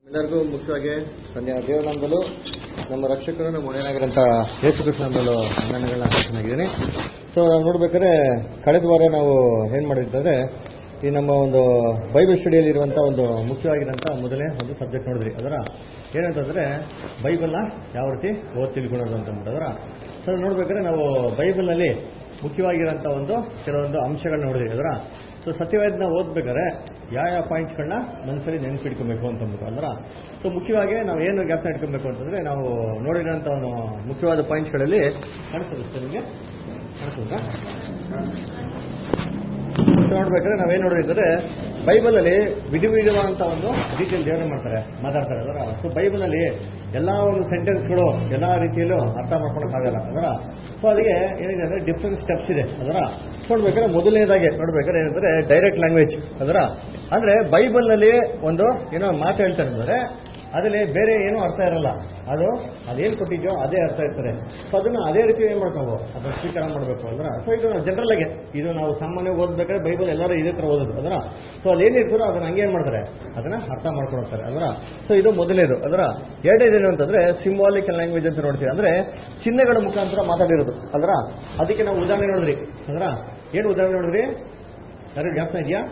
ಎಲ್ಲರಿಗೂ ಮುಖ್ಯವಾಗಿ ಸಂಧ್ಯಾ ದೇವನಾಮದಲ್ಲೂ ನಮ್ಮ ರಕ್ಷಕರು ನಮ್ಮ ಒಡೆಯನಾಗಿರೋಂಥ ಯೇಸು ಕೃಷ್ಣನಲ್ಲೂ ವಂದನೆಗಳನ್ನ ಚೆನ್ನಾಗಿದ್ದೀನಿ ಸೊ ನಾವು ನೋಡ್ಬೇಕಾದ್ರೆ ಕಳೆದ ವಾರ ನಾವು ಏನು ಮಾಡಿರ್ತಂದ್ರೆ ಈ ನಮ್ಮ ಒಂದು ಬೈಬಲ್ ಸ್ಟಡಿಯಲ್ಲಿ ಇರುವಂಥ ಒಂದು ಮುಖ್ಯವಾಗಿರೋಂಥ ಮೊದಲನೇ ಒಂದು ಸಬ್ಜೆಕ್ಟ್ ನೋಡಿದ್ರಿ ಅದರ ಏನಂತಂದ್ರೆ ಬೈಬಲ್ನ ಯಾವ ರೀತಿ ಓದ್ ತಿಳ್ಕೊಳ್ಳೋದು ಅಂತ ಅಂದ್ಬಿಟ್ಟು ಅದರ ಸೊ ನೋಡ್ಬೇಕಾದ್ರೆ ನಾವು ಬೈಬಲ್ನಲ್ಲಿ ಮುಖ್ಯವಾಗಿರೋಂಥ ಒಂದು ಕೆಲವೊಂದು ಅಂಶಗಳನ್ನ ನೋಡಿದ್ರಿ ಅದರ ಸೊ ಸತ್ಯವೇದನ ಓದ್ಬೇಕಾದ್ರೆ ಯಾವ ಯಾವ ಪಾಯಿಂಟ್ಸ್ಗಳನ್ನ ಮನಸ್ಸಲ್ಲಿ ನೆನಪಿಟ್ಕೊಬೇಕು ಅಂತ ಅಂದ್ಬಿಟ್ಟು ಅಲ್ರ ಸೊ ಮುಖ್ಯವಾಗಿ ನಾವು ಏನು ಜ್ಞಾಪನ ಇಟ್ಕೊಬೇಕು ಅಂತಂದ್ರೆ ನಾವು ನೋಡಿರೋಂಥ ಒಂದು ಮುಖ್ಯವಾದ ಪಾಯಿಂಟ್ಸ್ಗಳಲ್ಲಿ ಕಾಣಿಸ್ತದೆ ಸರ್ ನಿಮಗೆ ಕಾಣಿಸ್ತದ ನೋಡ್ಬೇಕಾದ್ರೆ ನಾವೇನು ನೋಡಿದ್ರೆ ಬೈಬಲಲ್ಲಿ ವಿಧ ವಿಧವಾದಂಥ ಒಂದು ರೀತಿಯಲ್ಲಿ ದೇವರ ಮಾಡ್ತಾರೆ ಮಾತಾಡ್ತಾರೆ ಅದರ ಸೊ ಬೈಬಲಲ್ಲಿ ಎಲ್ಲ ಒಂದು ಸೆಂಟೆನ್ಸ್ಗಳು ಎಲ್ಲ ರೀತಿಯಲ್ಲೂ ಅರ್ಥ ಮಾಡ್ಕೊಳಕ್ಕಾಗಲ್ಲ ಅದರ ಸೊ ಅದಕ್ಕೆ ಏನಿದೆ ಅಂದ್ರೆ ಡಿಫ್ರೆಂಟ್ ಸ್ಟೆಪ್ಸ್ ಇದೆ ಅದರ ನೋಡ್ಬೇಕಾದ್ರೆ ಮೊದಲನೇದಾಗಿ ನೋಡ್ಬೇಕಾದ್ರೆ ಏನಂದ್ರೆ ಡೈರೆಕ್ಟ್ ಲ್ಯಾಂಗ್ವೇಜ್ ಅದರ ಅಂದ್ರೆ ಬೈಬಲ್ನಲ್ಲಿ ಒಂದು ಏನೋ ಮಾತು ಹೇಳ್ತಾರೆ ಅಂದ್ರೆ ಅದರಲ್ಲಿ ಬೇರೆ ಏನೂ ಅರ್ಥ ಇರಲ್ಲ ಅದು ಅದೇನು ಕೊಟ್ಟಿದ್ಯೋ ಅದೇ ಅರ್ಥ ಇರ್ತದೆ ಸೊ ಅದನ್ನ ಅದೇ ರೀತಿ ಏನು ಮಾಡ್ಕೊಂಡು ಅದನ್ನ ಸ್ವೀಕಾರ ಮಾಡಬೇಕು ಅಂದ್ರೆ ಸೊ ಇದು ಜನರಲ್ ಆಗಿ ಇದು ನಾವು ಸಾಮಾನ್ಯವಾಗಿ ಓದ್ಬೇಕಾದ್ರೆ ಬೈಬಲ್ ಎಲ್ಲರೂ ಇದೇ ಥರ ಓದೋದು ಅದರ ಸೊ ಅದೇನಿರ್ತಾರೋ ಅದನ್ನ ಹಂಗೆ ಏನು ಮಾಡ್ತಾರೆ ಅದನ್ನ ಅರ್ಥ ಮಾಡ್ಕೊಳ್ತಾರೆ ಅದರ ಸೊ ಇದು ಮೊದಲನೇದು ಅದರ ಎರಡನೇದೇನು ಅಂತಂದ್ರೆ ಸಿಂಬಾಲಿಕ್ ಲ್ಯಾಂಗ್ವೇಜ್ ಅಂತ ನೋಡ್ತೀವಿ ಅಂದ್ರೆ ಚಿಹ್ನೆಗಳ ಮುಖಾಂತರ ಮಾತಾಡಿರೋದು ಅದರ ಅದಕ್ಕೆ ನಾವು ಉದಾಹರಣೆ ನೋಡಿದ್ರಿ ಅದರ ಏನು ಉದಾಹರಣೆ ನೋಡಿದ್ರಿ ಯಾರು ಜ್ಞಾಪನ ಇದೆಯಾ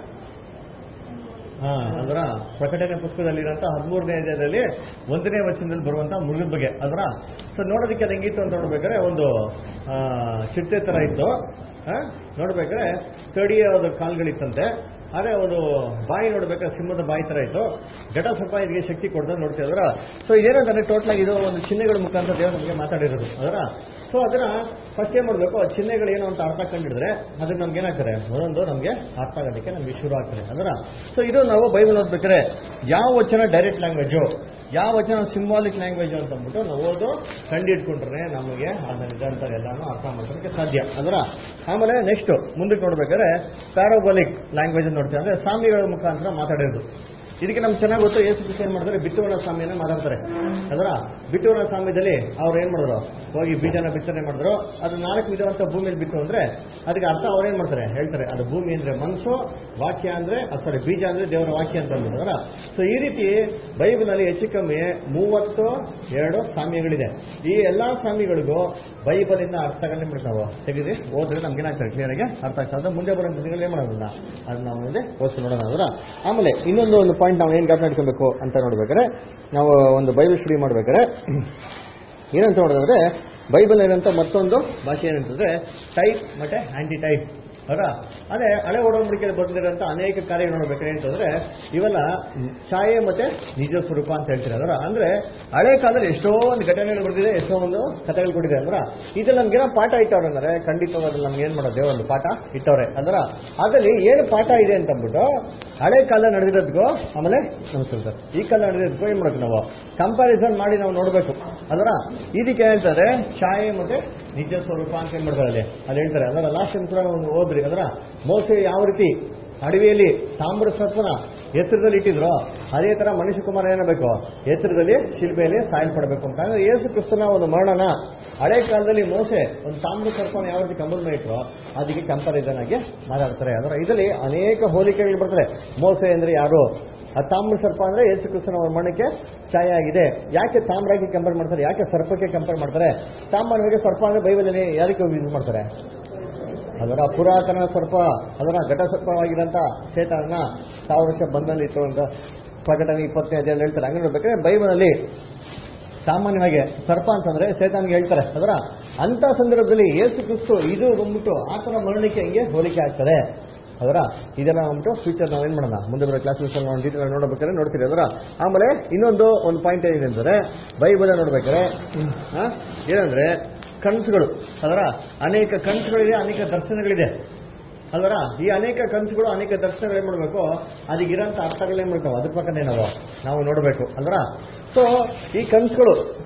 ಹಾ ಅದರ ಪ್ರಕಟಣೆ ಪುಸ್ತಕದಲ್ಲಿರುವಂತ ಹದಿಮೂರನೇ ಅಧ್ಯಾಯದಲ್ಲಿ ಒಂದನೇ ವಚನದಲ್ಲಿ ಬರುವಂತ ಮೃಗದ ಬಗ್ಗೆ ಅದರ ಸೊ ನೋಡೋದಕ್ಕೆ ಅದು ಹೆಂಗಿತ್ತು ಅಂತ ನೋಡ್ಬೇಕಾದ್ರೆ ಒಂದು ಆ, ಚಿಟ್ಟೆ ತರ ಇತ್ತು ಆ, ನೋಡ್ಬೇಕಾದ್ರೆ ಕಡಿಯಾದ ಕಾಲ್ಗಳಿತ್ತಂತೆ ಆದ್ರೆ ಒಂದು ಬಾಯಿ ನೋಡ್ಬೇಕಾದ್ರೆ ಸಿಂಹದ ಬಾಯಿ ತರ ಇತ್ತು ಘಟ ಸ್ವಲ್ಪ ಇದಕ್ಕೆ ಶಕ್ತಿ ಕೊಡ್ತಾ ನೋಡ್ತೀವಿ ಅದರ ಸೊ ಇದೇನಂದ್ರೆ ಟೋಟಲ್ ಆಗಿ ಇದು ಒಂದು ಚಿಹ್ನೆಗಳ ಮುಖಾಂತರ ದೇವರು ನಮಗೆ ಮಾತಾಡಿರೋದು ಅದರ ಸೊ ಅದನ್ನ ಫಸ್ಟ್ ಏನ್ ಮಾಡಬೇಕು ಆ ಚಿಹ್ನೆಗಳು ಏನು ಅಂತ ಅರ್ಥ ಕಂಡಿಡಿದ್ರೆ ಅದನ್ನ ನಮ್ಗೆ ಏನಾಗ್ತದೆ ಒಂದೊಂದು ನಮಗೆ ಅರ್ಥ ಆಗೋದಕ್ಕೆ ನಮ್ಗೆ ಶುರು ಆಗ್ತದೆ ಅದರ ಸೊ ಇದು ನಾವು ಬೈಬಲ್ ಓದ್ಬೇಕಾದ್ರೆ ಯಾವ ವಚನ ಡೈರೆಕ್ಟ್ ಲ್ಯಾಂಗ್ವೇಜು ಯಾವ ವಚನ ಸಿಂಬಾಲಿಕ್ ಲ್ಯಾಂಗ್ವೇಜ್ ಅಂತ ಅಂದ್ಬಿಟ್ಟು ನಾವು ಓದು ಕಂಡಿಡ್ಕೊಂಡ್ರೆ ನಮಗೆ ಅದನ್ನ ಇದ್ದಂಥ ಎಲ್ಲಾನು ಅರ್ಥ ಮಾಡ್ಕೊಳ್ಳೋಕೆ ಸಾಧ್ಯ ಅದರ ಆಮೇಲೆ ನೆಕ್ಸ್ಟ್ ಮುಂದಕ್ಕೆ ನೋಡ್ಬೇಕಾದ್ರೆ ಪ್ಯಾರೋಬಲಿಕ್ ಲ್ಯಾಂಗ್ವೇಜ್ ಅಂತ ನೋಡ್ತೀವಿ ಅಂದ್ರೆ ಸಾಮಿಗಳ ಮುಖಾಂತರ ಮಾತಾಡೋದು ಇದಕ್ಕೆ ನಮ್ಗೆ ಚೆನ್ನಾಗಿ ಗೊತ್ತು ಏಸು ಕೃಷ್ಣ ಏನ್ ಮಾಡ್ತಾರೆ ಬಿತ್ತುವನ ಸ್ವಾಮಿಯನ್ನ ಮಾತಾಡ್ತಾರೆ ಅದರ ಬಿತ್ತುವನ ಸ್ವಾಮ್ಯದಲ್ಲಿ ಅವ್ರು ಏನ್ ಮಾಡಿದ್ರು ಹೋಗಿ ಬೀಜನ ಬಿತ್ತನೆ ಮಾಡಿದ್ರು ಅದು ನಾಲ್ಕು ವಿಧವಂತ ಭೂಮಿಯಲ್ಲಿ ಬಿತ್ತು ಅಂದ್ರೆ ಅದಕ್ಕೆ ಅರ್ಥ ಅವ್ರೇನ್ ಮಾಡ್ತಾರೆ ಹೇಳ್ತಾರೆ ಅದು ಭೂಮಿ ಅಂದ್ರೆ ಮನಸ್ಸು ವಾಕ್ಯ ಅಂದ್ರೆ ಸಾರಿ ಬೀಜ ಅಂದ್ರೆ ದೇವರ ವಾಕ್ಯ ಅಂತ ಅಂದ್ಬಿಟ್ಟು ಸೊ ಈ ರೀತಿ ಬೈಬಲ್ನಲ್ಲಿ ಹೆಚ್ಚು ಕಮ್ಮಿ ಮೂವತ್ತು ಎರಡು ಸಾಮ್ಯಗಳಿದೆ ಈ ಎಲ್ಲಾ ಸಾಮ್ಯಗಳಿಗೂ ಬೈಬಲಿಂದ ಅರ್ಥಗಳನ್ನ ಬಿಟ್ಟು ನಾವು ತೆಗೆದು ಓದಿದ್ರೆ ನಮ್ಗೆ ಏನಾಗ್ತದೆ ಕ್ಲಿಯರ್ ಆಗಿ ಅರ್ಥ ಆಗ್ತದೆ ಮುಂದೆ ಬರೋ ದಿನಗಳು ಏನ್ ಮಾಡೋದಿಲ್ಲ ಅದನ್ನ ನಾವು ಮುಂದೆ ಓದಿಸಿ ನೋಡೋಣ ಅದರ ಆಮೇಲೆ ಇನ್ನೊಂದು ಒಂದು ಪಾಯಿಂಟ್ ನಾವು ಏನು ಜ್ಞಾಪನ ಇಟ್ಕೊಬೇಕು ಅಂತ ನೋಡ್ಬೇಕಾದ್ರೆ ನಾವು ಒಂದು ಬೈಬಲ್ ಸ್ಟಡಿ ಮಾಡ್ಬೇಕಾದ್ರೆ ಏನಂತ ನೋಡಿದ್ರೆ ಬೈಬಲ್ ಏನಂತ ಮತ್ತೊಂದು ಭಾಷೆ ಏನಂತಂದ್ರೆ ಟೈಪ್ ಮತ್ತೆ ಆಂಟಿ ಟೈಪ್ ಅವರ ಅದೇ ಹಳೆ ಒಡಂಬಡಿಕೆಯಲ್ಲಿ ಬಂದಿರೋಂಥ ಅನೇಕ ಕಾರ್ಯಗಳು ನೋಡ್ಬೇಕಾದ್ರೆ ಅಂತಂದ್ರೆ ಇವೆಲ್ಲ ಛಾಯೆ ಮತ್ತೆ ನಿಜ ಸ್ವರೂಪ ಅಂತ ಹೇಳ್ತಾರೆ ಅದರ ಅಂದ್ರೆ ಹಳೆ ಕಾಲದಲ್ಲಿ ಎಷ್ಟೋ ಒಂದು ಘಟನೆಗಳು ಬರ್ತಿದೆ ಎಷ್ಟೋ ಒಂದು ಕಥೆಗಳು ಕೊಟ್ಟಿದೆ ಅಂದ್ರ ಇದು ನಮ್ಗೇನೋ ಪಾಠ ಇಟ್ಟವ್ರೆ ಅಂದ್ರೆ ಖಂಡಿತವಾದ ನಮ್ಗೆ ಏನ್ ಮಾಡೋದು ದೇವರೊಂದು ಪಾಠ ಇಟ್ಟವ್ರೆ ಅಂದ್ರ ಅದ್ರಲ್ಲಿ ಏನು ಪಾಠ ಇದೆ ಅಂತ ಅಂದ್ಬಿಟ್ಟು ಹಳೆ ಕಾಲ ನಡೆದಿರೋದಕ್ಕೂ ಆಮೇಲೆ ನಮಸ್ಕಾರ ಸರ್ ಈ ಕಾಲ ನಡೆದಿರೋದಕ್ಕೂ ಏನ್ ಮಾಡಬೇಕು ನಾವು ಕಂಪ್ಯಾರಿಸನ್ ಮಾಡಿ ನಾವು ನೋಡ್ಬೇಕು ಅದರ ಇದಕ್ಕೆ ಹೇಳ್ತಾರೆ ಛಾಯೆ ಮತ್ತೆ ನಿಜ ಸ್ವರೂಪ ಅಂತ ಏನ್ ಮಾಡ್ತಾರೆ ಅಲ್ಲಿ ಅಲ್ಲಿ ಹೇಳ್ತಾರೆ ಅದರ ಲಾಸ್ಟ್ ಕೂಡ ಒಂದು ಓದ್ರಿ ಅದರ ಮೋಸ ಯಾವ ರೀತಿ ಅಡವಿಯಲ್ಲಿ ತಾಮ್ರ ಸತ್ವನ ಎತ್ತರದಲ್ಲಿ ಇಟ್ಟಿದ್ರು ಅದೇ ತರ ಮನುಷ್ಯ ಕುಮಾರ ಏನಾಗಬೇಕು ಎತ್ತರದಲ್ಲಿ ಶಿಲ್ಬೆಯಲ್ಲಿ ಸಾಯಲ್ಪಡಬೇಕು ಅಂತ ಅಂದ್ರೆ ಯೇಸು ಕ್ರಿಸ್ತನ ಒಂದು ಮರಣನ ಹಳೆ ಕಾಲದಲ್ಲಿ ಮೋಸೆ ಒಂದು ತಾಮ್ರ ಸರ್ಪನ ಯಾವ ರೀತಿ ಕಂಬದ ಮೇಲೆ ಇಟ್ಟರು ಅದಕ್ಕೆ ಕಂಪಾರಿಸನ್ ಆಗಿ ಮಾತಾಡ್ತಾರೆ ಅದರ ಇದರಲ್ಲಿ ಅನೇಕ ಹೋಲಿಕೆಗಳು ಬರ್ತದೆ ಮೋಸೆ ಅಂದ್ರೆ ಯಾರು ಆ ತಾಮ್ರ ಸರ್ಪ ಅಂದ್ರೆ ಯೇಸು ಕ್ರಿಸ್ತನ ಒಂದು ಮರಣಕ್ಕೆ ಛಾಯೆ ಆಗಿದೆ ಯಾಕೆ ತಾಮ್ರಾಗಿ ಕಂಪೇರ್ ಮಾಡ್ತಾರೆ ಯಾಕೆ ಸರ್ಪಕ್ಕೆ ಕಂಪೇರ್ ಮಾಡ್ತಾರೆ ಸಾಮಾನ್ಯವಾಗಿ ಸರ್ಪ ಅಂದ್ರೆ ಬೈಬಲಲ್ಲಿ ಯಾರಿಗೆ ಯೂಸ್ ಮಾಡ್ತಾರೆ ಅದರ ಪುರಾತನ ಸರ್ಪ ಅದರ ಘಟ ಸರ್ಪವಾಗಿರಂತ ಚೇತನ ಸಾವಿರ ವರ್ಷ ಬಂದಲ್ಲಿ ಇತ್ತು ಅಂತ ಪ್ರಕಟಣೆ ಇಪ್ಪತ್ತನೇ ಅಧ್ಯಾಯ ಹೇಳ್ತಾರೆ ಹಂಗೆ ನೋಡ್ಬೇಕಾದ್ರೆ ಬೈಬಲಲ್ಲಿ ಸಾಮಾನ್ಯವಾಗಿ ಸರ್ಪ ಅಂತಂದ್ರೆ ಸೇತಾನ್ಗೆ ಹೇಳ್ತಾರೆ ಅದರ ಅಂತ ಸಂದರ್ಭದಲ್ಲಿ ಏಸು ಕ್ರಿಸ್ತು ಇದು ಬಂದ್ಬಿಟ್ಟು ಆತನ ಮರಣಕ್ಕೆ ಹೆಂಗೆ ಹೋಲಿಕೆ ಆಗ್ತದೆ ಅದರ ಇದೆಲ್ಲ ಅಂದ್ಬಿಟ್ಟು ಫ್ಯೂಚರ್ ನಾವು ಏನ್ ಮಾಡೋಣ ಮುಂದೆ ಬರೋ ಕ್ಲಾಸಸ್ ನಾವು ಡೀಟೇಲ್ ನೋಡ್ಬೇಕಾದ್ರೆ ನೋಡ್ತೀರಿ ಅದರ ಆಮೇಲೆ ಇನ್ನೊಂದು ಒಂದು ಪಾಯಿಂಟ್ ಏನಿದೆ ಅಂದ್ರೆ ಬೈಬಲ್ ನೋಡ್ಬೇಕಾದ್ರೆ ಆ, ಏನಂದ್ರೆ ಕನಸುಗಳು ಅದರ ಅನೇಕ ಕನಸುಗಳಿದೆ ಅನೇಕ ದರ್ಶನಗಳಿದೆ ಅಲ್ವರ ಈ ಅನೇಕ ಕನಸುಗಳು ಅನೇಕ ದರ್ಶನಗಳು ಏನ್ ಮಾಡಬೇಕು ಅದಕ್ಕಿರೋಂಥ ಅರ್ಥಗಳೇನ್ ಮಾಡ್ತಾವೆ ಅದ್ರ ಪ್ರಕಾರ ನಾವು ನಾವು ನೋಡಬೇಕು ಅಲ್ವರ ಸೊ ಈ ಕನಸುಗಳು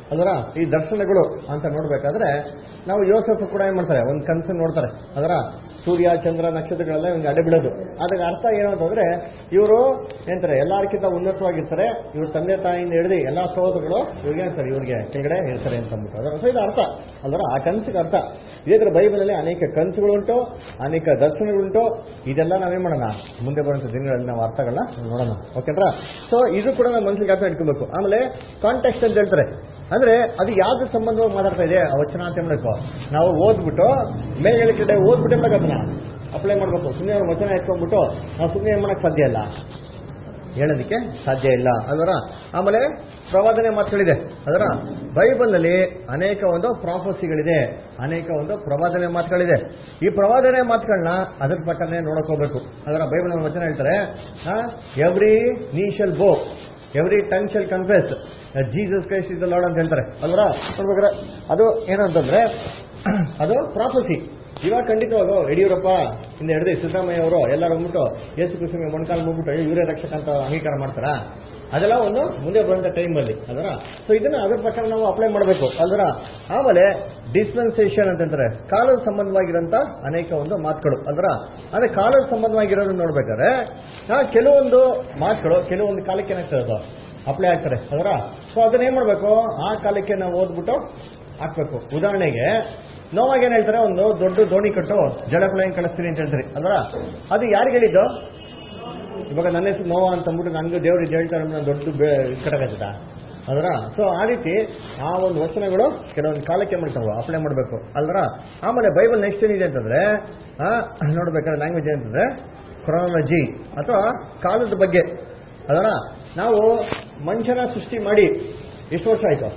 ಅದರ ಈ ದರ್ಶನಗಳು ಅಂತ ನೋಡ್ಬೇಕಾದ್ರೆ ನಾವು ಯೋಸಫ್ ಕೂಡ ಏನ್ ಮಾಡ್ತಾರೆ ಒಂದು ಕನಸು ನೋಡ್ತಾರೆ ಅದರ ಸೂರ್ಯ ಚಂದ್ರ ನಕ್ಷತ್ರಗಳೆಲ್ಲ ಇವ್ನಿಗೆ ಅಡ್ಡ ಬಿಡೋದು ಅದಕ್ಕೆ ಅರ್ಥ ಏನು ಅಂತಂದ್ರೆ ಇವರು ಏನಂತಾರೆ ಎಲ್ಲಾರ್ಕಿಂತ ಉನ್ನತವಾಗಿರ್ತಾರೆ ಇವ್ರ ತಂದೆ ತಾಯಿಯಿಂದ ಹಿಡಿದು ಎಲ್ಲಾ ಸಹೋದರಗಳು ಇವ್ರಿಗೆ ಏನಂತಾರೆ ಇವ್ರಿಗೆ ಕೆಳಗಡೆ ಇರ್ತಾರೆ ಅಂತ ಅಂದ್ಬಿಟ್ಟು ಅದರ ಅರ್ಥ ಇದು ಅರ್ಥ ಅಲ್ವರ ಆ ಕನಸಿಗೆ ಅರ್ಥ ಇದೇ ಬೈಬಲಲ್ಲಿ ಅನೇಕ ಕನಸುಗಳುಂಟು ಅನೇಕ ದರ್ಶನಗಳುಂಟು ಇದೆಲ್ಲ ನಾವೇನ್ ಮಾಡೋಣ ಮುಂದೆ ಬರುವಂತ ದಿನಗಳಲ್ಲಿ ನಾವು ಅರ್ಥಗಳನ್ನ ನೋಡೋಣ ಓಕೆನ್ರಾ ಸೊ ಇದು ಕೂಡ ನಮ್ಮ ಮನಸ್ಸಿಗೆ ಅರ್ಥ ಇಟ್ಕೋಬೇಕು ಆಮೇಲೆ ಕಾಂಟೆಕ್ಸ್ಟ್ ಅಂತ ಹೇಳ್ತಾರೆ ಅಂದ್ರೆ ಅದು ಯಾವ್ದು ಸಂಬಂಧವಾಗಿ ಮಾತಾಡ್ತಾ ಇದೆ ಆ ವಚನ ಅಂತ ಹೇಳ್ಬೇಕು ನಾವು ಓದ್ಬಿಟ್ಟು ಮೇಲೆ ಕಡೆ ಓದ್ಬಿಟ್ಟು ಏನ್ ಅದನ್ನ ಅಪ್ಲೈ ಮಾಡ್ಬೇಕು ಸುಮ್ಮನೆ ಅವ್ರ ವಚನ ಎತ್ಕೊಂಡ್ಬಿಟ್ಟು ನಾವು ಸುಮ್ಮನೆ ಏನ್ ಮಾಡಕ್ ಸಾಧ್ಯ ಇಲ್ಲ ಹೇಳೋದಕ್ಕೆ ಸಾಧ್ಯ ಇಲ್ಲ ಅದರ ಆಮೇಲೆ ಪ್ರವಾದನೆ ಮಾತುಗಳಿದೆ ಅದರ ಬೈಬಲ್ನಲ್ಲಿ ಅನೇಕ ಒಂದು ಪ್ರಾಫಸಿಗಳಿದೆ ಅನೇಕ ಒಂದು ಪ್ರವಾದನೆ ಮಾತುಗಳಿದೆ ಈ ಪ್ರವಾದನೆ ಮಾತುಗಳನ್ನ ಅದ್ರ ಪ್ರಕಾರನೇ ನೋಡಕ್ ಹೋಗ್ಬೇಕು ಅದರ ಬೈಬಲ್ ವಚನ ಹೇಳ್ತಾರೆ every knee shall bow every tongue shall confess Jesus Christ is the Lord ಅಂತ ಹೇಳ್ತಾರೆ ಅಲ್ವರ ನೋಡ್ಬೇಕಾದ್ರೆ ಅದು ಏನಂತಂದ್ರೆ ಅದು ಪ್ರಾಫಸಿ ಇವಾಗ ಖಂಡಿತವಾಗ ಯಡಿಯೂರಪ್ಪ ಇಂದ ಹಿಡಿದು ಸಿದ್ದರಾಮಯ್ಯ ಅವರು ಎಲ್ಲರೂ ಬಂದ್ಬಿಟ್ಟು ಯೇಸು ಕೃಷ್ಣ ಮೊಣಕಾಲು ಮುಗ್ಬಿಟ್ಟು ಇವರೇ ರಕ್ಷಕ ಅಂತ ಅಂಗೀಕಾರ ಮಾಡ್ತಾರಾ ಅದೆಲ್ಲ ಒಂದು ಮುಂದೆ ಬರುವಂತ ಟೈಮಲ್ಲಿ ಅದರ ಸೊ ಇದನ್ನ ಅದ್ರ ಪ್ರಕಾರ ನಾವು ಅಪ್ಲೈ ಮಾಡಬೇಕು ಅಲ್ವರ ಆಮೇಲೆ ಡಿಸ್ಪೆನ್ಸೇಷನ್ ಅಂತಂತಾರೆ ಕಾಲದ ಸಂಬಂಧವಾಗಿರೋಂಥ ಅನೇಕ ಒಂದು ಮಾತುಗಳು ಅಲ್ವರ ಅಂದ್ರೆ ಕಾಲದ ಸಂಬಂಧವಾಗಿರೋದನ್ನ ನೋಡ್ಬೇಕಾದ್ರೆ ಆ, ಕೆಲವೊಂದು ಮಾತುಗಳು ಕೆಲವೊಂದು ಕಾಲಕ್ಕೆ ಏನಾಗ್ತದೆ ಅದು ಅಪ್ಲೈ ಆಗ್ತಾರೆ ಅದರ ಸೊ ಅದನ್ನ ಏನ್ ಮಾಡ್ಬೇಕು ಆ ಕಾಲಕ್ಕೆ ನಾವು ಓದ್ಬಿಟ್ಟು ಹಾಕ್ಬೇಕು ಉದಾಹರಣೆಗೆ ನೋವಾಗ ಏನ್ ಹೇಳ್ತಾರೆ ಒಂದು ದೊಡ್ಡ ದೋಣಿ ಕಟ್ಟು ಜಲಪ್ಲೈನ್ ಕಳಿಸ್ತೀನಿ ಅಂತ ಹೇಳ್ತಾರೆ ಅಲ್ವರ ಅದು ಯಾರಿಗೆ ಹೇಳಿದ್ದು ಇವಾಗ ನನ್ನ ಹೆಸರು ನೋವ ಅಂತ ಅಂದ್ಬಿಟ್ಟು ನನಗೂ ದೇವ್ರು ಇದು ಹೇಳ್ತಾರೆ ನಾನು ದೊಡ್ಡ ಕಟ್ಟಕತ್ತ ಅದರ ಸೊ ಆ ರೀತಿ ಆ ಒಂದು ವಚನಗಳು ಕೆಲವೊಂದು ಕಾಲಕ್ಕೆ ಮಾಡ್ತಾವೆ ಅಪ್ಲೈ ಮಾಡಬೇಕು ಅಲ್ವರ ಆಮೇಲೆ ಬೈಬಲ್ ನೆಕ್ಸ್ಟ್ ಏನಿದೆ ಅಂತಂದ್ರೆ ಆ, ನೋಡ್ಬೇಕಾದ್ರೆ ಲ್ಯಾಂಗ್ವೇಜ್ ಏನಂತಂದ್ರೆ ಕ್ರಾನಲಜಿ ಅಥವಾ ಕಾಲದ ಬಗ್ಗೆ ಅದರ ನಾವು ಮನುಷ್ಯನ ಸೃಷ್ಟಿ ಮಾಡಿ ಎಷ್ಟು ವರ್ಷ ಆಯ್ತು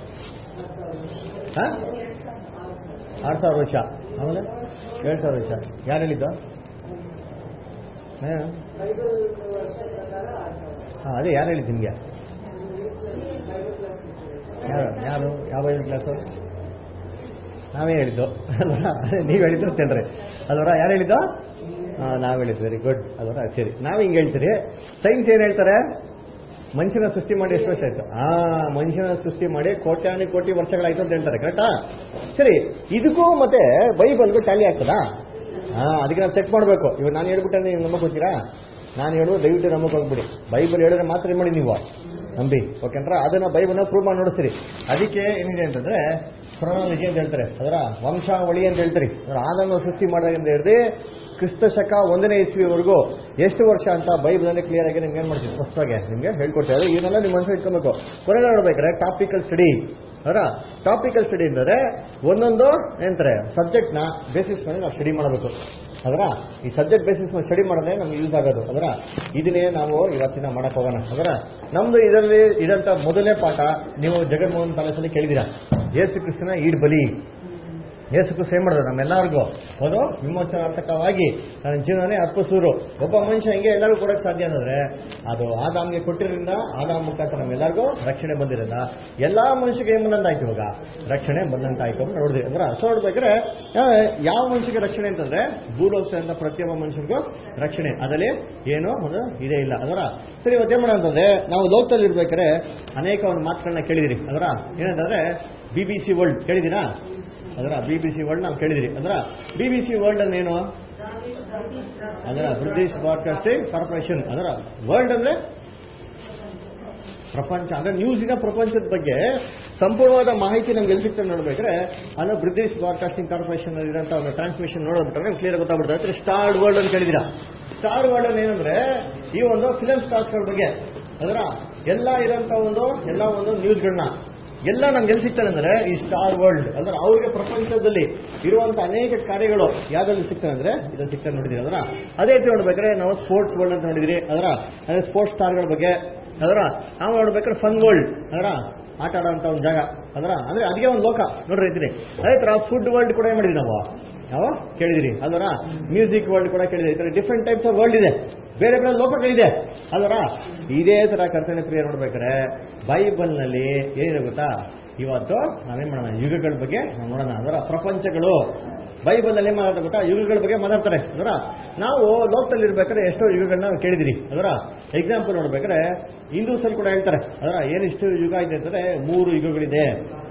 ಹಾ ಆರು ಸಾವಿರ ವರ್ಷ ಆಮೇಲೆ ಏಳು ಸಾವಿರ ವರ್ಷ ಯಾರು ಹೇಳಿದ್ದು ಹಾ ಹಾ, ಅದೇ ಯಾರು ಹೇಳಿದ್ದು ನಿಮಗೆ ಯಾರು ಯಾರು ಯಾವ ಐದು ಕ್ಲಾಸು ನಾವೇ ಹೇಳಿದ್ದು ಅಲ್ವಾ ನೀವು ಹೇಳಿದ್ರು ತಿಳ್ರಿ ಅಲ್ವರ ಯಾರು ಹೇಳಿದ್ದು ಹಾ ನಾವ್ ಹೇಳಿದ್ದು ವೆರಿ ಗುಡ್ ಅಲ್ವರ ಸರಿ ನಾವ್ ಹಿಂಗೆ ಹೇಳ್ತೀರಿ ಸೈನ್ಸ್ ಏನ್ ಹೇಳ್ತಾರೆ ಮನುಷ್ಯನ ಸೃಷ್ಟಿ ಮಾಡಿ ಎಷ್ಟು ವರ್ಷ ಆಯ್ತು ಆ ಮನುಷ್ಯನ ಸೃಷ್ಟಿ ಮಾಡಿ ಕೋಟ್ಯಾನಿ ಕೋಟಿ ವರ್ಷಗಳಾಯ್ತು ಅಂತ ಹೇಳ್ತಾರೆ ಕರೆಕ್ಟಾ ಸರಿ ಇದಕ್ಕೂ ಮತ್ತೆ ಬೈಬಲ್ಗೂ ಟ್ಯಾಲಿ ಆಗ್ತದಾ ಹಾ ಅದಕ್ಕೆ ನಾವು ಚೆಕ್ ಮಾಡಬೇಕು ಇವಾಗ ನಾನು ಹೇಳ್ಬಿಟ್ಟೆ ನೀವು ನಂಬಕ್ ಹೋಗ್ತೀರಾ ನಾನು ಹೇಳುವ ದಯವಿಟ್ಟು ನಂಬಕ್ ಹೋಗ್ಬಿಡಿ ಬೈಬಲ್ ಹೇಳಿದ್ರೆ ಮಾತ್ರ ಏನ್ ಮಾಡಿ ನೀವು ನಂಬಿ ಓಕೆಂದ್ರ ಅದನ್ನ ಬೈಬಲ್ನ ಪ್ರೂವ್ ಮಾಡಿ ನೋಡಿಸ್ತೀರಿ ಅದಕ್ಕೆ ಏನಿದೆ ಅಂತಂದ್ರೆ ಕ್ರೊನಾಲಜಿ ಅಂತ ಹೇಳ್ತಾರೆ ಅದರ ವಂಶಾವಳಿ ಅಂತ ಹೇಳ್ತಾರೆ ಅದರ ಆದನ್ನು ಸೃಷ್ಟಿ ಮಾಡೋದು ಅಂತ ಹೇಳಿದ್ರೆ ಕ್ರಿಸ್ತ ಶಕ ಒಂದನೇ ಇಸ್ವಿವರೆಗೂ ಎಷ್ಟು ವರ್ಷ ಅಂತ ಬೈಬಲ್ ಕ್ಲಿಯರ್ ಆಗಿ ನಿಮ್ಗೆ ಏನ್ ಮಾಡ್ತೀವಿ ಸ್ಪಷ್ಟವಾಗಿ ನಿಮ್ಗೆ ಹೇಳ್ಕೊಡ್ತಾರೆ ಇದನ್ನೆಲ್ಲ ನಿಮ್ಮ ಮನಸ್ಸು ಇಟ್ಕೊಬೇಕು ಕೊನೆಗೆ ನೋಡ್ಬೇಕಾದ್ರೆ ಟಾಪಿಕಲ್ ಸ್ಟಡಿ ಅವರ ಟಾಪಿಕಲ್ ಸ್ಟಡಿ ಅಂದರೆ ಒಂದೊಂದು ಏನಂತಾರೆ ಸಬ್ಜೆಕ್ಟ್ ನ ಬೇಸಿಸ್ ಮೇಲೆ ನಾವು ಸ್ಟಡಿ ಮಾಡಬೇಕು ಅದರ ಈ ಸಬ್ಜೆಕ್ಟ್ ಬೇಸಿಸ್ ಮೇಲೆ ಸ್ಟಡಿ ಮಾಡೋದೇ ನಮ್ಗೆ ಯೂಸ್ ಆಗೋದು ಅದರ ಇದನ್ನೇ ನಾವು ಇವತ್ತಿನ ಮಾಡಕ್ ಹೋಗೋಣ ಅದರ ನಮ್ದು ಇದರಲ್ಲಿ ಇದಂತ ಮೊದಲನೇ ಪಾಠ ನೀವು ಜಗನ್ಮೋಹನ್ ಕಾಲೇಜಲ್ಲಿ ಕೇಳಿದಿರಾ ಯೇಸು ಕೃಷ್ಣನ ಈಡ್ ಬಲಿ ಯೇಸು ಕ್ರಿಸ್ತ ಏನ್ ಮಾಡಿದ್ರು ನಮ್ಮೆಲ್ಲರಿಗೂ ಒಂದು ವಿಮೋಚನಾರ್ಥಕವಾಗಿ ನನ್ನ ಜೀವನನೇ ಅರ್ಪಿಸಿದ್ರು ಒಬ್ಬ ಮನುಷ್ಯ ಹೆಂಗೆ ಎಲ್ಲರಿಗೂ ಕೊಡಕ್ ಸಾಧ್ಯ ಅನ್ನೋದ್ರೆ ಅದು ಆದಾಮ್ಗೆ ಕೊಟ್ಟಿರೋದ್ರಿಂದ ಆದಾಮ್ ಮುಖಾಂತರ ನಮ್ಮೆಲ್ಲರಿಗೂ ರಕ್ಷಣೆ ಬಂದಿರೋದ್ರಿಂದ ಎಲ್ಲಾ ಮನುಷ್ಯಗೆ ಏನ್ ಬಂದಂತಾಯ್ತು ಇವಾಗ ರಕ್ಷಣೆ ಬಂದಂತಾಯ್ತು ಅಂತ ನೋಡಿದ್ವಿ ಅಂದ್ರೆ ಸೊ ನೋಡ್ಬೇಕಾದ್ರೆ ಆ, ಯಾವ ಮನುಷ್ಯಗೆ ರಕ್ಷಣೆ ಅಂತಂದ್ರೆ ಭೂಲೋಕದಿಂದ ಪ್ರತಿಯೊಬ್ಬ ಮನುಷ್ಯರಿಗೂ ರಕ್ಷಣೆ ಅದರಲ್ಲಿ ಏನೋ ಒಂದು ಇದೇ ಇಲ್ಲ ಅದರ ಸರಿ ಇವತ್ತೇನ್ ಮಾಡೋಣ ಅಂತಂದ್ರೆ ನಾವು ಲೋಕದಲ್ಲಿ ಇರ್ಬೇಕಾದ್ರೆ ಅನೇಕ ಒಂದು ಮಾತುಗಳನ್ನ ಕೇಳಿದಿರಿ ಅದರ ಏನಂತಂದ್ರೆ ಬಿ ಬಿ ಸಿ ವರ್ಲ್ಡ್ ಕೇಳಿದಿರಾ ಅದರ ಬಿ ಬಿ ಸಿ ವರ್ಲ್ಡ್ ನಾವು ಕೇಳಿದಿರಿ ಅದರ ಬಿ ಬಿ ಸಿ ವರ್ಲ್ಡ್ ಅನ್ನೇನು ಅದರ ಬ್ರಿಟಿಷ್ ಬ್ರಾಡ್ಕಾಸ್ಟಿಂಗ್ ಕಾರ್ಪೊರೇಷನ್ ಅದರ ವರ್ಲ್ಡ್ ಅಂದ್ರೆ ಪ್ರಪಂಚ ಅಂದ್ರೆ ನ್ಯೂಸಿನ ಪ್ರಪಂಚದ ಬಗ್ಗೆ ಸಂಪೂರ್ಣವಾದ ಮಾಹಿತಿ ನಮ್ಗೆ ಎಲ್ಲಿ ಸಿಗ್ತದೆ ನೋಡ್ಬೇಕಾದ್ರೆ ಅದು ಬ್ರಿಟಿಷ್ ಬ್ರಾಡ್ಕಾಸ್ಟಿಂಗ್ ಕಾರ್ಪೊರೇಷನ್ ಇರೋಂಥ ಒಂದು ಟ್ರಾನ್ಸ್ಮಿಷನ್ ನೋಡೋಬಿಟ್ರೆ ಕ್ಲಿಯರ್ ಗೊತ್ತಾಗ್ಬಿಡ್ತದೆ ಸ್ಟಾರ್ ವರ್ಲ್ಡ್ ಅಂತ ಕೇಳಿದಿರಾ ಸ್ಟಾರ್ ವರ್ಲ್ಡ್ ಅಲ್ಲಿ ಏನಂದ್ರೆ ಈ ಒಂದು ಫಿಲಂ ಸ್ಟಾರ್ಸ್ಗಳ ಬಗ್ಗೆ ಅದರ ಎಲ್ಲ ಇರೋಂಥ ಒಂದು ಎಲ್ಲ ಒಂದು ನ್ಯೂಸ್ಗಳನ್ನ ಎಲ್ಲ ನಮ್ಗೆ ಎಲ್ಲಿ ಸಿಗ್ತಾರೆ ಅಂದ್ರೆ ಈ ಸ್ಟಾರ್ ವರ್ಲ್ಡ್ ಅಂದ್ರೆ ಅವ್ರಿಗೆ ಪ್ರಪಂಚದಲ್ಲಿ ಇರುವಂತ ಅನೇಕ ಕಾರ್ಯಗಳು ಯಾವ್ದ್ರಲ್ಲಿ ಸಿಗ್ತಾರೆ ಅಂದ್ರೆ ಇದ್ರಲ್ಲಿ ಸಿಗ್ತಾರೆ ನೋಡಿದ್ರಿ ಅದರ ಅದೇ ರೀತಿ ನೋಡ್ಬೇಕಾದ್ರೆ ನಾವು ಸ್ಪೋರ್ಟ್ಸ್ ವರ್ಲ್ಡ್ ಅಂತ ನೋಡಿದ್ರಿ ಅದರ ಅಂದ್ರೆ ಸ್ಪೋರ್ಟ್ಸ್ ಸ್ಟಾರ್ಗಳ ಬಗ್ಗೆ ಅದರ ನಾವು ನೋಡ್ಬೇಕಾದ್ರೆ ಫನ್ ವರ್ಲ್ಡ್ ಅದರ ಆಟ ಆಡೋಂಥ ಒಂದು ಜಾಗ ಅದರ ಅಂದ್ರೆ ಅದಕ್ಕೆ ಒಂದು ಲೋಕ ನೋಡ್ರಿ ಇದ್ರಿ ಅದೇ ತರ ಫುಡ್ ವರ್ಲ್ಡ್ ಕೂಡ ಏನ್ ಮಾಡಿದ್ವಿ ನಾವು ನಾವು ಕೇಳಿದಿರಿ ಅಲ್ವರ ಮ್ಯೂಸಿಕ್ ವರ್ಲ್ಡ್ ಕೂಡ ಕೇಳಿದಿರಿ ಈ ತರ ಡಿಫ್ರೆಂಟ್ ಟೈಪ್ಸ್ ಆಫ್ ವರ್ಲ್ಡ್ ಇದೆ ಬೇರೆ ಬೇರೆ ಲೋಕಗಳಿದೆ ಅಲ್ವರ ಇದೇ ತರ ಕರ್ತನೆ ಪ್ರಿಯ ನೋಡ್ಬೇಕಾದ್ರೆ ಬೈಬಲ್ನಲ್ಲಿ ಏನಿದೆ ಗೊತ್ತಾ ಇವತ್ತು ನಾವೇನ್ ಮಾಡೋಣ ಯುಗಗಳ ಬಗ್ಗೆ ನಾವು ನೋಡೋಣ ಅದರ ಪ್ರಪಂಚಗಳು ಬೈಬಲ್ ಅಲ್ಲಿ ಮಾತಾಡ್ತಾ ಗೊತ್ತಾ ಯುಗಗಳ ಬಗ್ಗೆ ಮಾತಾಡ್ತಾರೆ ಅದರ ನಾವು ಲೋಕದಲ್ಲಿ ಇರ್ಬೇಕಾದ್ರೆ ಎಷ್ಟೋ ಯುಗಗಳನ್ನ ನಾವು ಕೇಳಿದಿರಿ ಅದರ ಎಕ್ಸಾಂಪಲ್ ನೋಡ್ಬೇಕಾದ್ರೆ ಹಿಂದೂಸ್ ಅಲ್ಲಿ ಕೂಡ ಹೇಳ್ತಾರೆ ಅದರ ಏನಿಷ್ಟು ಯುಗ ಇದೆ ಅಂತಂದ್ರೆ ಮೂರು ಯುಗಗಳಿದೆ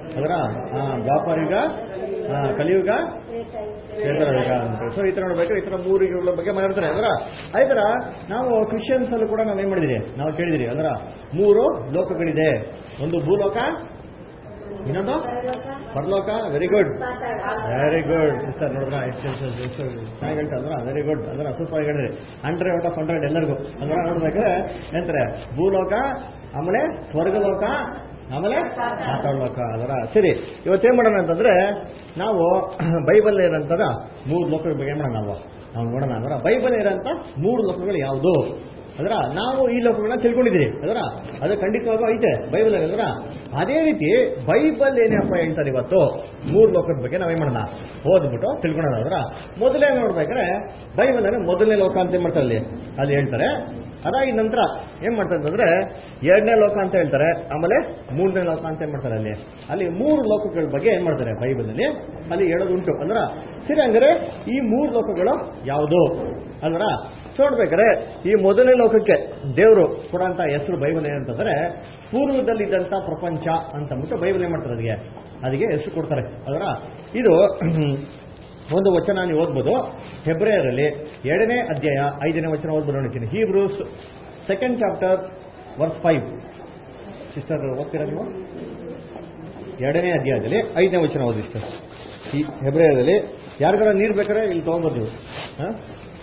ಅದರ ದ್ವಾಪರ ಯುಗ ಆ, ಕಲಿಯುಗ ತ್ರೇತರ ಯುಗ ಅಂತ ಸೊ ಈ ತರ ನೋಡ್ಬೇಕಾದ್ರೆ ಈ ತರ ಮೂರು ಯುಗಗಳ ಬಗ್ಗೆ ಮಾತಾಡ್ತಾರೆ ಅದರ ಆಯ್ತರ ನಾವು ಕ್ರಿಶ್ಚಿಯನ್ಸ್ ಅಲ್ಲೂ ಕೂಡ ನಾವೇನ್ ಮಾಡಿದಿರಿ ನಾವು ಕೇಳಿದಿರಿ ಅದರ ಮೂರು ಲೋಕಗಳಿದೆ ಒಂದು ಭೂಲೋಕ ಇನ್ನೊಂದು ಪರಲೋಕ very good very good sister ನೋಡಿದ್ರ ಎಷ್ಟು ಎಷ್ಟು ಎಷ್ಟು ಚೆನ್ನಾಗಿ ಹೇಳ್ತಾ ಅಂದ್ರ ವೆರಿ ಗುಡ್ ಅಂದ್ರೆ ಸೂಪರ್ ಆಗಿ ಹೇಳಿದ್ರಿ ಹಂಡ್ರೆಡ್ ಔಟ್ ಆಫ್ ಹಂಡ್ರೆಡ್ ಎಲ್ಲರಿಗೂ ಅಂದ್ರೆ ನೋಡ್ಬೇಕಾದ್ರೆ ಏನಂತಾರೆ ಭೂಲೋಕ ಆಮೇಲೆ ಸ್ವರ್ಗಲೋಕ ಆಮೇಲೆ ಮಾತಾಡ್ಲೋಕ ಅದರ ಸರಿ ಇವತ್ತೇನ್ ಮಾಡೋಣ ಅಂತಂದ್ರೆ ನಾವು ಬೈಬಲ್ ಏನಂತದ ಮೂರು ಲೋಕಗಳ ಬಗ್ಗೆ ಏನ್ ಮಾಡೋಣ ನಾವು ನಾವು ನೋಡೋಣ ಅಂದ್ರೆ ಬೈಬಲ್ ಇರೋಂಥ ಮೂರು ಲೋಕಗಳು ಯಾವುದು ಅದರ ನಾವು ಈ ಲೋಕಗಳನ್ನ ತಿಳ್ಕೊಂಡಿದ್ದೀರಿ ಅದರ ಅದು ಖಂಡಿತವಾಗೂ ಐತೆ ಬೈಬಲ್ ಅದರ ಅದೇ ರೀತಿ ಬೈಬಲ್ ಏನಪ್ಪ ಹೇಳ್ತಾರೆ ಇವತ್ತು ಮೂರು ಲೋಕದ ಬಗ್ಗೆ ನಾವೇನ್ ಮಾಡೋಣ ಓದ್ಬಿಟ್ಟು ತಿಳ್ಕೊಳ್ಳೋಣ ಅದರ ಮೊದಲೇ ನೋಡ್ಬೇಕಾದ್ರೆ ಬೈಬಲ್ ಅಂದ್ರೆ ಮೊದಲನೇ ಲೋಕ ಅಂತ ಏನ್ ಮಾಡ್ತಾರೆ ಅಲ್ಲಿ ಅಲ್ಲಿ ಹೇಳ್ತಾರೆ ಅದಾಗಿ ನಂತರ ಏನ್ ಮಾಡ್ತಾರೆ ಅಂತಂದ್ರೆ ಎರಡನೇ ಲೋಕ ಅಂತ ಹೇಳ್ತಾರೆ ಆಮೇಲೆ ಮೂರನೇ ಲೋಕ ಅಂತ ಏನ್ ಮಾಡ್ತಾರೆ ಅಲ್ಲಿ ಅಲ್ಲಿ ಮೂರು ಲೋಕಗಳ ಬಗ್ಗೆ ಏನ್ ಮಾಡ್ತಾರೆ ಬೈಬಲ್ ಅಲ್ಲಿ ಅಲ್ಲಿ ಹೇಳೋದು ಉಂಟು ಅಂದ್ರ ಸರಿ ಹಂಗಾರೆ ಈ ಮೂರು ಲೋಕಗಳು ಯಾವುದು ಅಲ್ವರ ನೋಡ್ಬೇಕಾದ್ರೆ ಈ ಮೊದಲನೇ ಲೋಕಕ್ಕೆ ದೇವರು ಕೊಡಂತ ಹೆಸರು ಬೈಬಲ್ ಏನಂತಂದ್ರೆ ಪೂರ್ವದಲ್ಲಿದ್ದಂಥ ಪ್ರಪಂಚ ಅಂತ ಅಂದ್ಬಿಟ್ಟು ಬೈಬಲ್ ಏನ್ ಮಾಡ್ತಾರೆ ಅದಕ್ಕೆ ಅದಕ್ಕೆ ಹೆಸರು ಕೊಡ್ತಾರೆ ಅದರ ಇದು ಒಂದು ವಚನ ನೀವು ಓದ್ಬೋದು ಫೆಬ್ರವರಿಯಲ್ಲಿ ಎರಡನೇ ಅಧ್ಯಾಯ ಐದನೇ ವಚನ ಓದ್ಬೋದು ನೋಡ್ತೀನಿ Hebrews second chapter verse five sister ಓದ್ತೀರಾ ನೀವು ಎರಡನೇ ಅಧ್ಯಾಯದಲ್ಲಿ ಐದನೇ ವಚನ ಓದಿ ಸಿಸ್ಟರ್ ಈ ಫೆಬ್ರವರಿಯಲ್ಲಿ ಯಾರಿಗಾರ ನೀರು ಬೇಕಾದ್ರೆ ಇಲ್ಲಿ ತೊಗೊಂಬೋದು ನೀವು ಹಾಂ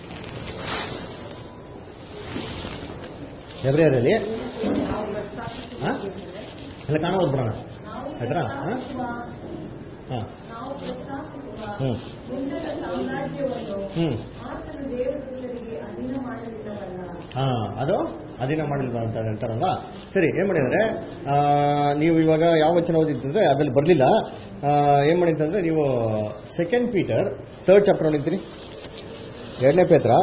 ಫೆಬ್ರವರಿಯಲ್ಲಿ ಹಾಂ ಎಲ್ಲ ಕಾಣ ಓದ್ಬಿಡೋಣ ಆಯ್ತಾ ಹಾಂ ಹಾಂ ನಾವು ಪ್ರಸ್ತಾಪಿಸುವ ಹ್ಞೂ ಮುಂದಿನ ಸಾಮ್ರಾಜ್ಯವನ್ನು ಹ್ಞೂ ಆತನು ದೇವದೂತರಿಗೆ ಅಧೀನ ಮಾಡಲಿಲ್ಲವಲ್ಲ ಹಾ ಅದು ಅಧೀನ ಮಾಡಿಲ್ವಾ ಅಂತ ಹೇಳ್ತಾರಲ್ವ ಸರಿ ಏನ್ ಮಾಡಿದ್ರೆ ಆ, ನೀವು ಇವಾಗ ಯಾವ ವಚನ ಓದಿತ್ತಂದ್ರೆ ಅದ್ರಲ್ಲಿ ಬರಲಿಲ್ಲ ಏನ್ ಮಾಡಿತ್ತಂದ್ರೆ ನೀವು ಸೆಕೆಂಡ್ ಪೀಟರ್ ಥರ್ಡ್ ಚಾಪ್ಟರ್ ನೋಡಿದ್ರಿ ಎರಡನೇ ಪೇತ್ರ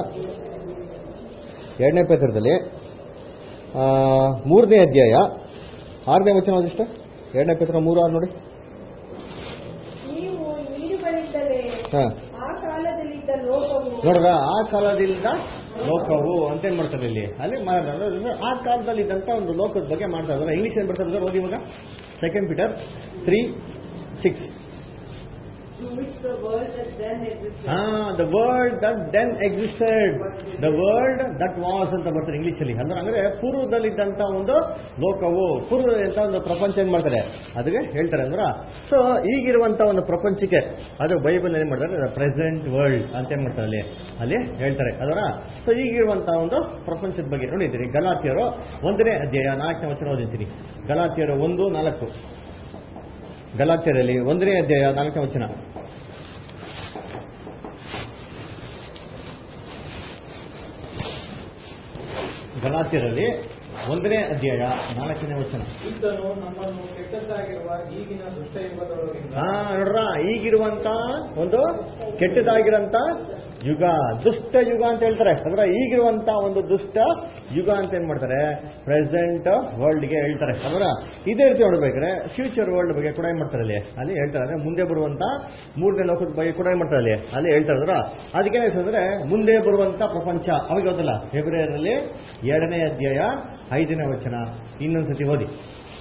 ಎರಡನೇ ಪೇತ್ರದಲ್ಲಿ ಆ, ಮೂರನೇ ಅಧ್ಯಾಯ ಆರನೇ ವಚನ ಓದಿಷ್ಟ ಎರಡನೇ ಪೇತ್ರ ಮೂರು ಆರು ನೋಡಿ ನೀವು ನೀಡುಗಳಿದ್ದರೆ ಹಾ ಆ ಕಾಲದಲ್ಲಿದ್ದ ಲೋಕವು ನೋಡ್ರ ಆ ಕಾಲದಿಂದ ಲೋಕವು ಅಂತ ಏನ್ ಮಾಡ್ತಾರೆ ಇಲ್ಲಿ ಅಲ್ಲಿ ಮಾತಾಡ್ತಾರೆ ಆ ಕಾಲದಲ್ಲಿ ಇದ್ದಂತ ಒಂದು ಲೋಕದ ಬಗ್ಗೆ ಮಾಡ್ತಾ ಇದ್ದಾರೆ ಇಂಗ್ಲಿಷ್ ಏನ್ ಬರ್ತಾರೆ ಓದಿ ಇವಾಗ second Peter three six to which the world that then existed ಹಾ the world that then existed the world that was ಅಂತ ಬರ್ತಾರೆ ಇಂಗ್ಲಿಷ್ ಅಲ್ಲಿ ಅಂದ್ರೆ ಅಂದ್ರೆ ಪೂರ್ವದಲ್ಲಿದ್ದಂತ ಒಂದು ಲೋಕವು ಪೂರ್ವದಲ್ಲಿದ್ದಂತ ಒಂದು ಪ್ರಪಂಚ ಏನ್ ಮಾಡ್ತಾರೆ ಅದಕ್ಕೆ ಹೇಳ್ತಾರೆ ಅಂದ್ರ ಸೊ ಈಗಿರುವಂತ ಒಂದು ಪ್ರಪಂಚಕ್ಕೆ ಅದು ಬೈಬಲ್ ಏನ್ ಮಾಡ್ತಾರೆ ಪ್ರೆಸೆಂಟ್ ವರ್ಲ್ಡ್ ಅಂತ ಏನ್ ಮಾಡ್ತಾರೆ ಅಲ್ಲಿ ಅಲ್ಲಿ ಹೇಳ್ತಾರೆ ಅದರ ಸೊ ಈಗಿರುವಂತ ಒಂದು ಪ್ರಪಂಚದ ಬಗ್ಗೆ ನೋಡಿದ್ದೀರಿ ಗಲಾತಿಯರು ಒಂದನೇ ಅಧ್ಯಾಯ ನಾಲ್ಕನೇ ವಚನ ಓದಿದ್ದೀರಿ ಗಲಾತಿಯರು ಒಂದು ನಾಲ್ಕು ಗಲಾತಿಯರಲ್ಲಿ ಒಂದನೇ ಅಧ್ಯಾಯ ನಾಲ್ಕನೇ ವಚನ ಗಲಾತ್ಯರಲ್ಲಿ ಒಂದನೇ ಅಧ್ಯಾಯ ನಾಲ್ಕನೇ ವಚನ ಇದ್ದನು ನಮ್ಮನ್ನು ಕೆಟ್ಟದ್ದಾಗಿರುವ ಈಗಿನ ದುಷ್ಟಯುಗದೊಳಗಿಂದ ಹಾ ನೋಡ್ರ ಈಗಿರುವಂತ ಒಂದು ಕೆಟ್ಟದಾಗಿರಂತ ಯುಗ ದುಷ್ಟ ಯುಗ ಅಂತ ಹೇಳ್ತಾರೆ ಅಂದ್ರೆ ಈಗಿರುವಂತ ಒಂದು ದುಷ್ಟ ಯುಗ ಅಂತ ಏನ್ ಮಾಡ್ತಾರೆ ಪ್ರೆಸೆಂಟ್ ವರ್ಲ್ಡ್ಗೆ ಹೇಳ್ತಾರೆ ಅದರ ಇದೇ ರೀತಿ ನೋಡ್ಬೇಕಾದ್ರೆ ಫ್ಯೂಚರ್ ವರ್ಲ್ಡ್ ಬಗ್ಗೆ ಕೂಡ ಏನ್ ಮಾಡ್ತಾರೆ ಅಲ್ಲಿ ಅಲ್ಲಿ ಹೇಳ್ತಾರೆ ಅಂದ್ರೆ ಮುಂದೆ ಬರುವಂತ ಮೂರನೇ ಲೋಕದ ಬಗ್ಗೆ ಕೂಡ ಏನ್ ಮಾಡ್ತಾರೆ ಅಲ್ಲಿ ಅಲ್ಲಿ ಹೇಳ್ತಾರೆ ಅದರ ಅದಕ್ಕೆ ಅಂದ್ರೆ ಮುಂದೆ ಬರುವಂತ ಪ್ರಪಂಚ ಅವಾಗ ಗೊತ್ತಲ್ಲ ಫೆಬ್ರವರಿಯಲ್ಲಿ ಎರಡನೇ ಅಧ್ಯಾಯ ಐದನೇ ವಚನ ಇನ್ನೊಂದ್ಸತಿ ಓದಿ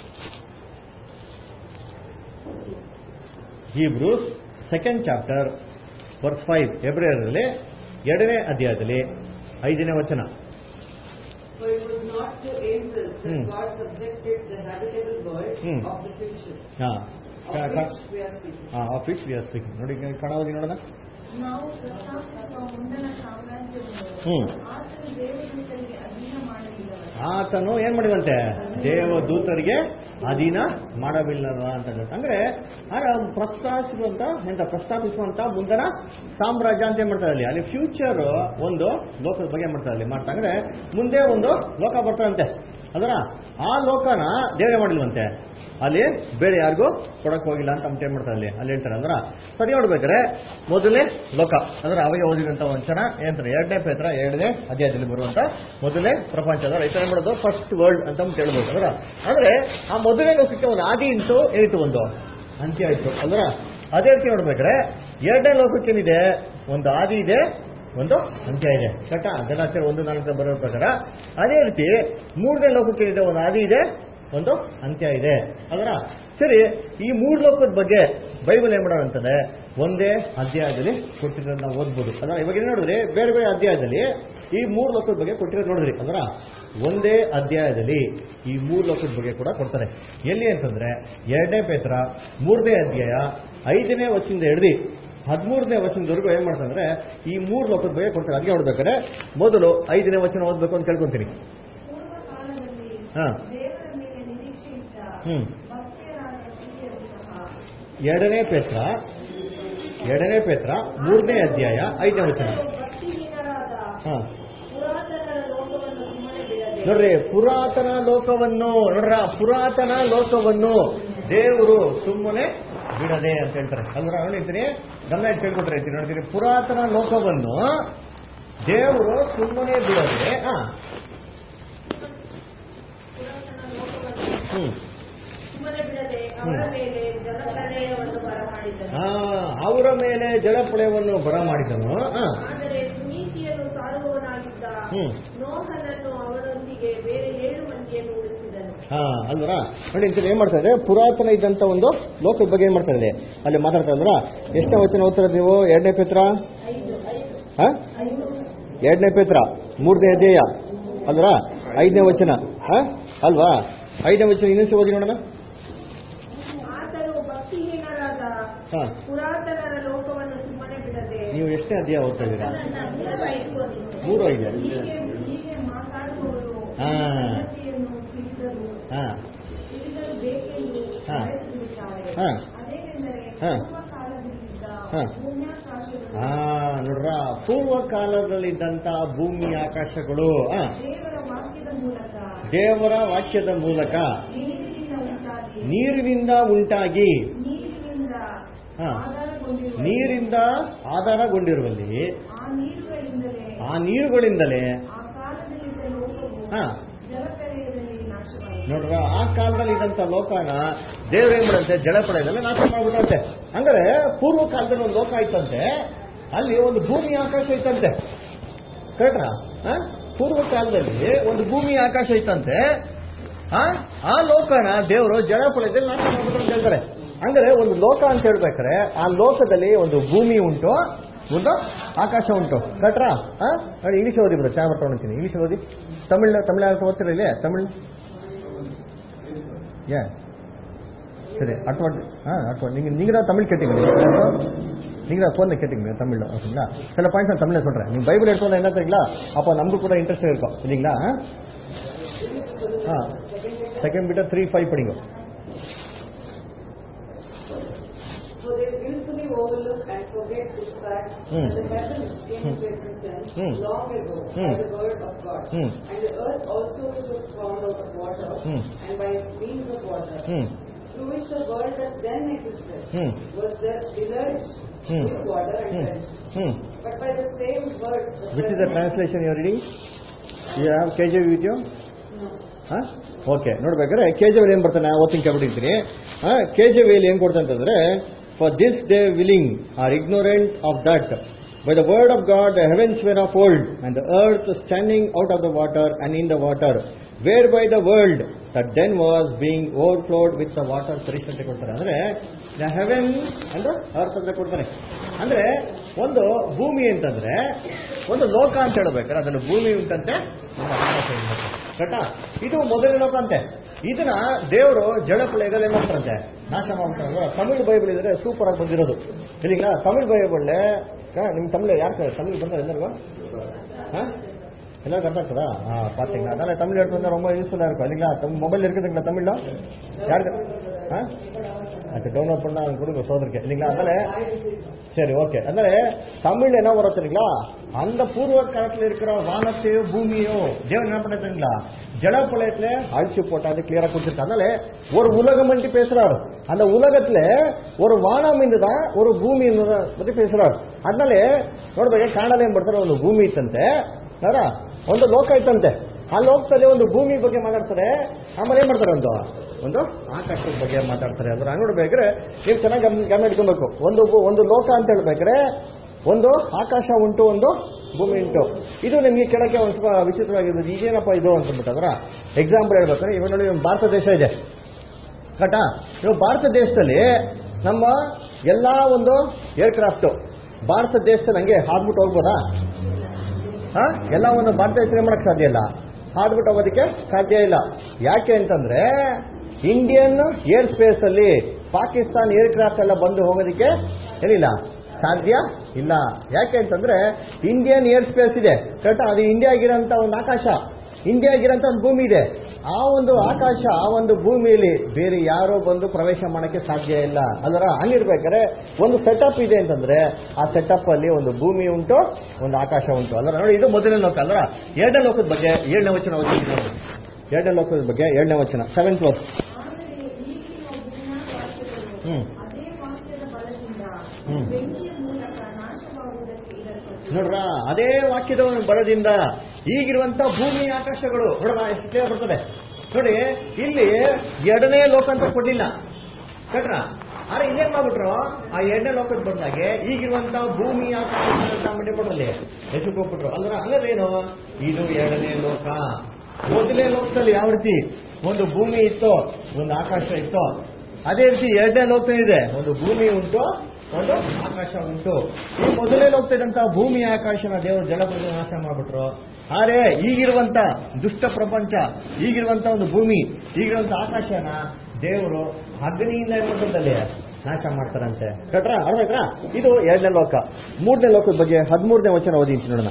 Hebrews second chapter verse five ಫೆಬ್ರವರಿಯಲ್ಲಿ ಎರಡನೇ ಅಧ್ಯಾಯದಲ್ಲಿ ಐದನೇ ವಚನ For it was not to angels that Hmm. God subjected the habitable world Hmm. of the future, ಹಾ of which we are speaking. Of which we are speaking ನೋಡಿ ಕಣವಾಗಿ ನೋಡೋಣ ನಾವು ಪ್ರಸ್ತಾಪಿಸುವ ಮುಂದಿನ ಸಾಮ್ರಾಜ್ಯವನ್ನು ಹ್ಮ್. ಆತನು ದೇವದೂತರಿಗೆ ಅಧೀನ ಮಾಡಲಿಲ್ಲವಲ್ಲ ಆತನು ಏನ್ ಮಾಡಿದಂತೆ ದೇವದೂತರಿಗೆ ಅಧೀನ ಮಾಡಬಿಲ್ಲವ ಅಂತ ಹೇಳ್ತಾರೆ. ಅಂದ್ರೆ ಆಗ ಪ್ರಸ್ತಾಪಿಸುವಂತ ಎಂತ ಪ್ರಸ್ತಾಪಿಸುವಂತ ಮುಂದಿನ ಸಾಮ್ರಾಜ್ಯ ಅಂತ ಏನ್ ಮಾಡ್ತಾರೆ ಅಲ್ಲಿ ಅಲ್ಲಿ ಫ್ಯೂಚರ್ ಒಂದು ಲೋಕದ ಬಗ್ಗೆ ಮಾಡ್ತಾರೆ ಅಲ್ಲಿ ಮಾಡ್ತಾ ಅಂದ್ರೆ ಮುಂದೆ ಒಂದು ಲೋಕ ಬರ್ತಾರಂತೆ ಅದರ ಆ ಲೋಕನ ದೇವರೇ ಮಾಡಿಲ್ವಂತೆ ಅಲ್ಲಿ ಬೇರೆ ಯಾರಿಗೂ ಕೊಡಕ್ ಹೋಗಿಲ್ಲ ಅಂತ ಅಂದ್ಬಿಟ್ಟು ಏನ್ ಮಾಡ್ತಾರೆ ಅಲ್ಲಿ ಅಲ್ಲಿ ಹೇಳ್ತಾರೆ ಅಂದ್ರ ಸರಿ ನೋಡ್ಬೇಕಾದ್ರೆ ಮೊದಲನೇ ಲೋಕ ಅಂದ್ರೆ ಅವಾಗ ಓದಿದಂತ ಒಂದ್ಸಲ ಏನಂತಾರೆ ಎರಡನೇ ಪೇತ್ರ ಎರಡನೇ ಅಧ್ಯಾಯದಲ್ಲಿ ಬರುವಂತ ಮೊದಲನೇ ಪ್ರಪಂಚ ಅಂದ್ರೆ ರೈತ ಏನ್ ಮಾಡೋದು ಫಸ್ಟ್ ವರ್ಲ್ಡ್ ಅಂತ ಅಂದ್ಬಿಟ್ಟು ಹೇಳ್ಬೋದು ಅಂದ್ರೆ ಅಂದ್ರೆ ಆ ಮೊದಲನೇ ಲೋಕಕ್ಕೆ ಒಂದು ಆದಿ ಇಂಟು ಏನಿತ್ತು ಒಂದು ಅಂತ್ಯ ಆಯ್ತು ಅಂದ್ರೆ ಅದೇ ರೀತಿ ನೋಡ್ಬೇಕಾದ್ರೆ ಎರಡನೇ ಲೋಕಕ್ಕೆ ಏನಿದೆ ಒಂದು ಆದಿ ಇದೆ ಒಂದು ಅಂತ್ಯ ಇದೆ ಕರೆಕ್ಟಾ ಗಣಾಚಾರ ಒಂದು ನಾಲ್ಕು ಬರೋ ಪ್ರಕಾರ ಅದೇ ರೀತಿ ಮೂರನೇ ಲೋಕಕ್ಕೆ ಏನಿದೆ ಒಂದು ಆದಿ ಇದೆ ಒಂದು ಅಂತ್ಯ ಇದೆ ಅದರ ಸರಿ ಈ ಮೂರು ಲೋಕದ ಬಗ್ಗೆ ಬೈಬಲ್ ಏನ್ ಮಾಡೋಣ ಅಂತಂದ್ರೆ ಒಂದೇ ಅಧ್ಯಾಯದಲ್ಲಿ ಕೊಟ್ಟಿರೋದು ನಾವು ಓದ್ಬೋದು ಅದರ ಇವಾಗ ಏನ್ ನೋಡಿದ್ರಿ ಬೇರೆ ಬೇರೆ ಅಧ್ಯಾಯದಲ್ಲಿ ಈ ಮೂರು ಲೋಕದ ಬಗ್ಗೆ ಕೊಟ್ಟಿರೋದು ನೋಡಿದ್ರಿ ಅದರ ಒಂದೇ ಅಧ್ಯಾಯದಲ್ಲಿ ಈ ಮೂರು ಲೋಕದ ಬಗ್ಗೆ ಕೂಡ ಕೊಡ್ತಾರೆ ಎಲ್ಲಿ ಅಂತಂದ್ರೆ ಎರಡನೇ ಪೇತ್ರ ಮೂರನೇ ಅಧ್ಯಾಯ ಐದನೇ ವರ್ಷದಿಂದ ಹಿಡ್ದು ಹದಿಮೂರನೇ ವಚನದವರೆಗೂ ಏನ್ ಮಾಡ್ತಂದ್ರೆ ಈ ಮೂರು ಲೋಕದ ಬಗ್ಗೆ ಕೊಡ್ತಾರೆ ಅದಕ್ಕೆ ನೋಡ್ಬೇಕಾದ್ರೆ ಮೊದಲು ಐದನೇ ವಚನ ಓದ್ಬೇಕು ಅಂತ ಕೇಳ್ಕೊಂತೀನಿ ಪೂರ್ವ ಕಾಲದಲ್ಲಿ ಹಾ ದೇವರ ಮೇಲೆ ನಿರೀಕ್ಷೆಯಿಟ್ಟ ಹ್ಮ್ ಭಕ್ತರಾದ ಸ್ತ್ರೀಯರು ಸಹ ಎರಡನೇ ಪೇತ್ರ ಎರಡನೇ ಪೇತ್ರ ಮೂರನೇ ಅಧ್ಯಾಯ ಐದನೇ ವಚನ ಭಕ್ತಿಹೀನರಾದ ಹಾ ಪುರಾತನರ ಲೋಕವನ್ನು ಸುಮ್ಮನೆ ಬಿಡದೆ ನೋಡ್ರಿ ಪುರಾತನ ಲೋಕವನ್ನು ನೋಡ್ರ ಪುರಾತನ ಲೋಕವನ್ನು ದೇವರು ಸುಮ್ಮನೆ ಬಿಡದೆ ಅಂತ ಹೇಳ್ತಾರೆ ಅಲ್ರ ನೋಡಿರ್ತೀನಿ ಗಮನ ಇಟ್ಟು ಕೇಳ್ಕೊತಾರೆ ಐತಿ ನೋಡ್ತೀನಿ ಪುರಾತನ ಲೋಕವನ್ನು ದೇವರು ಸುಮ್ಮನೆ ಬಿಡದೆ ಹಾ ಪುರಾತನ ಲೋಕವನ್ನು ಹ್ಮ್ ಸುಮ್ಮನೆ ಬಿಡದೆ ಅವರ ಮೇಲೆ ಜಲಪ್ರಳಯವನ್ನು ಬರಮಾಡಿದನು ಆ, ಅವರ ಮೇಲೆ ಜಲಪ್ರಳಯವನ್ನು ಬರ ಮಾಡಿದನು ಆ, ಆದರೆ ಸುನೀತಿಯನ್ನು ಸಾರುವವನಾಗಿದ್ದ ಹ್ಮ್. ನೋಹನನ್ನು ಅವರೊಂದಿಗೆ ಬೇರೆ ಏಳು ಮಂದಿಯನ್ನು ಉಳಿಸಿದನು ಹಾ ಅಲ್ವರ ನೋಡಿ ಇಂಥದ್ದು ಏನ್ ಮಾಡ್ತಾ ಇದೆ ಪುರಾತನ ಇದ್ದಂತ ಒಂದು ಲೋಕದ ಬಗ್ಗೆ ಏನ್ ಮಾಡ್ತಾ ಇದೆ ಅಲ್ಲಿ ಮಾತಾಡ್ತಾ ಇದ್ರ ಎಷ್ಟನೇ ವಚನ ಓದ್ತಾರೆ ನೀವು ಎರಡನೇ ಪೇತ್ರ ಐದು ಐದು ಹಾ ಐದು ಎರಡನೇ ಪೇತ್ರ ಮೂರನೇ ಅಧ್ಯಾಯ ಅಲ್ವರ ಐದನೇ ವಚನ ಹಾ ಅಲ್ವಾ ಐದನೇ ವಚನ ಇನ್ನೊಂದ್ಸ ಓದಿ ನೋಡೋಣ ಆತನು ಭಕ್ತಿಹೀನರಾದ ಹಾ ಪುರಾತನರ ಲೋಕವನ್ನು ಸುಮ್ಮನೆ ಬಿಡದೆ ನೀವು ಎಷ್ಟನೇ ಅಧ್ಯಾಯ ಓದ್ತಾ ಇದ್ದೀರಾ ಮೂರು ಐದು ಓದಿ. ಮೂರು ಐದು ಹೀಗೆ ಹೀಗೆ ಮಾತಾಡುವವರು ಹಾ. ಸಂಗತಿಯನ್ನು ತಿಳಿದರು ಹಾ ತಿಳಿದರು ಬೇಕೆಂದು ಹಾ. ಬಯಸುತ್ತಾರೆ ಹಾ. ಅದೇನೆಂದರೆ ಹಾ. ಪೂರ್ವ ಕಾಲದಲ್ಲಿದ್ದ ಹಾ. ಪುಣ್ಯಾಕಾಶಗಳು ಹಾ ನೋಡ್ರ ಪೂರ್ವ ಕಾಲದಲ್ಲಿದ್ದಂತ ಭೂಮಿ ಆಕಾಶಗಳು ಹಾ ದೇವರ ವಾಕ್ಯದ ಮೂಲಕ ದೇವರ ವಾಕ್ಯದ ಮೂಲಕ ನೀರಿನಿಂದ ಉಂಟಾಗಿ ನೀರಿನಿಂದ ಉಂಟಾಗಿ ನೀರಿನಿಂದ ಹಾ. ಆಧಾರಗೊಂಡಿರುವ ನೀರಿಂದ ಆಧಾರಗೊಂಡಿರುವಲ್ಲಿ ಆ ನೀರುಗಳಿಂದಲೇ ಆ ನೀರುಗಳಿಂದಲೇ ಆ ಕಾಲದಲ್ಲಿದ್ದ ಲೋಕವು ಹಾ ಜಲಪ್ರಳಯದಲ್ಲಿ ನಾಶವಾಯಿತು ನೋಡ್ರ ಆ ಕಾಲದಲ್ಲಿ ಇದ್ದಂತ ಲೋಕನ ದೇವ್ರ ಏನ್ ಮಾಡಂತೆ ಜಲಪ್ರಳಯದಲ್ಲಿ ನಾಶ ಮಾಡ್ಬಿಟ್ಟಂತೆ ಅಂದ್ರೆ ಪೂರ್ವ ಕಾಲದಲ್ಲಿ ಒಂದು ಲೋಕ ಇತ್ತಂತೆ ಅಲ್ಲಿ ಒಂದು ಭೂಮಿ ಆಕಾಶ ಇತ್ತಂತೆ ಕರೆಕ್ಟಾ ಪೂರ್ವ ಕಾಲದಲ್ಲಿ ಒಂದು ಭೂಮಿ ಆಕಾಶ ಇತ್ತಂತೆ ಆ? ಆ ಲೋಕನ ದೇವರು ಜಲಪ್ರಳಯದಲ್ಲಿ ನಾಶ ಮಾಡ್ಬಿಟ್ರು ಅಂತ ಹೇಳ್ತಾರೆ ಅಂದ್ರೆ ಒಂದು ಲೋಕ ಅಂತ ಹೇಳ್ಬೇಕಾರೆ ಆ ಲೋಕದಲ್ಲಿ ಒಂದು ಭೂಮಿ ಉಂಟು ಒಂದು ಆಕಾಶ ಉಂಟು ಕಟ್ರಾ ನೋಡಿ ಇಂಗ್ಲೀಷ್ ಓದಿ ಬಿಡು ಚೆನ್ನಾಗಿ ಬರ್ತಾ ಹೊಂತೀನಿ ಇಂಗ್ಲೀಷ್ ಓದಿ ತಮಿಳ್ ತಮಿಳ್ ಯಾರು ಓದ್ತಿರ ಇಲ್ಲಿ ತಮಿಳ್ ஏ சரி அட்வாட் ஆ அட்வாட் நீங்கள் நீங்கள் தான் தமிழ் கேட்டீங்க நீங்கள் தான் ஃபோனில் கேட்டீங்க தமிழில் ஓகேங்களா சில பாயிண்ட்ஸ் நான் தமிழில் சொல்கிறேன் நீங்கள் பைபிள் எடுத்து வந்தால் என்ன தெரியுங்களா அப்போ நமக்கு கூட இன்ட்ரெஸ்ட் இருக்கும் இல்லைங்களா ஆ செகண்ட் பிட்டர் த்ரீ ஃபைவ் படிங்க So they willfully overlook and forget this fact Hmm. that the heavens came Hmm. into existence Hmm. long ago Hmm. by the word of God, Hmm. and the earth also which was formed out of water Hmm. and by means of water, ம் through which the world that then existed Hmm. was there deluged Hmm. with water and ம் perished. ம் But by the same word, the which is the translation you reading you have K G with you ಹಾಂ okay ನೋಡ್ಬೇಕಾದ್ರೆ K G ಏನು ಬರ್ತಾನೆ ಓದ್ತೀನಿ ಕೇಳ್ಬಿಟ್ಟಿರ್ತೀನಿ K G ವಿಯಲ್ಲಿ ಏನು ಕೊಡ್ತಾ ಅಂತಂದ್ರೆ for this they willing are ignorant of that by the word of God the heavens were of old and the earth standing out of the water and in the water where by the world that then was being overflowed with the water perish ಅಂತ ಕೊಡ್ತಾರೆ ಅಂದ್ರೆ the Heaven ಅಂದ್ರೆ earth ಅಂತ ಕೊಡ್ತಾರೆ ಅಂದ್ರೆ ಒಂದು ಭೂಮಿ ಅಂತಂದ್ರೆ ಒಂದು ಲೋಕ ಅಂತ ಹೇಳ್ಬೇಕಾದ್ರೆ ಅದನ್ನು ಭೂಮಿ ಉಂಟಂತೆ ಒಂದು ಆಕಾಶ ಉಂಟಂತೆ ಕರೆಕ್ಟಾ ಇದು ಮೊದಲನೇ ಲೋಕ ಅಂತೆ ಇದನ್ನ ದೇವರು ಜಡಪ್ರಳಯದಲ್ಲಿ ಏನ್ ಮಾಡ್ತಾರಂತೆ ನಾಶ ಮಾಡ್ತಾರೆ ತಮಿಳ್ ಬೈಬಲ್ ಇದ್ರೆ ಸೂಪರ್ ಆಗಿ ಬಂದಿರೋದು ಇಲ್ಲಿங்களா ತಮಿಳ್ ಬೈಬಲ್ ನಿಮ್ ತಮಿಳ್ ಯಾರು ತಮಿಳ್ ಬಂದ್ರೆ ಎಲ್ಲರಿಗೂ ಹಾ எல்லாருக்கும் அர்த்தம் இருக்குதா ஆ பாத்தீங்களா அதனால தமிழ் எடுத்து வந்தா ரொம்ப யூஸ்ஃபுல்லா இருக்கும் இல்லைங்களா தம் மொபைல் இருக்குதுங்களா தமிழ்ல யாருக்கு ஆ அது டவுன்லோட் பண்ணா அவங்க கொடுங்க சோதரிக்க இல்லைங்களா அதனால சரி ஓகே அதனால தமிழ் என்ன வரும் தெரியுங்களா அந்த பூர்வ காலத்துல இருக்கிற வானத்தையும் பூமியும் தேவன் என்ன பண்ண தெரியுங்களா ஜடப்பழயத்துல அழிச்சு போட்டாது கிளியரா கொடுத்துருக்கு அதனால ஒரு உலகம் பற்றி பேசுறாரு அந்த உலகத்துல ஒரு வானம் தான் ஒரு பூமಿ பத்தி பேசுறாரு அதனால ನೋಡ್ಬೇಕು ಕಾಣಲು ಏನ್ ಬರ್ತಾರೆ ಒಂದು ಭೂಮಿ ಇತ್ತಂತೆ ಅವರ ಒಂದು ಲೋಕ ಇತ್ತಂತೆ ಆ ಲೋಕದಲ್ಲಿ ಒಂದು ಭೂಮಿ ಬಗ್ಗೆ ಮಾತಾಡ್ತಾರೆ ಆಮೇಲೆ ಏನ್ ಮಾಡ್ತಾರೆ ಒಂದು ಒಂದು ಆಕಾಶದ ಬಗ್ಗೆ ಮಾತಾಡ್ತಾರೆ ಅಂದ್ರೆ ಹಂಗ್ ನೋಡ್ಬೇಕಾದ್ರೆ ನೀವು ಚೆನ್ನಾಗಿ ಗಮನ ಗಮನ ಇಟ್ಕೊಬೇಕು ಒಂದು ಭೂ- ಒಂದು ಲೋಕ ಅಂತ ಹೇಳ್ಬೇಕಾದ್ರೆ ಒಂದು ಆಕಾಶ ಉಂಟು ಒಂದು ಭೂಮಿ ಉಂಟು ಇದು ನಿಮಗೆ ಕೆಳಕ್ಕೆ ಒಂದು ಸ್ವಲ್ಪ ವಿಚಿತ್ರವಾಗಿರ್ಬೋದು ಈಗೇನಪ್ಪ ಇದು ಅಂತಂದ್ಬಿಟ್ಟು ಅದರ ಎಕ್ಸಾಂಪಲ್ ಹೇಳ್ಬೇಕಾದ್ರೆ ಇವಾಗ ನೋಡಿ ನಮ್ಮ ಭಾರತ ದೇಶ ಇದೆ ಕರೆಕ್ಟಾ ಇವಾಗ ಭಾರತ ದೇಶದಲ್ಲಿ ನಮ್ಮ ಎಲ್ಲಾ ಒಂದು ಏರ್ಕ್ರಾಫ್ಟ್ ಭಾರತ ದೇಶದಲ್ಲಿ ಹಂಗೆ ಹಾದ್ಬಿಟ್ಟು ಹೋಗ್ಬೋದಾ ಹಾ ಎಲ್ಲ ಒಂದು ಭಾರತ ದೇಶ ಮಾಡಕ್ ಸಾಧ್ಯ ಇಲ್ಲ ಹಾದ್ಬಿಟ್ಟು ಹೋಗೋದಕ್ಕೆ ಸಾಧ್ಯ ಇಲ್ಲ ಯಾಕೆ ಅಂತಂದ್ರೆ ಇಂಡಿಯನ್ ಏರ್ ಸ್ಪೇಸ್ ಅಲ್ಲಿ ಪಾಕಿಸ್ತಾನ್ ಏರ್ಕ್ರಾಫ್ಟ್ ಎಲ್ಲ ಬಂದು ಹೋಗೋದಕ್ಕೆ ಏನಿಲ್ಲ ಸಾಧ್ಯ ಇಲ್ಲ ಯಾಕೆ ಅಂತಂದ್ರೆ ಇಂಡಿಯನ್ ಏರ್ ಸ್ಪೇಸ್ ಇದೆ ಕರೆಕ್ಟ್ ಅದು ಇಂಡಿಯಾಗಿರೋಂಥ ಒಂದು ಆಕಾಶ ಇಂಡಿಯಾಗಿರೋಂಥ ಒಂದು ಭೂಮಿ ಇದೆ ಆ ಒಂದು ಆಕಾಶ ಆ ಒಂದು ಭೂಮಿಯಲ್ಲಿ ಬೇರೆ ಯಾರೋ ಬಂದು ಪ್ರವೇಶ ಮಾಡಕ್ಕೆ ಸಾಧ್ಯ ಇಲ್ಲ ಅಲ್ಲರ ಹಂಗಿರ್ಬೇಕಾದ್ರೆ ಒಂದು ಸೆಟಪ್ ಇದೆ ಅಂತಂದ್ರೆ ಆ ಸೆಟಪ್ ಅಲ್ಲಿ ಒಂದು ಭೂಮಿ ಉಂಟು ಒಂದು ಆಕಾಶ ಉಂಟು ಅಲ್ಲರ ನೋಡಿ ಇದು ಮೊದಲನೇ ಲೋಕ ಅಲ್ಲರ ಎರಡನೇ ಲೋಕದ ಬಗ್ಗೆ ಏಳನೇ ವಚನ ಓದಿದ್ದೀನಿ ನೋಡಿ. ಎರಡನೇ ಲೋಕದ ಬಗ್ಗೆ ಏಳನೇ ವಚನ ಸೆವೆಂತ್ ಕ್ಲಾಸ್ ಆದರೆ ಈಗಿನ ವಾಕ್ಯಗಳು ಹ್ಮ್ ಅದೇ ವಾಕ್ಯದ ಬಲದಿಂದ ಹ್ಮ್. ಬೆಂಕಿಯ ಮೂಲಕ ನಾಶವಾಗುವುದಕ್ಕೆ ಇಡಲ್ಪಟ್ಟಿದೆ ನೋಡ್ರ ಅದೇ ವಾಕ್ಯದ ಒಂದು ಬಲದಿಂದ ಈಗಿರುವಂತ ಭೂಮಿ ಆಕಾಶಗಳು ನೋಡ್ರ ಎಷ್ಟು ಕ್ಲಿಯರ್ ಬರ್ತದೆ ನೋಡಿ ಇಲ್ಲಿ ಎರಡನೇ ಲೋಕ ಅಂತ ಕೊಡ್ಲಿಲ್ಲ ಕಟ್ರ ಆದ್ರೆ ಇಲ್ಲೇನ್ ಮಾಡ್ಬಿಟ್ರು ಆ ಎರಡನೇ ಲೋಕದ ಬಂದಾಗೆ ಈಗಿರುವಂತ ಭೂಮಿ ಆಕಾಶ ಮಂಡಿ ಕೊಡ್ರಲ್ಲಿ ಎಷ್ಟು ಹೋಗ್ಬಿಟ್ರು ಅಲ್ರ ಹಂಗಾದ್ರೆ ಏನು ಇದು ಎರಡನೇ ಲೋಕ ಮೊದಲನೇ ಲೋಕದಲ್ಲಿ ಯಾವ ರೀತಿ ಒಂದು ಭೂಮಿ ಇತ್ತು ಒಂದು ಆಕಾಶ ಇತ್ತು ಅದೇ ರೀತಿ ಎರಡನೇ ಲೋಕ ಇದೆ ಒಂದು ಭೂಮಿ ಉಂಟು ಒಂದು ಆಕಾಶ ಉಂಟು ಈ ಮೊದಲೇ ಹೋಗ್ತಿದ್ದಂತ ಭೂಮಿ ಆಕಾಶನ ದೇವರು ಜಲಪ್ರದ ನಾಶ ಮಾಡ್ಬಿಟ್ರು ಆದ್ರೆ ಈಗಿರುವಂತ ದುಷ್ಟ ಪ್ರಪಂಚ ಈಗಿರುವಂತ ಒಂದು ಭೂಮಿ ಈಗಿರುವಂತ ಆಕಾಶನ ದೇವರು ಅಗ್ನಿಯಿಂದ ಏನ್ಮಾಡ್ತಂದಲ್ಲಿ ನಾಶ ಮಾಡ್ತಾರಂತೆ ಕಟ್ರ ಅರ್ಧಕ್ರಾ ಇದು ಎರಡನೇ ಲೋಕ ಮೂರನೇ ಲೋಕದ ಬಗ್ಗೆ ಹದಿಮೂರನೇ ವಚನ ಓದಿ ಅಂತ ನೋಡೋಣ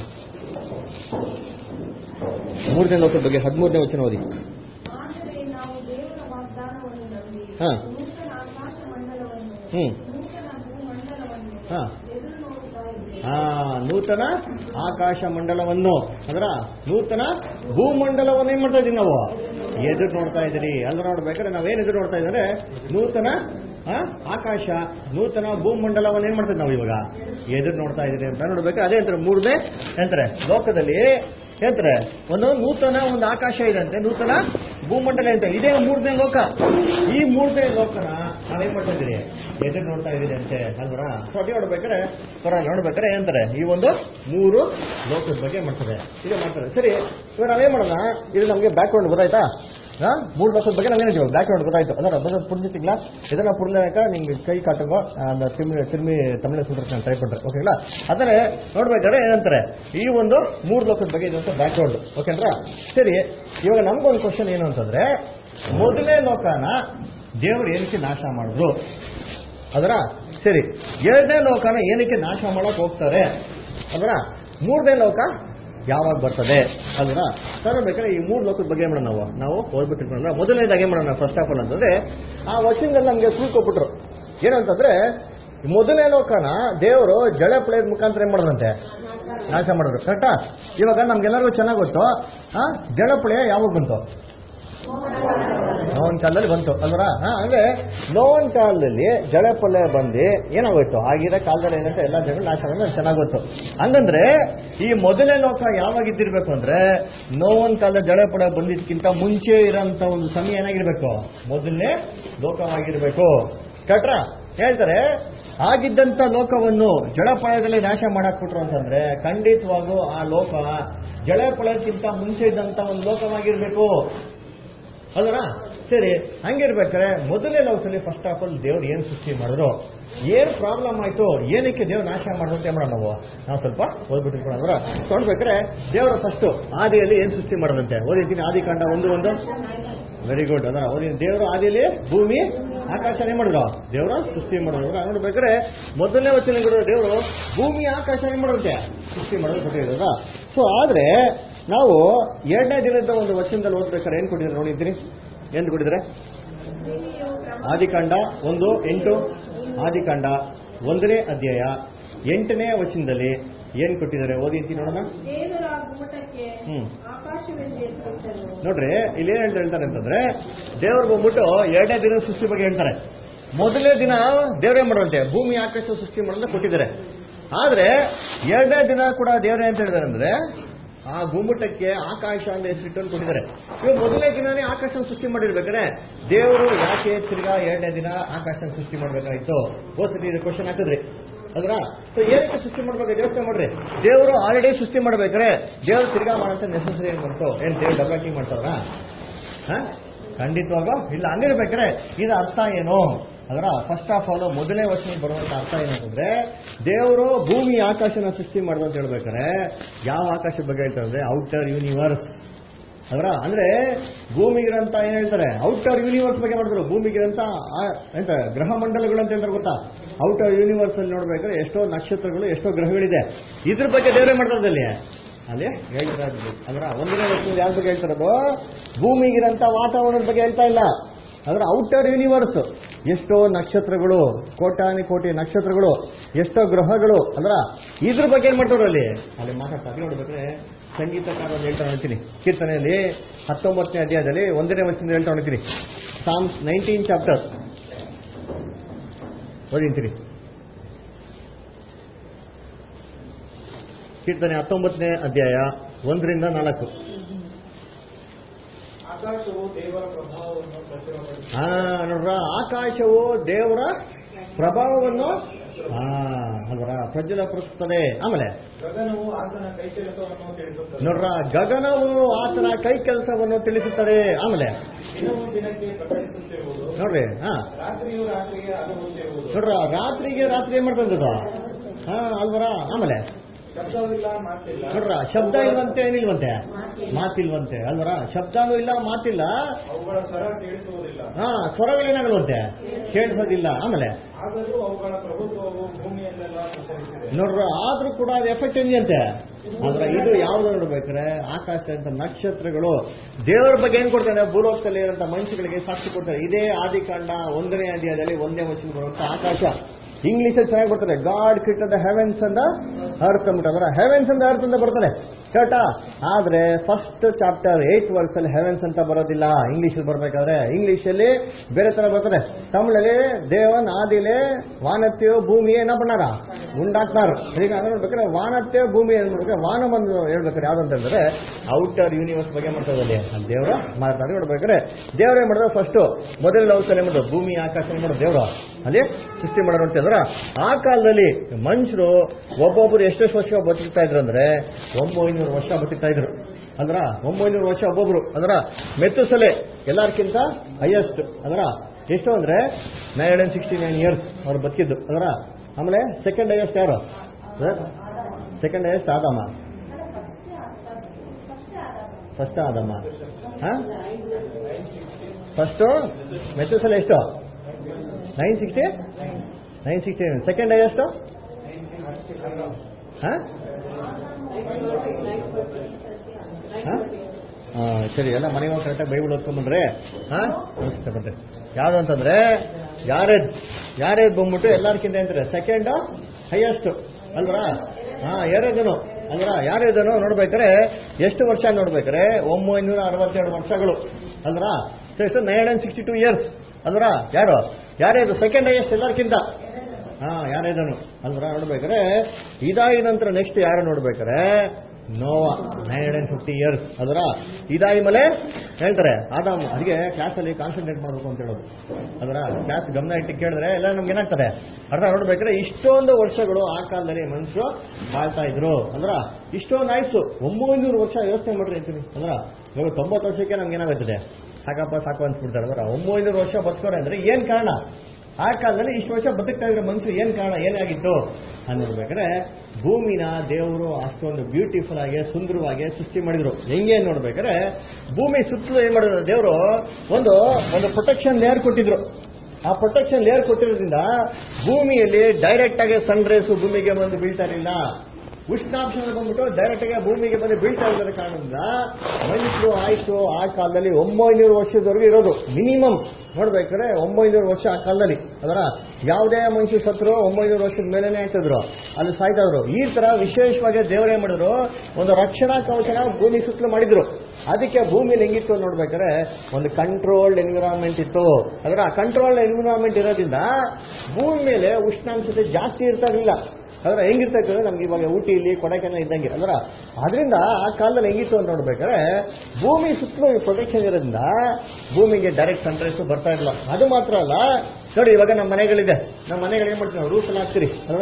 ಮೂರನೇ ಲೋಕದ ಬಗ್ಗೆ ಹದಿಮೂರನೇ ವಚನ ಓದಿ ಆದರೆ ನಾವು ದೇವರ ವಾಗ್ದಾನವನ್ನು ನಂಬಿ ಹಾ. ನೂತನ ಆಕಾಶ ಮಂಡಲವನ್ನು ಹ್ಮ್ ನೂತನ ಭೂಮಂಡಲವನ್ನು ಹಾ ಎದುರು ನೋಡುತ್ತಾ ಇದ್ದೇವೆ ಆ ನೂತನ ಆಕಾಶ ಮಂಡಲವನ್ನು ಅದರ ನೂತನ ಭೂಮಂಡಲವನ್ನು ಏನ್ ಮಾಡ್ತಾ ಇದೀವಿ ನಾವು ಎದುರು ನೋಡ್ತಾ ಇದ್ದೀರಿ ಅಲ್ಲ ನೋಡ್ಬೇಕಾದ್ರೆ ನಾವೇನ್ ಎದುರು ನೋಡ್ತಾ ಇದ್ದಾರೆ ನೂತನ ಆ, ಆಕಾಶ ನೂತನ ಭೂಮಂಡಲವನ್ನು ಏನ್ ಮಾಡ್ತೀವಿ ನಾವು ಇವಾಗ ಎದುರು ನೋಡ್ತಾ ಇದ್ದೀರಿ ಅಂತ ನೋಡ್ಬೇಕಾದ್ರೆ ಅದೇ ಅಂತಾರೆ ಮೂರನೇ ಅಂತಾರೆ ಲೋಕದಲ್ಲಿ ಹೇಳ್ತಾರೆ ಒಂದು ನೂತನ ಒಂದು ಆಕಾಶ ಇದೆ ಅಂತೆ ನೂತನ ಭೂಮಂಡಲ ಅಂತ ಇದೇ ಮೂರನೇ ಲೋಕ ಈ ಮೂರನೇ ಲೋಕನ ನಾವೇನ್ ಮಾಡ್ತಾ ಇದೀರಿ ಎದುರು ನೋಡ್ತಾ ಇದೀರಿ ಅಂತೆ ಅಲ್ವರ ಸೊ ಅದೇ ನೋಡ್ಬೇಕಾದ್ರೆ ಹೊರ ನೋಡ್ಬೇಕಾದ್ರೆ ಏನಂತಾರೆ ಈ ಒಂದು ಮೂರು ಲೋಕದ ಬಗ್ಗೆ ಮಾಡ್ತಾರೆ ಇದು ಮಾಡ್ತಾರೆ ಸರಿ ಇವಾಗ ನಾವೇನ್ ಮಾಡೋಣ ಇದು ನಮಗೆ ಬ್ಯಾಕ್ ಗ್ರೌಂಡ್ ಗೊತ್ತಾಯ್ತಾ ಹಾ ಮೂರು ಲೋಕದ ಬಗ್ಗೆ ನಾವೇನಿದ್ದೀವಿ ಬ್ಯಾಕ್ ಗ್ರೌಂಡ್ ಗೊತ್ತಾಯ್ತು ಅದರ ಬಂದ ಪುರ್ಜಿತಿங்களா ಇದನ್ನ ಪುರ್ಲೇಕ ನಿಂಗೆ ಕೈ ಕಾಟಂಗೋ அந்த ತಿರ್ಮಿ ತಿರ್ಮಿ ತಮಿಳು சொல்றேன் ನಾನು ಟ್ರೈ ಪண்றேன் ಓಕೆங்களா ಆದರೆ ನೋಡ್ಬೇಕಾದ್ರೆ ಏನಂತಾರೆ ಈ ಒಂದು ಮೂರು ಲೋಕದ ಬಗ್ಗೆ ಇದು ಅಂತ ಬ್ಯಾಕ್ ಗ್ರೌಂಡ್ ಓಕೆಂದ್ರ ಸರಿ ಇವಾಗ ನಮ್ಗೊಂದು ಕ್ವಶನ್ ಏನು ಅಂತಂದ್ರೆ ಮೊದಲನೇ ಲೋಕನ ದೇವರು ಏನಕ್ಕೆ ನಾಶ ಮಾಡಿದ್ರು ಅದರ ಸರಿ ಎರಡನೇ ಲೋಕನ ಏನಕ್ಕೆ ನಾಶ ಮಾಡಕ್ ಹೋಗ್ತಾರೆ ಅದರ ಮೂರನೇ ಲೋಕ ಯಾವಾಗ ಬರ್ತದೆ ಅಲ್ವಾ ಸರ್ ಬೇಕಾದ್ರೆ ಈ ಮೂರು ಲೋಕದ ಬಗ್ಗೆ ಏನ್ ಮಾಡೋಣ ನಾವು ನಾವು ಓದ್ಬಿಟ್ಟು ತಿಳ್ಕೊಂಡ್ರೆ ಮೊದಲನೇದಾಗಿ ಏನ್ ಮಾಡೋಣ ಫಸ್ಟ್ ಆಫ್ ಆಲ್ ಅಂತಂದ್ರೆ ಆ ವಚನದಲ್ಲಿ ನಮಗೆ ತಿಳ್ಕೊಬಿಟ್ರು ಏನಂತಂದ್ರೆ ಮೊದಲನೇ ಲೋಕನ ದೇವರು ಜಳ ಪ್ಲೇದ್ ಮುಖಾಂತರ ಏನ್ ಮಾಡೋದಂತೆ ನಾಶ ಮಾಡಿದ್ರು ಕರೆಕ್ಟಾ ಇವಾಗ ನಮ್ಗೆಲ್ಲರಿಗೂ ಚೆನ್ನಾಗಿ ಗೊತ್ತು ಆ ಜಳಪಳೆ ಯಾವಾಗ ಬಂತು ನೋವನ್ ಕಾಲದಲ್ಲಿ ಬಂತು ಅಲ್ವರ ಹಾ ಅಂದ್ರೆ ನೋವನ್ ಕಾಲದಲ್ಲಿ ಜಳಪೊಲೆ ಬಂದು ಏನಾಗೋಯ್ತು ಆಗಿರೋ ಕಾಲದಲ್ಲಿ ಏನಂತ ಎಲ್ಲ ಜಗಳ ನಾಶ ಆಗೋದು ಚೆನ್ನಾಗಿ ಗೊತ್ತು ಹಂಗಂದ್ರೆ ಈ ಮೊದಲನೇ ಲೋಕ ಯಾವಾಗ ಇದ್ದಿರ್ಬೇಕು ಅಂದ್ರೆ ನೋವನ್ ಕಾಲದ ಜಳಪೊಳೆ ಬಂದಿದ್ಕಿಂತ ಮುಂಚೆ ಇರೋಂತ ಒಂದು ಸಮಯ ಏನಾಗಿರ್ಬೇಕು ಮೊದಲನೇ ಲೋಕವಾಗಿರ್ಬೇಕು ಕಟ್ರ ಹೇಳ್ತಾರೆ ಆಗಿದ್ದಂತ ಲೋಕವನ್ನು ಜಳಪಳದಲ್ಲಿ ನಾಶ ಮಾಡಕ್ ಬಿಟ್ರು ಅಂತಂದ್ರೆ ಖಂಡಿತವಾಗೂ ಆ ಲೋಕ ಜಳಪಳಕ್ಕಿಂತ ಮುಂಚೆ ಇದ್ದಂತ ಒಂದು ಲೋಕವಾಗಿರ್ಬೇಕು ಅಲ್ವರ ಸರಿ ಹಂಗಿರ್ಬೇಕಾದ್ರೆ ಮೊದಲೇ ಲೋಕದಲ್ಲಿ ಫಸ್ಟ್ ಆಫ್ ಆಲ್ ದೇವ್ರು ಏನ್ ಸೃಷ್ಟಿ ಮಾಡಿದ್ರು ಏನ್ ಪ್ರಾಬ್ಲಮ್ ಆಯ್ತು ಏನಕ್ಕೆ ದೇವ್ರು ನಾಶ ಮಾಡಿದಂತೆ ಮಾಡೋಣ ನಾವು ನಾವು ಸ್ವಲ್ಪ ಓದ್ಬಿಟ್ಟಿರ್ಕೊಳ್ಳೋದ್ರ ನೋಡ್ಬೇಕಾದ್ರೆ ದೇವರ ಫಸ್ಟ್ ಆದಿಯಲ್ಲಿ ಏನ್ ಸೃಷ್ಟಿ ಮಾಡೋದಂತೆ ಓದಿದ್ದೀನಿ ಆದಿಕಾಂಡ ಒಂದು ಒಂದು ವೆರಿ ಗುಡ್ ಅದರ ಓದಿ ದೇವರು ಆದಿಯಲ್ಲಿ ಭೂಮಿ ಆಕಾಶ ಏನ್ ಮಾಡಿದ್ರು ದೇವರ ಸೃಷ್ಟಿ ಮಾಡಿದ್ರು ನೋಡ್ಬೇಕಾದ್ರೆ ಮೊದಲನೇ ವಚನಗಳು ದೇವರು ಭೂಮಿ ಆಕಾಶ ಏನ್ ಮಾಡೋದಂತೆ ಸೃಷ್ಟಿ ಮಾಡೋದು ಕೊಟ್ಟಿರೋದ ಸೊ ಆದ್ರೆ ನಾವು ಎರಡನೇ ದಿನದ ಒಂದು ವಚನದಲ್ಲಿ ಓದ್ಬೇಕಾದ್ರೆ ಏನ್ ಕೊಟ್ಟಿದ್ದಾರೆ ನೋಡಿದ್ದೀರಿ ಏನ್ ಕೊಟ್ಟಿದ್ದಾರೆ ಆದಿಕಾಂಡ ಒಂದು ಎಂಟು ಆದಿಕಾಂಡ ಒಂದನೇ ಅಧ್ಯಾಯ ಎಂಟನೇ ವಚನದಲ್ಲಿ ಏನ್ ಕೊಟ್ಟಿದ್ದಾರೆ ಓದಿರ್ತಿ ನೋಡೋಣ ದೇವರ ಆ ಗುಮ್ಮಟಕ್ಕೆ ಹ್ಮ್. ಆಕಾಶವೆಂದು ಏರ್ಪಟ್ಟನು ನೋಡ್ರಿ ಇಲ್ಲಿ ಏನ್ ಹೇಳ್ತಾ ಹೇಳ್ತಾರೆ ಅಂತಂದ್ರೆ ದೇವ್ರು ಬಂದ್ಬಿಟ್ಟು ಎರಡನೇ ದಿನ ಸೃಷ್ಟಿ ಬಗ್ಗೆ ಹೇಳ್ತಾರೆ ಮೊದಲನೇ ದಿನ ದೇವ್ರೇ ಮಾಡುವಂತೆ ಭೂಮಿ ಆಕಾಶ ಸೃಷ್ಟಿ ಮಾಡೋದನ್ನ ಕೊಟ್ಟಿದ್ದಾರೆ ಆದ್ರೆ ಎರಡನೇ ದಿನ ಕೂಡ ದೇವ್ರೇ ಅಂತ ಹೇಳಿದಾರೆ ಅಂದ್ರೆ ಆ ಗುಮ್ಮಟಕ್ಕೆ ಆಕಾಶ ಅಂತ ಹೆಸರಿಟ್ಟು ಕೊಟ್ಟಿದ್ದಾರೆ ಇವಾಗ ಮೊದಲನೇ ದಿನನೇ ಆಕಾಶ ಸೃಷ್ಟಿ ಮಾಡಿರ್ಬೇಕಾದ್ರೆ ದೇವರು ಯಾಕೆ ತಿರ್ಗಾ ಎರಡನೇ ದಿನ ಆಕಾಶ ಸೃಷ್ಟಿ ಮಾಡ್ಬೇಕಾಯ್ತು ಓದ್ಸತಿ ಇದು ಕ್ವಶನ್ ಹಾಕಿದ್ರಿ ಅದ್ರ ಸೊ ಏನಕ್ಕೆ ಸೃಷ್ಟಿ ಮಾಡ್ಬೇಕು ಯೋಚನೆ ಮಾಡ್ರಿ ದೇವರು ಆಲ್ರೆಡಿ ಸೃಷ್ಟಿ ಮಾಡ್ಬೇಕಾರೆ ದೇವರು ತಿರ್ಗಾ ಮಾಡಂತ ನೆಸೆಸರಿ ಏನ್ ಬಂತು ಏನ್ ದೇವ್ರು ಡೆವಲಪಿಂಗ್ ಮಾಡ್ತಾರ ಖಂಡಿತವಾಗ ಇಲ್ಲ ಹಂಗಿರ್ಬೇಕಾರೆ ಇದು ಅರ್ಥ ಏನು ಅದರ ಫಸ್ಟ್ ಆಫ್ ಆಲ್ ಮೊದಲನೇ ವರ್ಷ ಬರುವಂತ ಅರ್ಥ ಏನಂತಂದ್ರೆ ದೇವರು ಭೂಮಿ ಆಕಾಶನ ಸೃಷ್ಟಿ ಮಾಡ್ದು ಅಂತ ಹೇಳ್ಬೇಕಾರೆ ಯಾವ ಆಕಾಶದ ಬಗ್ಗೆ ಹೇಳ್ತಾರೆ ಅಂದ್ರೆ ಔಟರ್ ಯೂನಿವರ್ಸ್ ಅದರ ಅಂದ್ರೆ ಭೂಮಿಗಿರಂತ ಏನ್ ಹೇಳ್ತಾರೆ ಔಟರ್ ಯೂನಿವರ್ಸ್ ಬಗ್ಗೆ ಮಾಡಿದ್ರು ಭೂಮಿಗಿರಂತ ಆ- ಎಂತ ಗ್ರಹ ಮಂಡಲಗಳು ಅಂತ ಹೇಳ್ತಾರೆ ಗೊತ್ತಾ ಔಟರ್ ಯೂನಿವರ್ಸ್ ಅಲ್ಲಿ ನೋಡ್ಬೇಕಾದ್ರೆ ಎಷ್ಟೋ ನಕ್ಷತ್ರಗಳು ಎಷ್ಟೋ ಗ್ರಹಗಳಿದೆ ಇದ್ರ ಬಗ್ಗೆ ದೇವರೇ ಮಾಡ್ತಾರೆ ಅಲ್ಲಿ ಅಲ್ಲಿ ಹೇಳ್ತಾ ಇದ್ರು ಅದರ ಒಂದನೇ ವರ್ಷ ಯಾರ ಬಗ್ಗೆ ಹೇಳ್ತಾರದು ಭೂಮಿಗಿರಂತ ವಾತಾವರಣದ ಬಗ್ಗೆ ಹೇಳ್ತಾ ಇಲ್ಲ ಅದರ ಔಟರ್ ಯೂನಿವರ್ಸ್ ಎಷ್ಟೋ ನಕ್ಷತ್ರಗಳು ಕೋಟಾನಿ ಕೋಟಿ ನಕ್ಷತ್ರಗಳು ಎಷ್ಟೋ ಗ್ರಹಗಳು ಅಂದ್ರ ಇದ್ರ ಬಗ್ಗೆ ಏನ್ ಮಾಡ್ತಾರೆ ಅಲ್ಲಿ ಅಲ್ಲಿ ಮಾತಾಡ್ತಾರೆ ನೋಡ್ಬೇಕ್ರೆ ಸಂಗೀತಕಾರ ಒಂದು ಹೇಳ್ತಾ ನೋಡ್ತೀನಿ ಕೀರ್ತನೆಯಲ್ಲಿ ಹತ್ತೊಂಬತ್ತನೇ ಅಧ್ಯಾಯದಲ್ಲಿ ಒಂದನೇ ವರ್ಷದಿಂದ ಹೇಳ್ತಾ ನೋಡ್ತೀನಿ ಸಾಮ್ಸ್ ನೈನ್ಟೀನ್ ಚಾಪ್ಟರ್ ಓದಿಂತೀರಿ ಕೀರ್ತನೆ ಹತ್ತೊಂಬತ್ತನೇ ಅಧ್ಯಾಯ ಒಂದರಿಂದ ನಾಲ್ಕು ಆಕಾಶವು ದೇವರ ಪ್ರಭಾವವನ್ನು ಪ್ರಚುರಪಡಿಸಿ ಹಾ ನೋಡ್ರ ಆಕಾಶವು ದೇವರ ಪ್ರಭಾವವನ್ನು ಹಾ ಅದರ ಪ್ರಜ್ವಲಪಡಿಸುತ್ತದೆ ಆಮೇಲೆ ಗಗನವು ಆತನ ಕೈಕೆಲಸವನ್ನು ತಿಳಿಸುತ್ತದೆ ನೋಡ್ರ ಗಗನವು ಆತನ ಕೈ ಕೆಲಸವನ್ನು ತಿಳಿಸುತ್ತದೆ ಆಮೇಲೆ ದಿನವು ದಿನಕ್ಕೆ ಪ್ರಕಟಿಸುತ್ತಿರುವುದು ನೋಡ್ರಿ ಹಾ ರಾತ್ರಿಯು ರಾತ್ರಿಗೆ ಅಗವುತ್ತಿರುವುದು ನೋಡ್ರ ರಾತ್ರಿಗೆ ರಾತ್ರಿ ಏನ್ ಮಾಡ್ತದ ಹಾ ಅಲ್ವರ ಆಮೇಲೆ ಶಬ್ದವಿಲ್ಲ ಮಾತಿಲ್ಲ ನೋಡ್ರ ಶಬ್ದ ಇಲ್ವಂತೆ ಏನಿಲ್ವಂತೆ ಮಾತಿಲ್ವಂತೆ ಅಲ್ವರ ಶಬ್ದನೂ ಇಲ್ಲ ಮಾತಿಲ್ಲ ಅವುಗಳ ಸ್ವರ ಕೇಳಿಸುವುದಿಲ್ಲ ಹಾ ಸ್ವರಗಳೇನಾಗಲ್ವಂತೆ ಕೇಳಿಸೋದಿಲ್ಲ ಆಮೇಲೆ ಆದರೂ ಅವುಗಳ ಪ್ರಭುತ್ವವು ಭೂಮಿಯಲ್ಲೆಲ್ಲ ಪ್ರಸರಿಸಿದೆ ನೋಡ್ರ ಆದ್ರೂ ಕೂಡ ಅದು ಎಫೆಕ್ಟ್ ಹೆಂಗಂತೆ ಆದ್ರೆ ಇದು ಯಾವ್ದು ನೋಡ್ಬೇಕಾರೆ ಆಕಾಶ ಅಂತ ನಕ್ಷತ್ರಗಳು ದೇವರ ಬಗ್ಗೆ ಏನ್ ಕೊಡ್ತಾರೆ ಭೂಲೋಕದಲ್ಲಿ ಇರುವಂತ ಮನುಷ್ಯಗಳಿಗೆ ಸಾಕ್ಷಿ ಕೊಡ್ತಾರೆ ಇದೇ ಆದಿಕಾಂಡ ಒಂದನೇ ಅಧ್ಯಾಯದಲ್ಲಿ ಒಂದೇ ವಚನ ಬರುವಂತ ಆಕಾಶ ಇಂಗ್ಲಿಷ್ ಅಲ್ಲಿ ಚೆನ್ನಾಗಿ ಬರ್ತಾರೆ God create the heavens and earth ಅಂದ್ಬಿಟ್ಟು ಅಂದ್ರೆ ಹೆವೆನ್ಸ್ ಅಂದ ಅರ್ತ್ ಅಂತ ಬರ್ತಾರೆ ಕರೆಕ್ಟಾ ಆದ್ರೆ ಫಸ್ಟ್ ಚಾಪ್ಟರ್ ಏಟ್ ವರ್ಸ್ ಅಲ್ಲಿ ಹೆವೆನ್ಸ್ ಅಂತ ಬರೋದಿಲ್ಲ ಇಂಗ್ಲಿಷ್ ಅಲ್ಲಿ ಬರ್ಬೇಕಾದ್ರೆ ಇಂಗ್ಲಿಷ್ ಅಲ್ಲಿ ಬೇರೆ ತರ ಬರ್ತದೆ ತಮಿಳಲ್ಲಿ ದೇವನ್ ಆದಿಲೆ ವಾನತ್ಯೋ ಭೂಮಿ ಏನ ಬಣ್ಣಾರ ಉಂಡಾಕ್ತಾರ ಈಗ ಅಂದ್ರೆ ನೋಡ್ಬೇಕಾದ್ರೆ ವಾನತ್ಯ ಭೂಮಿ ಏನ್ ಮಾಡ್ಬೇಕಾದ್ರೆ ವಾನ ಬಂದು ಹೇಳ್ಬೇಕಾದ್ರೆ ಯಾವ್ದು ಅಂತಂದ್ರೆ ಔಟರ್ ಯೂನಿವರ್ಸ್ ಬಗ್ಗೆ ಮಾಡ್ತಾರೆ ಅಲ್ಲಿ ದೇವರ ಮಾಡ್ತಾರೆ ನೋಡ್ಬೇಕಾದ್ರೆ ದೇವ್ರ ಏನ್ ಮಾಡಿದ್ರು ಫಸ್ಟ್ ಮೊದಲ ಲೋಕದಲ್ಲಿ ಏನ್ ಮಾಡೋದು ಭೂಮಿ ಆಕಾಶ ಏನ್ ಮಾಡೋದು ದೇವ್ರು ಅಲ್ಲಿ ಸೃಷ್ಟಿ ಮಾಡೋರು ಅಂತಂದ್ರ ಆ ಕಾಲದಲ್ಲಿ ಮನುಷ್ಯರು ಒಬ್ಬೊಬ್ರು ಎಷ್ಟೆಷ್ಟು ವರ್ಷ ಬದುಕ್ತಾ ಇದ್ರು ಅಂದ್ರೆ ಒಂಬೈನೂರು ವರ್ಷ ಬದುಕ್ತಾ ಇದ್ರು ಅಂದ್ರ ಒಂಬೈನೂರು ವರ್ಷ ಒಬ್ಬೊಬ್ರು ಅಂದ್ರ ಮೆತ್ತುಸಲೆ ಎಲ್ಲಾರ್ಕಿಂತ ಹೈಯೆಸ್ಟ್ ಅಂದ್ರ ಎಷ್ಟು ಅಂದ್ರೆ nine hundred sixty nine years ಅವ್ರು ಬದುಕಿದ್ದು ಅಂದ್ರ ಆಮೇಲೆ ಸೆಕೆಂಡ್ ಹೈಯೆಸ್ಟ್ ಯಾರು ಸೆಕೆಂಡ್ ಹೈಯೆಸ್ಟ್ ಆದಮ್ಮ ಫಸ್ಟ್ ಆದಮ್ಮ ಫಸ್ಟು ಮೆತ್ತುಸಲೆ ಎಷ್ಟು nine sixty nine sixty second highest ಹಾಂ ಹಾಂ ಸರಿ ಎಲ್ಲ ಮನೆಗೆ ಹೋಗಿ ಕರೆಕ್ಟಾಗಿ ಬೈಬಲ್ ಓದ್ಕೊಂಡ್ಬಂದ್ರೆ ಹಾಂ ನಮಸ್ತೆ ಬನ್ರಿ ಯಾವ್ದು ಅಂತಂದ್ರೆ ಯಾರೇದ್ ಯಾರೇದ್ ಬಂದ್ಬಿಟ್ಟು ಎಲ್ಲಾರ್ಕಿಂತ ಅಂತಾರೆ ಸೆಕೆಂಡ್ ಹೈಯೆಸ್ಟ್ ಅಲ್ವರಾ ಹಾ ಯಾರೇದನು ಅಲ್ವರ ಯಾರೇದನು ನೋಡ್ಬೇಕಾರೆ ಎಷ್ಟು ವರ್ಷ ನೋಡ್ಬೇಕಾರೆ ಒಂಬೈನೂರ ಅರವತ್ತೆರಡು ವರ್ಷಗಳು ಅಲ್ವರಾ ಎಷ್ಟು nine hundred sixty two years ಅಲ್ವರಾ ಯಾರು ಯಾರೇದು ಸೆಕೆಂಡ್ ಹೈಯೆಸ್ಟ್ ಎಲ್ಲಾರ್ಕಿಂತ ಹಾ ಯಾರೇದನು ಅಲ್ವರ ನೋಡ್ಬೇಕಾರೆ ಇದಾಗಿ ನಂತರ ನೆಕ್ಸ್ಟ್ ಯಾರು ನೋಡ್ಬೇಕಾರೆ Noah nine hundred and fifty years ಅದರ ಇದಾಗಿ ಮೇಲೆ ಹೇಳ್ತಾರೆ ಆದಾಮ್ ಅದಕ್ಕೆ ಕ್ಲಾಸಲ್ಲಿ ಕಾನ್ಸಂಟ್ರೇಟ್ ಮಾಡಬೇಕು ಅಂತ ಹೇಳೋದು ಅದರ ಕ್ಲಾಸ್ ಗಮನ ಇಟ್ಟು ಕೇಳಿದ್ರೆ ಎಲ್ಲ ನಮ್ಗೆ ಏನಾಗ್ತದೆ ಅರ್ಥ ನೋಡ್ಬೇಕಾದ್ರೆ ಇಷ್ಟೊಂದು ವರ್ಷಗಳು ಆ ಕಾಲದಲ್ಲಿ ಮನುಷ್ಯರು ಬಾಳ್ತಾ ಇದ್ರು ಅಂದ್ರ ಇಷ್ಟೊಂದು ಆಯ್ತು ಒಂಬೈನೂರು ವರ್ಷ ಯೋಚನೆ ಮಾಡ್ರಿ ಅಂತೀನಿ ಅಂದ್ರ ಇವಾಗ ತೊಂಬತ್ತು ವರ್ಷಕ್ಕೆ ನಮ್ಗೆ ಏನಾಗುತ್ತದೆ ಸಾಕಪ್ಪ ಸಾಕು ಅನ್ಸ್ಬಿಡ್ತಾರೆ ಅದರ ಒಂಬೈನೂರು ವರ್ಷ ಬದುಕೋರೆ ಅಂದ್ರೆ ಏನ್ ಕಾರಣ ಆ ಕಾಲದಲ್ಲಿ ಇಷ್ಟು ವರ್ಷ ಬದುಕ್ತಾ ಇರೋ ಮನುಷ್ಯರು ಏನ್ ಕಾರಣ ಏನಾಗಿತ್ತು ನೋಡ್ಬೇಕಾದ್ರೆ ಭೂಮಿನ ದೇವರು ಅಷ್ಟೊಂದು ಬ್ಯೂಟಿಫುಲ್ ಆಗಿ ಸುಂದರವಾಗಿ ಸೃಷ್ಟಿ ಮಾಡಿದ್ರು ಹೆಂಗೆ ನೋಡ್ಬೇಕಾದ್ರೆ ಭೂಮಿ ಸುತ್ತಲೂ ಏನ್ ಮಾಡಿದ್ರು ದೇವರು ಒಂದು ಒಂದು ಪ್ರೊಟೆಕ್ಷನ್ ಲೇಯರ್ ಕೊಟ್ಟಿದ್ರು ಆ ಪ್ರೊಟೆಕ್ಷನ್ ಲೇಯರ್ ಕೊಟ್ಟಿರೋದ್ರಿಂದ ಭೂಮಿಯಲ್ಲಿ ಡೈರೆಕ್ಟ್ ಆಗಿ ಸನ್ ರೇಸ್ ಭೂಮಿಗೆ ಬಂದು ಬೀಳ್ತಾ ಇರಲಿಲ್ಲ ಉಷ್ಣಾಂಶ ಬಂದ್ಬಿಟ್ಟು ಡೈರೆಕ್ಟ್ ಆಗಿ ಭೂಮಿಗೆ ಬಂದು ಬೀಳ್ತಾ ಇರೋದ್ರ ಕಾರಣದಿಂದ ಮನುಷ್ಯರು ಆಯ್ತು ಆ ಕಾಲದಲ್ಲಿ ಒಂಬೈನೂರು ವರ್ಷದವರೆಗೂ ಇರೋದು ಮಿನಿಮಮ್ ನೋಡ್ಬೇಕಾದ್ರೆ ಒಂಬೈನೂರು ವರ್ಷ ಆ ಕಾಲದಲ್ಲಿ ಅದರ ಯಾವುದೇ ಮನುಷ್ಯ ಸತ್ರು ಒಂಬೈನೂರು ವರ್ಷದ ಮೇಲೆನೆ ಆಗ್ತಿದ್ರು ಅಲ್ಲಿ ಸಾಯ್ತಾದ್ರು ಈ ತರ ವಿಶೇಷವಾಗಿ ದೇವರೇ ಮಾಡಿದ್ರು ಒಂದು ರಕ್ಷಣಾ ಕವಚನ ಭೂಮಿ ಸುತ್ತಲೂ ಮಾಡಿದ್ರು ಅದಕ್ಕೆ ಭೂಮಿಯಲ್ಲಿ ಹೆಂಗಿತ್ತು ನೋಡ್ಬೇಕಾದ್ರೆ ಒಂದು ಕಂಟ್ರೋಲ್ಡ್ ಎನ್ವಿರಾನ್ಮೆಂಟ್ ಇತ್ತು ಅದರ ಕಂಟ್ರೋಲ್ಡ್ ಎನ್ವಿರಾನ್ಮೆಂಟ್ ಇರೋದ್ರಿಂದ ಭೂಮಿ ಮೇಲೆ ಉಷ್ಣಾಂಶತೆ ಜಾಸ್ತಿ ಇರ್ತಾ ಇರಲಿಲ್ಲ ಅಂದ್ರೆ ಹೆಂಗಿರ್ತಾ ಇತ್ತು ನಮ್ಗೆ ಇವಾಗ ಊಟಿಯಲ್ಲಿ ಕೊಡಕೆಲ್ಲ ಇದ್ದಂಗೆ ಅಂದ್ರೆ ಅದರಿಂದ ಆ ಕಾಲದಲ್ಲಿ ಹೆಂಗಿತ್ತು ಅಂತ ನೋಡ್ಬೇಕಾದ್ರೆ ಭೂಮಿ ಸುತ್ತಲೂ ಪ್ರೊಟೆಕ್ಷನ್ ಇರೋದ್ರಿಂದ ಭೂಮಿಗೆ ಡೈರೆಕ್ಟ್ ಸನ್ರೈಸ್ ಬರ್ತಾ ಇರಲಿಲ್ಲ ಅದು ಮಾತ್ರ ಅಲ್ಲ ನೋಡಿ ಇವಾಗ ನಮ್ಮ ಮನೆಗಳಿದೆ ನಮ್ಮ ಮನೆಗಳು ಏನ್ ಮಾಡ್ತೀವಿ ನಾವು ರೂಫ್ ಎಲ್ಲ ಹಾಕ್ತೀರಿ ಅಲ್ವಾ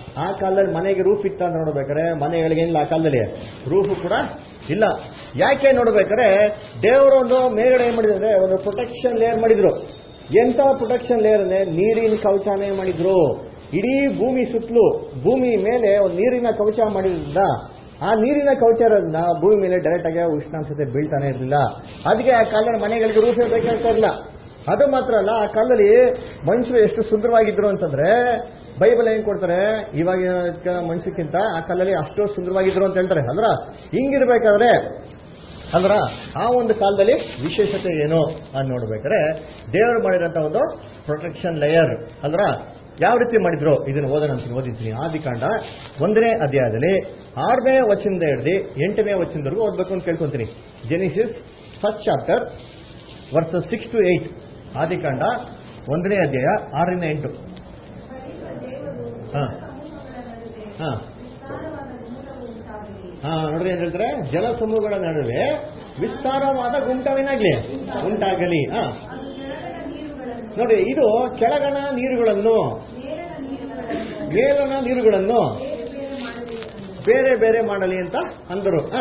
ಆ ಕಾಲದಲ್ಲಿ ಮನೆಗೆ ರೂಫ್ ಇತ್ತ ಅಂತ ನೋಡ್ಬೇಕಾರೆ ಮನೆಗಳಿಗೆ ಏನಿಲ್ಲ ಆ ಕಾಲದಲ್ಲಿ ರೂಫ್ ಕೂಡ ಇಲ್ಲ ಯಾಕೆ ನೋಡ್ಬೇಕಾರೆ ದೇವರು ಒಂದು ಮೇಲ್ಗಡೆ ಏನ್ ಮಾಡಿದ್ರೆ ಒಂದು ಪ್ರೊಟೆಕ್ಷನ್ ಲೇಯರ್ ಮಾಡಿದ್ರು ಎಂತ ಪ್ರೊಟೆಕ್ಷನ್ ಲೇಯರ್ ಅಂದ್ರೆ ನೀರಿನ ಕವಚನೇ ಮಾಡಿದ್ರು ಇಡೀ ಭೂಮಿ ಸುತ್ತಲೂ ಭೂಮಿ ಮೇಲೆ ಒಂದು ನೀರಿನ ಕವಚ ಮಾಡಿದ್ರಿಂದ ಆ ನೀರಿನ ಕವಚ ಇರೋದ್ರಿಂದ ಭೂಮಿ ಮೇಲೆ ಡೈರೆಕ್ಟ್ ಆಗಿ ಉಷ್ಣಾಂಶತೆ ಬೀಳ್ತಾನೆ ಇರಲಿಲ್ಲ ಅದಕ್ಕೆ ಆ ಕಾಲದಲ್ಲಿ ಮನೆಗಳಿಗೆ ರೂಫೇ ಬೇಕಾಗ್ತಾ ಇರಲಿಲ್ಲ ಅದು ಮಾತ್ರ ಅಲ್ಲ ಆ ಕಾಲದಲ್ಲಿ ಮನುಷ್ಯರು ಎಷ್ಟು ಸುಂದರವಾಗಿದ್ರು ಅಂತಂದ್ರೆ ಬೈಬಲ್ ಏನ್ ಕೊಡ್ತಾರೆ ಇವಾಗಿನ ಮನುಷ್ಯಕ್ಕಿಂತ ಆ ಕಾಲದಲ್ಲಿ ಅಷ್ಟು ಸುಂದರವಾಗಿದ್ರು ಅಂತ ಹೇಳ್ತಾರೆ ಅಂದ್ರ ಹಿಂಗಿರ್ಬೇಕಾದ್ರೆ ಅಂದ್ರ ಆ ಒಂದು ಕಾಲದಲ್ಲಿ ವಿಶೇಷತೆ ಏನು ಅಂತ ನೋಡ್ಬೇಕಾದ್ರೆ ದೇವರು ಮಾಡಿರೋಂಥ ಒಂದು ಪ್ರೊಟೆಕ್ಷನ್ ಲೇಯರ್ ಅಂದ್ರ ಯಾವ ರೀತಿ ಮಾಡಿದ್ರು ಇದನ್ನು ಓದೋಣ ಅಂತ ಓದಿದ್ದೀನಿ ಆದಿಕಾಂಡ ಒಂದನೇ ಅಧ್ಯಾಯದಲ್ಲಿ ಆರನೇ ವಚನದ ಹಿಡಿದು ಎಂಟನೇ ವಚನದವರೆಗೂ ಓದ್ಬೇಕು ಅಂತ ಕೇಳ್ಕೊಂತೀನಿ Genesis first chapter verses six to eight ಆದಿಕಾಂಡ ಒಂದನೇ ಅಧ್ಯಾಯ ಆರರಿಂದ ಎಂಟು ಬಳಿಕ ದೇವರು ಹಾ. ಸಮೂಹಗಳ ನಡುವೆ ಹಾ ವಿಸ್ತಾರವಾದ ಗುಮ್ಮಟವು ಉಂಟಾಗಲಿ ಹಾ ನೋಡ್ರಿ ಏನ್ ಹೇಳ್ತಾರೆ ಜಲ ಸಮೂಹಗಳ ನಡುವೆ ವಿಸ್ತಾರವಾದ ಗುಂಟವೇನಾಗ್ಲಿ ಉಂಟಾಗಲಿ ಹಾ ಅದು ಕೆಳಗಣ ನೀರುಗಳನ್ನು ನೋಡಿ ಇದು ಕೆಳಗಣ ನೀರುಗಳನ್ನು ಮೇಲಣ ನೀರುಗಳನ್ನು ಮೇಲನ ನೀರುಗಳನ್ನು ಬೇರೆ ಬೇರೆ ಮಾಡಬೇಕೆಂದು ಬೇರೆ ಬೇರೆ ಮಾಡಲಿ ಅಂತ ಅಂದರು ಹಾ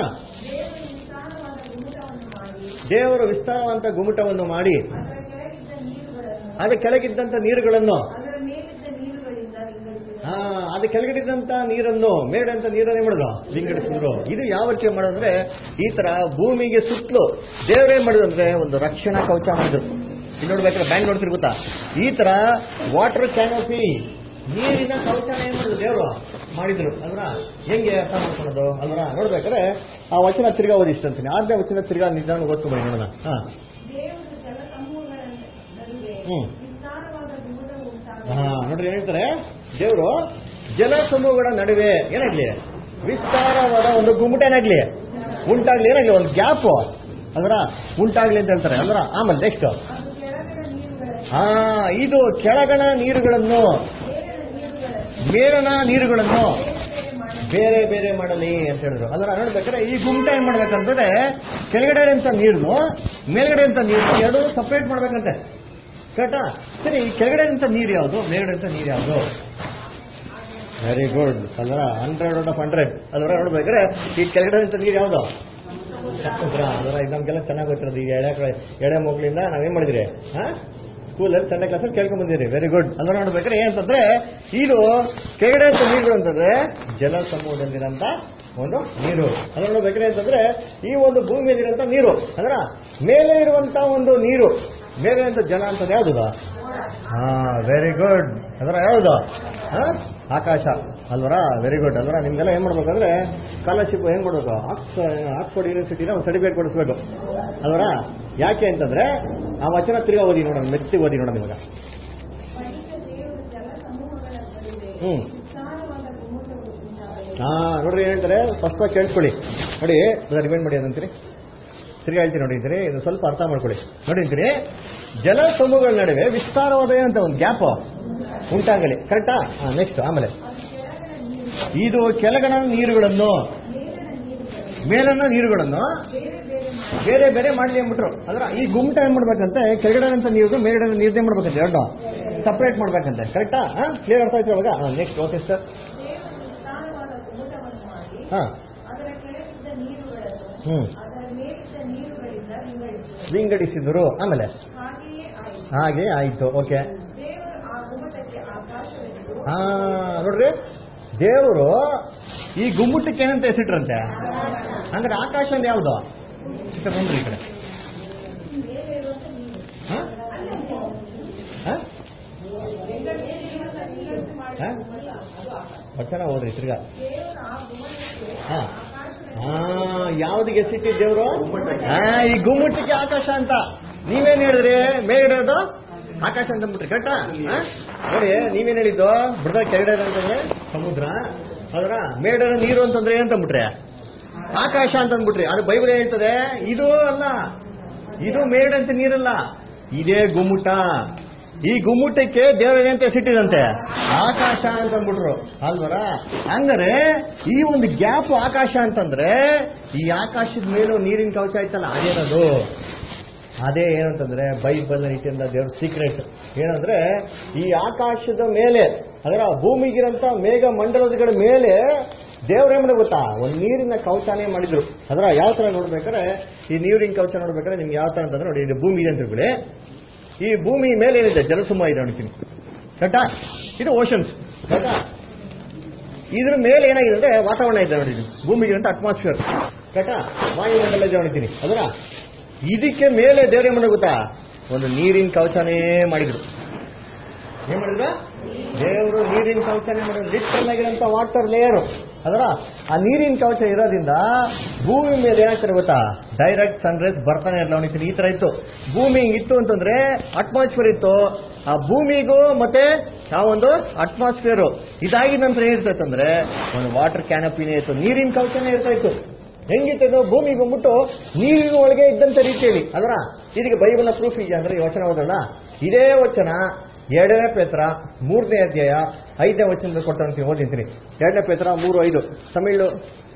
ದೇವರು ವಿಸ್ತಾರವಾದ ಗುಮ್ಮಟವನ್ನು ಮಾಡಿ ದೇವರು ವಿಸ್ತಾರವಂತ ಗುಮ್ಮಟವನ್ನು ಮಾಡಿ ಅದರ ಕೆಳಗಿದ್ದ ನೀರುಗಳನ್ನು ಅದ ಕೆಳಗಿದ್ದಂತ ನೀರುಗಳನ್ನು ಅದರ ಮೇಲಿದ್ದ ನೀರುಗಳಿಂದ ವಿಂಗಡಿಸಿದನು ಹಾ ಅದು ಕೆಳಗಡಿದಂತ ನೀರನ್ನು ಮೇಡಂತ ನೀರನ್ನೇ ಮಾಡಿದ್ರು ವಿಂಗಡಿಸಿದ್ರು ಇದು ಯಾವ ರೀತಿ ಮಾಡೋದಂದ್ರೆ ಈ ತರ ಭೂಮಿಗೆ ಸುತ್ತಲೂ ದೇವರೇನ್ ಮಾಡಿದ್ರು ಅಂದ್ರೆ ಒಂದು ರಕ್ಷಣಾ ಕವಚ ಮಾಡಿದ್ರು ಇಲ್ಲಿ ನೋಡ್ಬೇಕಾದ್ರೆ ಬ್ಯಾಂಕ್ ನೋಡ್ತಿರ್ ಗೊತ್ತಾ ಈ ತರ ವಾಟರ್ ಕ್ಯಾನೋಪಿ ನೀರಿನ ಕವಚನ ಏನ್ ಮಾಡಿದ್ರು ದೇವರು ಮಾಡಿದ್ರು ಅಲ್ರ ಹೆಂಗೆ ಅರ್ಥ ಮಾಡ್ಕೊಳ್ಳೋದು ಅಲ್ರ ನೋಡ್ಬೇಕಾದ್ರೆ ಆ ವಚನ ತಿರ್ಗಾ ಓದಿಸ್ತಂತೀನಿ ಆರನೇ ವಚನ ತಿರ್ಗಾ ನಿಧಾನ ಓದ್ಕೊಂಬರಿ ನೋಡೋಣ ಹಾ ದೇವರು ಜಲ ಸಮೂಹಗಳ ನಡುವೆ ಹ್ಮ್. ವಿಸ್ತಾರವಾದ ಗುಮ್ಮಟವು ಹಾ ಉಂಟಾಗಲಿ ನೋಡ್ರಿ ಏನ್ ಹೇಳ್ತಾರೆ ದೇವರು ಜಲ ಸಮೂಹಗಳ ನಡುವೆ ಏನಾಗ್ಲಿ ವಿಸ್ತಾರವಾದ ಒಂದು ಗುಮ್ಮಟ ಏನಾಗ್ಲಿ ಉಂಟಾಗ್ಲಿ ಏನಾಗ್ಲಿ ಒಂದು ಗ್ಯಾಪ್ ಅದರ ಉಂಟಾಗ್ಲಿ ಅಂತ ಹೇಳ್ತಾರೆ ಅಲ್ರ ಆಮೇಲೆ ನೆಕ್ಸ್ಟ್ ಅದು ಕೆಳಗಣ ನೀರುಗಳನ್ನು ಹಾ ಇದು ಕೆಳಗಣ ನೀರುಗಳನ್ನು ಮೇಲಣ ನೀರುಗಳನ್ನು ಮೇಲನ ನೀರುಗಳನ್ನು ಬೇರೆ ಬೇರೆ ಮಾಡಲಿ ಬೇರೆ ಬೇರೆ ಮಾಡಲಿ ಅಂತ ಹೇಳಿದ್ರು ಅದರ ನೋಡ್ಬೇಕಾದ್ರೆ ಈ ಗುಮ್ಟ ಏನ್ ಮಾಡ್ಬೇಕಂತಂದ್ರೆ ಕೆಳಗಡೆ ಅಂತ ನೀರ್ನು ಮೇಲ್ಗಡೆ ಅಂತ ನೀರು ಎರಡು ಸಪರೇಟ್ ಮಾಡ್ಬೇಕಂತೆ ಕರೆಕ್ಟಾ ಸರಿ ಈ ಕೆಳಗಡೆ ಅಂತ ನೀರು ಯಾವುದು ಮೇಲ್ಗಡೆ ಅಂತ ನೀರು ಯಾವುದು ವೆರಿ ಗುಡ್ ಅಲ್ವರ ಹಂಡ್ರೆಡ್ ಔಟ್ ಆಫ್ ಹಂಡ್ರೆಡ್ ಅಲ್ವರ ನೋಡ್ಬೇಕಾದ್ರೆ ಈ ಕೆಳಗಡೆ ಅಂತ ನೀರು ಯಾವುದು ಸಮುದ್ರ ಅದರ ಇದು ನಮ್ಗೆಲ್ಲ ಚೆನ್ನಾಗಿ ಗೊತ್ತಿರೋದು ಈ ಎಳೆ ಕ- ಎಳೆ ಮಕ್ಕಳಿಂದ ನಾವೇನ್ ಮಾಡಿದ್ರಿ ಹಾ ಸ್ಕೂಲಲ್ಲಿ ಸಂಡೆ ಕ್ಲಾಸಲ್ಲಿ ಕೇಳ್ಕೊಂಡ್ ಬಂದಿರಿ ವೆರಿ ಗುಡ್ ಅಲ್ವರ ನೋಡ್ಬೇಕಾದ್ರೆ ಏನಂತಂದ್ರೆ ಇದು ಕೆಳಗಡೆ ಅಂತ ನೀರುಗಳು ಅಂತಂದ್ರೆ ಜಲ ಸಮೂಹದಲ್ಲಿರಂತ ಒಂದು ನೀರು ಅದನ್ನ ನೋಡ್ಬೇಕಾದ್ರೆ ಅಂತಂದ್ರೆ ಈ ಒಂದು ಭೂಮಿಯಲ್ಲಿರಂತ ನೀರು ಅಂದ್ರ ಮೇಲೆ ಇರುವಂತ ಒಂದು ನೀರು ಮೇಲೆ ಅಂತ ಜಲ ಅಂತ ಯಾವ್ದು ಹಾ ವೆರಿ ಗುಡ್ ಅದರ ಯಾವುದು ಹಾ? ಆಕಾಶ ಅಲ್ವರ ವೆರಿ ಗುಡ್ ಅಲ್ವರ ನಿಮ್ಗೆಲ್ಲ ಏನ್ ಮಾಡ್ಬೇಕಂದ್ರೆ ಸ್ಕಾಲರ್ಶಿಪ್ ಏನ್ ಮಾಡ್ಬೇಕು ಆಕ್ಸ್ ಆಕ್ಸ್ಫರ್ಡ್ ಯೂನಿವರ್ಸಿಟಿನ ಒಂದು ಸರ್ಟಿಫಿಕೇಟ್ ಕೊಡಿಸ್ಬೇಕು ಅಲ್ವರ ಯಾಕೆ ಅಂತಂದ್ರೆ ಆ ವಚನ ತಿರ್ಗಾ ಓದಿ ನೋಡೋಣ ಮೆತ್ತಿಗೆ ಓದಿ ನೋಡೋಣ ಇವಾಗ ಬಳಿಕ ದೇವರು ಜಲ ಸಮೂಹಗಳ ನಡುವೆ ಹ್ಮ್ ವಿಸ್ತಾರವಾದ ಗುಮ್ಮಟವು ಉಂಟಾಗಲಿ ಹಾ ನೋಡ್ರಿ ಏನ್ ಹೇಳ್ತಾರೆ ಸ್ಪಷ್ಟವಾಗಿ ಕೇಳ್ಕೊಳ್ಳಿ ನೋಡಿ ರಿಮೈಂಡ್ ಮಾಡಿ ಅದಂತೀರಿ ತಿರ್ಗಾ ಹೇಳ್ತೀನಿ ನೋಡಿ ಅಂತೀರಿ ಇದು ಸ್ವಲ್ಪ ಅರ್ಥ ಮಾಡ್ಕೊಳ್ಳಿ ನೋಡಿ ಅಂತೀರಿ ಜಲ ಸಮೂಹಗಳ ನಡುವೆ ವಿಸ್ತಾರವಾದ ಏನಂತ ಒಂದು ಗ್ಯಾಪ್ ಉಂಟಾಗಲಿ ಕರೆಕ್ಟಾ ನೆಕ್ಸ್ಟ್ ಆಮೇಲೆ ಇದು ಕೆಳಗಣ ನೀರುಗಳನ್ನು ಮೇಲನ್ನ ನೀರುಗಳನ್ನು ಬೇರೆ ಬೇರೆ ಮಾಡಲಿ ಅಂದ್ಬಿಟ್ರು ಅಂದ್ರೆ ಈ ಗುಮ್ಟ ಏನ್ ಮಾಡ್ಬೇಕಂತೆ ಕೆಳಗಡೆ ಅಂತ ನೀರು ಮೇಲ್ಗಡೆ ನೀರ್ದೇ ಮಾಡ್ಬೇಕಂತೆ ಎರಡು ಸಪರೇಟ್ ಮಾಡ್ಬೇಕಂತೆ ಕರೆಕ್ಟಾ ಕ್ಲಿಯರ್ ಅರ್ಥ ಆಯ್ತು ಇವಾಗ ನೆಕ್ಸ್ಟ್ ಓಕೆ ಸರ್ ದೇವರು ವಿಸ್ತಾರವಾದ ಗುಮ್ಮಟವನ್ನು ಮಾಡಿ ಹಾ ಅದರ ಕೆಳಗಿದ್ದ ನೀರುಗಳನ್ನು ಹ್ಮ್ ಅದರ ಮೇಲಿದ್ದ ನೀರುಗಳಿಂದ ವಿಂಗಡಿಸಿದರು ವಿಂಗಡಿಸಿದ್ರು ಆಮೇಲೆ ಹಾಗೆಯೇ ಆಯಿತು ಹಾಗೆ ಆಯ್ತು ಓಕೆ ದೇವರು ಆ ಗುಮ್ಮಟಕ್ಕೆ ಆಕಾಶವೆಂದು ಹಾ ನೋಡ್ರಿ ದೇವರು ಈ ಗುಮ್ಮಟಕ್ಕೆ ಏನಂತ ಹೆಸರಿಟ್ರಂತೆ ಅಂದ್ರೆ ಆಕಾಶ ಅಂದ್ರೆ ಯಾವ್ದು ಚಿಕ್ಕ ನೋಡ್ರಿ ಈ ಕಡೆ ಮೇಲೆ ಇರುವಂತ ನೀರು ಹಾ? ಹಾ? ಹಾ? ವಚನ ಓದ್ರಿ ತಿರ್ಗಾ ದೇವರು ಆ ಗುಮ್ಮಟಕ್ಕೆ ಹಾ ಹಾ ಯಾವ್ದಿಗೆ ಹೆಸರಿಟ್ಟಿ ದೇವರು ಹಾ ಈ ಗುಮ್ಮಟಕ್ಕೆ ಆಕಾಶ ಅಂತ ನೀವೇನ್ ಹೇಳಿದ್ರಿ ಮೇಲಿಡೋದು ಆಕಾಶ ಅಂತ ಅಂದ್ಬಿಟ್ರಿ ಕರೆಕ್ಟಾ ಹಾ? ನೋಡಿ ನೀವೇನ್ ಹೇಳಿದ್ದು ಬುಡದ ಕೆಳಗಡೆ ಅಂತಂದ್ರೆ ಸಮುದ್ರ ಅದರ ಮೇಡರ ನೀರು ಅಂತಂದ್ರೆ ಏನಂತ ಅಂದ್ಬಿಟ್ರೆ ಆಕಾಶ ಅಂತ ಅಂದ್ಬಿಟ್ರಿ ಅದು ಬೈಬಲ್ ಏನ್ ಹೇಳ್ತದೆ ಇದು ಅಲ್ಲ ಇದು ಮೇಡಂತ ನೀರಲ್ಲ ಇದೇ ಗುಮ್ಮಟ ಈ ಗುಮ್ಮಟಕ್ಕೆ ದೇವರ ಅಂತ ಹೆಸರಿಟ್ಟಿದಂತೆ ಆಕಾಶ ಅಂತ ಅಂದ್ಬಿಟ್ರು ಅಲ್ವರ ಹಂಗಾರೆ ಈ ಒಂದು ಗ್ಯಾಪ್ ಆಕಾಶ ಅಂತಂದ್ರೆ ಈ ಆಕಾಶದ ಮೇಲೂ ನೀರಿನ ಕವಚ ಆಯ್ತಲ್ಲ ಅದೇನದು ಅದೇ ಏನಂತಂದ್ರೆ ಬೈಬಲ್ ರೀತಿಯಿಂದ ದೇವ್ರ ಸೀಕ್ರೆಟ್ ಏನಂದ್ರೆ ಈ ಆಕಾಶದ ಮೇಲೆ ಅದರ ಭೂಮಿಗಿರಂತ ಮೇಘ ಮಂಡಲಗಳ ಮೇಲೆ ದೇವ್ರ ಏನ್ ಗೊತ್ತಾ ಒಂದು ನೀರಿನ ಕವಚಾನೇ ಮಾಡಿದ್ರು ಅದರ ಯಾವ ತರ ನೋಡ್ಬೇಕಾದ್ರೆ ಈ ನೀರಿನ ಕವಚ ನೋಡ್ಬೇಕಾದ್ರೆ ನಿಮ್ಗೆ ಯಾವ ತರ ಅಂತಂದ್ರೆ ನೋಡಿ ಇದು ಭೂಮಿ ಇದೆ ಅಂತ ತಿಳ್ಕೊಳ್ಳಿ ಈ ಭೂಮಿ ಮೇಲೆ ಏನಿದೆ ಜಲಸುಮ ಇದೆ ನೋಡ್ತೀನಿ ಕರೆಕ್ಟಾ ಇದು ಓಷನ್ಸ್ ಕರೆಕ್ಟಾ ಇದ್ರ ಮೇಲೆ ಏನಾಗಿದೆ ಅಂದ್ರೆ ವಾತಾವರಣ ಇದೆ ನೋಡಿ ಇದು ಭೂಮಿಗೆ ಅಂತ ಅಟ್ಮಾಸ್ಫಿಯರ್ ಕರೆಕ್ಟಾ ವಾಯುಮಂಡಲ ಇದೆ ನೋಡ್ತೀನಿ ಅದರ ಇದಕ್ಕೆ ಮೇಲೆ ದೇವ್ರ ಏನ್ ಮಾಡೋದು ಗೊತ್ತಾ ಒಂದು ನೀರಿನ ಕವಚನೇ ಮಾಡಿದ್ರು ಏನ್ ಮಾಡಿದ್ರ ದೇವರು ನೀರಿನ ಕವಚನೇ ಮಾಡಿದ್ರು ಲಿಟ್ರಲ್ ಆಗಿರೋಂಥ ವಾಟರ್ ಲೇಯರ್ ಅದರ ಆ ನೀರಿನ ಕವಚ ಇರೋದ್ರಿಂದ ಭೂಮಿ ಮೇಲೆ ಏನಾಗ್ತಾರೆ ಗೊತ್ತಾ ಡೈರೆಕ್ಟ್ ಸನ್ರೈಸ್ ಬರ್ತಾನೆ ಇರಲ್ಲ ಅವನಿಗೆ ಈ ತರ ಇತ್ತು ಭೂಮಿ ಹಿಂಗಿತ್ತು ಅಂತಂದ್ರೆ ಅಟ್ಮಾಸ್ಫಿಯರ್ ಇತ್ತು ಆ ಭೂಮಿಗೂ ಮತ್ತೆ ಆ ಒಂದು ಅಟ್ಮಾಸ್ಫಿಯರ್ ಇದಾಗಿದ ನಂತರ ಏನಿರ್ತೈತೆ ಅಂದ್ರೆ ಒಂದು ವಾಟರ್ ಕ್ಯಾನಪಿನೇ ಇತ್ತು ನೀರಿನ ಕವಚನೇ ಇರ್ತಾ ಇತ್ತು ಹೆಂಗಿತ್ತು ಇದು ಭೂಮಿಗೆ ಬಂದ್ಬಿಟ್ಟು ನೀರಿನ ಒಳಗೆ ಇದ್ದಂತ ರೀತಿಯಲ್ಲಿ ಅದರ ಇದಕ್ಕೆ ಬೈಬಲ್ನ ಪ್ರೂಫ್ ಇದೆ ಅಂದ್ರೆ ಈ ವಚನ ಓದೋಣ ಇದೇ ವಚನ ಎರಡನೇ ಪೇತ್ರ ಮೂರನೇ ಅಧ್ಯಾಯ ಐದನೇ ವಚನದ ಕೊಟ್ಟು ಓದಿಂತೀನಿ ಎರಡನೇ ಪೇತ್ರ ಮೂರು ಐದು ತಮಿಳು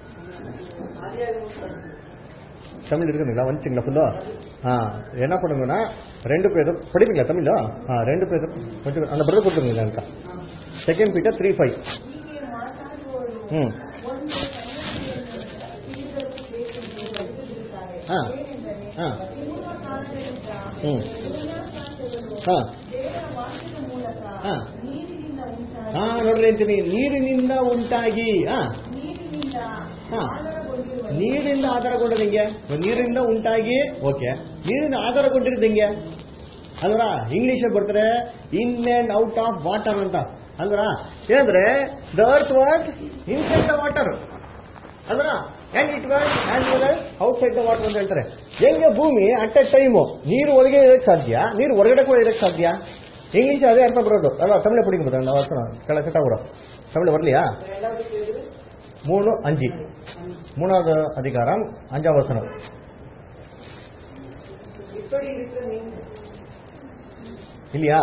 தமிழ் இருக்குங்களா வந்துச்சிங்களா ஃபுல்லா ஆ என்ன பண்ணுங்கன்னா ரெண்டு பேரும் படிப்பீங்களா தமிழ் ஆ ரெண்டு பேரும் கொஞ்சம் அந்த பிரதர் கொடுத்துருங்க எனக்கு செகண்ட் பீட்டர் த்ரீ ಫೈವ್ ಹೀಗೆ ಮಾತಾಡುವವರು ಹ್ಮ್ ಒಂದು ಸಂಗತಿಯನ್ನು ತಿಳಿದವರು ಬೇಕೆಂದು ಬರೆದಿರುತ್ತಾರೆ. ಹಾ. ಏನೆಂದರೆ, ಹಾ. ಪೂರ್ವ ಕಾಲಗಳಿಂದ ಹ್ಮ್. ವಿನ್ಯಾಸಾಂತಗಳು ಹಾ. ದೇವರ ವಾಕ್ಯದ ಮೂಲಕ ಹಾ. ನೀರಿನಿಂದ ಉಂಟಾದ ಹಾ ನೋಡ್ರಿ ಅಂತೀನಿ ನೀರಿನಿಂದ ಉಂಟಾಗಿ ಹಾ ನೀರಿನಿಂದ ಹಾ. ಆಧಾರಗೊಂಡಿರುವ ನೀರಿಂದ ಆಧಾರಗೊಂಡದ್ದು ಹೆಂಗೆ ನೀರಿಂದ ಉಂಟಾಗಿ ಓಕೆ ನೀರಿಂದ ಆಧಾರಗೊಂಡಿರೋದು ಹೆಂಗೆ ಅಲ್ವರ ಇಂಗ್ಲಿಷ್ ಬರ್ತಾರೆ in and out of water ಅಂತ ಅಲ್ವರ ಏನಂದ್ರೆ the earth was inside the water ಅಲ್ವರ and it was as well outside the water ಅಂತ ಹೇಳ್ತಾರೆ ಹೆಂಗೆ ಭೂಮಿ ಅಟ್ ಎ ಟೈಮು ನೀರು ಒಳಗೆ ಇರಕ್ಕೆ ಸಾಧ್ಯ ನೀರು ಹೊರಗಡೆ ಕೂಡ ಇರಕ್ಕೆ ಸಾಧ್ಯ ಇಂಗ್ಲಿಷ್ ಅದೇ ಅರ್ಥ ಬರೋದು ಅಲ್ವಾ ತಮಿಳು ಪಡಿಬೋದು ನಾವು ಅರ್ಥ ಕೆಳ ಕೆಟ್ಟಾಗ್ಬಿಡು ತಮಿಳು ಬರಲಿಯಾ மூணு அஞ்சு மூணாவது அதிகாரம் அஞ்சாவது வசனம் இப்படி இருக்க நீங்கள் இல்லையா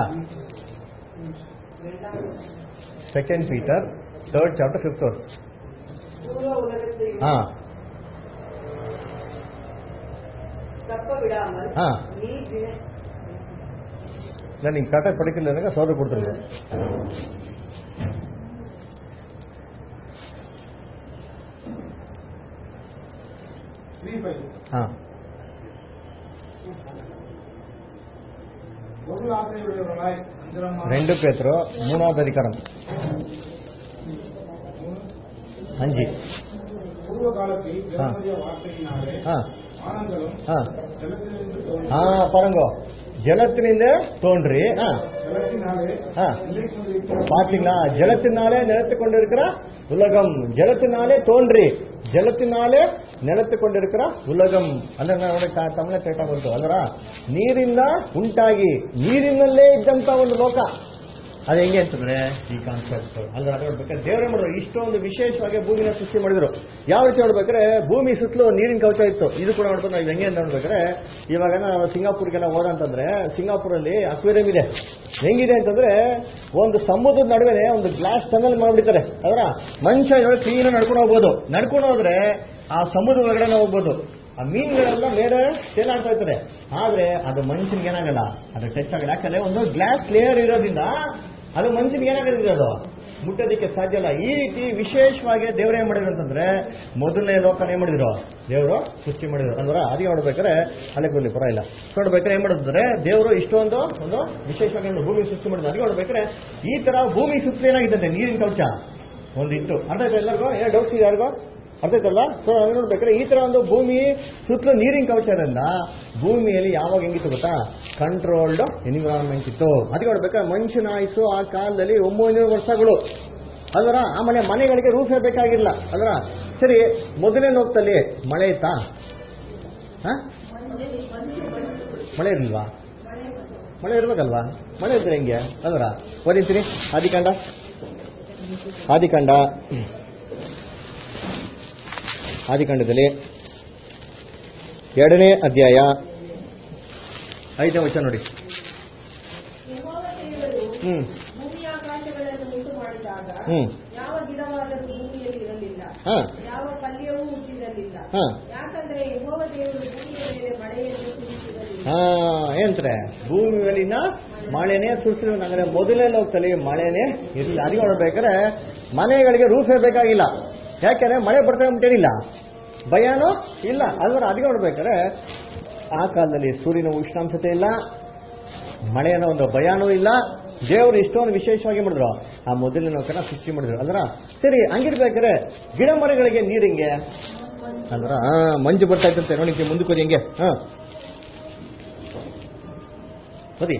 second Peter third chapter fifth verse பூர்வ உலகத்தை ஆ தப்ப விடாமல் ஆ. நீ தின- இல்லை நீங்கள் கரெக்டாக படிக்கல சோதனை கொடுத்துருங்க த்ரீ ஃபைவ் ஆ பொருள் ஆசையுடையவர்களாய் அஞ்சலமாக ரெண்டு பேத்தரோ மூணாவது அதிகாரம் அஞ்சு பூர்வ காலத்தில் தேவனுடைய வார்த்தையினாலே ஆ வானங்களும் ஆ ஜலத்திலிருந்து ஆ தோன்றி பாருங்க ஜலத்திலிருந்து தோன்றி ஆ ஜலத்தினாலே ஆ நிலை கொண்டிருக்கிற பாத்தீங்களா ஜலத்தினாலே நிலத்து கொண்டிருக்கிற உலகம் ஜலத்தினாலே தோன்றி ಜಲತಿನಾಲೆ ನೆಲೆತು ಕೊಂಡಿರ್ಕಿರ ಉಲಗಂ ಅಂದ್ರೆ ನೋಡಿ ತಮಿಳ ಕೇಟ ಬಂತು ಅದರ ನೀರಿಂದ ಉಂಟಾಗಿ ನೀರಿನಲ್ಲೇ ಇದ್ದಂತ ಒಂದು ಲೋಕ ಅದು ಹೆಂಗೆ ಅಂತಂದ್ರೆ ಈ ಕಾನ್ಸೆಪ್ಟ್ ಅಂದ್ರೆ ಅದು ನೋಡ್ಬೇಕಾದ್ರೆ ದೇವರೇ ಮಾಡಿದ್ರು ಇಷ್ಟೊಂದು ವಿಶೇಷವಾಗಿ ಭೂಮಿನ ಸೃಷ್ಟಿ ಮಾಡಿದ್ರು ಯಾವ ರೀತಿ ನೋಡ್ಬೇಕಾದ್ರೆ ಭೂಮಿ ಸುತ್ತಲೂ ನೀರಿನ ಕವಚ ಇತ್ತು ಇದು ಕೂಡ ನೋಡ್ಬೇಕು ನಾವು ಹೆಂಗೆ ಅಂತ ನೋಡ್ಬೇಕಾದ್ರೆ ಇವಾಗ ನಾವು ಸಿಂಗಾಪುರ್ಗೆಲ್ಲ ಹೋದಂತಂದ್ರೆ ಸಿಂಗಾಪುರಲ್ಲಿ ಅಕ್ವೇರಿಯಂ ಇದೆ ಹೆಂಗಿದೆ ಅಂತಂದ್ರೆ ಒಂದು ಸಮುದ್ರದ ನಡುವೆ ಒಂದು ಗ್ಲಾಸ್ ಟನಲ್ ಮಾಡ್ಬಿಡ್ತಾರೆ ಅದರ ಮನುಷ್ಯ ನೋಡಿ ಕ್ಲೀನ್ ನಡ್ಕೊಂಡು ಹೋಗ್ಬೋದು ನಡ್ಕೊಂಡು ಹೋದ್ರೆ ಆ ಸಮುದ್ರ ಒಳಗಡೆ ಹೋಗ್ಬೋದು ಆ ಮೀನುಗಳೆಲ್ಲ ಮೇಲೆ ತೇಲಾಡ್ತಾ ಇರ್ತಾರೆ ಆದ್ರೆ ಅದು ಮನುಷ್ಯನಿಗೆ ಏನಾಗಲ್ಲ ಅದು ಟಚ್ ಆಗಲ್ಲ ಯಾಕಂದ್ರೆ ಒಂದು ಗ್ಲಾಸ್ ಲೇಯರ್ ಇರೋದ್ರಿಂದ ಅದು ಮನುಷ್ಯನಿಗೆ ಏನಾಗೋದಿಲ್ಲ ಅದು ಮುಟ್ಟೋದಕ್ಕೆ ಸಾಧ್ಯ ಇಲ್ಲ ಈ ರೀತಿ ವಿಶೇಷವಾಗಿ ದೇವ್ರು ಏನ್ ಮಾಡಿದ್ರು ಅಂತಂದ್ರೆ ಮೊದಲನೇ ಲೋಕನ ಏನ್ ಮಾಡಿದ್ರು ದೇವರು ಸೃಷ್ಟಿ ಮಾಡಿದ್ರು ಅಂದ್ರೆ ಅದಕ್ಕೆ ನೋಡ್ಬೇಕಾದ್ರೆ ಅಲ್ಲಿಗೆ ಬರ್ಲಿ ಪರ ಇಲ್ಲ ನೋಡ್ಬೇಕಾದ್ರೆ ಏನ್ ಮಾಡಿದ್ರೆ ದೇವರು ಇಷ್ಟೊಂದು ಒಂದು ವಿಶೇಷವಾಗಿ ಒಂದು ಭೂಮಿ ಸೃಷ್ಟಿ ಮಾಡಿದ್ರು ಅದಕ್ಕೆ ನೋಡ್ಬೇಕಾದ್ರೆ ಈ ತರ ಭೂಮಿ ಸುತ್ತಲೂ ಏನಾಗಿತ್ತಂತೆ ನೀರಿನ ಕವಚ ಒಂದು ಇತ್ತು ಅರ್ಥ ಆಯ್ತಾ ಎಲ್ಲರಿಗೂ ಏ ಡೌಟ್ಸ್ ಇದೆ ಯಾರಿಗೂ ಅರ್ಥ ಆಯ್ತಲ್ಲ ಸೊ ಅದು ನೋಡ್ಬೇಕಾದ್ರೆ ಈ ತರ ಒಂದು ಭೂಮಿ ಸುತ್ತಲೂ ನೀರಿನ ಕವಚ ಇರೋದ್ರಿಂದ ಭೂಮಿಯಲ್ಲಿ ಯಾವಾಗ ಹೆಂಗಿತ್ತು ಗೊತ್ತಾ ಕಂಟ್ರೋಲ್ಡ್ ಎನ್ವಿರಾನ್ಮೆಂಟ್ ಇತ್ತು ಅದಕ್ಕೆ ನೋಡ್ಬೇಕಾದ್ರೆ ಮನುಷ್ಯನ ಆಯ್ತು ಆ ಕಾಲದಲ್ಲಿ ಒಂಬೈನೂರು ವರ್ಷಗಳು ಅದರ ಆಮೇಲೆ ಮನೆಗಳಿಗೆ ರೂಫೇ ಬೇಕಾಗಿಲ್ಲ ಅದರ ಸರಿ ಮೊದಲನೇ ಲೋಕದಲ್ಲಿ ಮಳೆ ಇತ್ತಾ ಹ? ಮಳೆ ಇರ್ಲಿಲ್ವಾ ಮಳೆ ಇರ್ಬೇಕಲ್ವಾ ಮಳೆ ಇದ್ರೆ ಹೆಂಗೆ ಅದರ ಓದಿರ್ತೀನಿ ಆದಿಕಾಂಡ ಆದಿಕಾಂಡ ಆದಿಕಾಂಡದಲ್ಲಿ ಎರಡನೇ ಅಧ್ಯಾಯ ಐದನೇ ವಚನ ನೋಡಿ ಯೆಹೋವ ದೇವರು ಹ್ಮ್ ಭೂಮಿಯಾಕಾಶಗಳನ್ನು ಉಂಟು ಮಾಡಿದಾಗ ಹ್ಮ್ ಯಾವ ಗಿಡವಾದರೂ ಭೂಮಿಯಲ್ಲಿ ಇರಲಿಲ್ಲ ಹಾ ಯಾವ ಪಲ್ಯವೂ ಹುಟ್ಟಿರಲಿಲ್ಲ ಇರಲಿಲ್ಲ ಹಾ. ಯಾಕಂದ್ರೆ ಯೆಹೋವ ದೇವರು ಭೂಮಿಯ ಮೇಲೆ ಮಳೆಯನ್ನು ಸುರಿಸಿರಲಿಲ್ಲ ಹಾ ಏನಂತಾರೆ ಭೂಮಿ ಮೇಲಿನ ಮಳೆನೇ ಸುರಿಸಿದ್ರು ಅಂದ್ರೆ ಮೊದಲೇ ಲೋಕದಲ್ಲಿ ಮಳೆನೇ ಇರಲಿಲ್ಲ ಅದಕ್ಕೆ ನೋಡ್ಬೇಕಾದ್ರೆ ಮನೆಗಳಿಗೆ ರೂಫೇ ಬೇಕಾಗಿಲ್ಲ ಯಾಕೆಂದ್ರೆ ಮಳೆ ಬರ್ತಾ ಉಂಟೇನಿಲ್ಲ ಭಯನೂ ಇಲ್ಲ ಅಲ್ವರ ಅದಕ್ಕೆ ನೋಡ್ಬೇಕಾದ್ರೆ ಆ ಕಾಲದಲ್ಲಿ ಸೂರ್ಯನ ಉಷ್ಣಾಂಶತೆ ಇಲ್ಲ ಮಳೆಯ ಒಂದು ಭಯಾನೂ ಇಲ್ಲ ದೇವರು ಇಷ್ಟೊಂದು ವಿಶೇಷವಾಗಿ ಮಾಡಿದ್ರು ಆ ಮೊದಲಿನ ಲೋಕನ ಸೃಷ್ಟಿ ಮಾಡಿದ್ರು ಅಲ್ರ ಸರಿ ಹಂಗಿರ್ಬೇಕಾದ್ರೆ ಗಿಡ ಮರಗಳಿಗೆ ನೀರು ಹಿಂಗೆ ಅಲ್ರ ಹಾ ಮಂಜು ಬರ್ತಾ ಇತ್ತಂತೆ ನೋಡಿ ಮುಂದಕ್ಕೆ ಹೋಗಿ ಹೆಂಗೆ ಹಾ ಓದಿ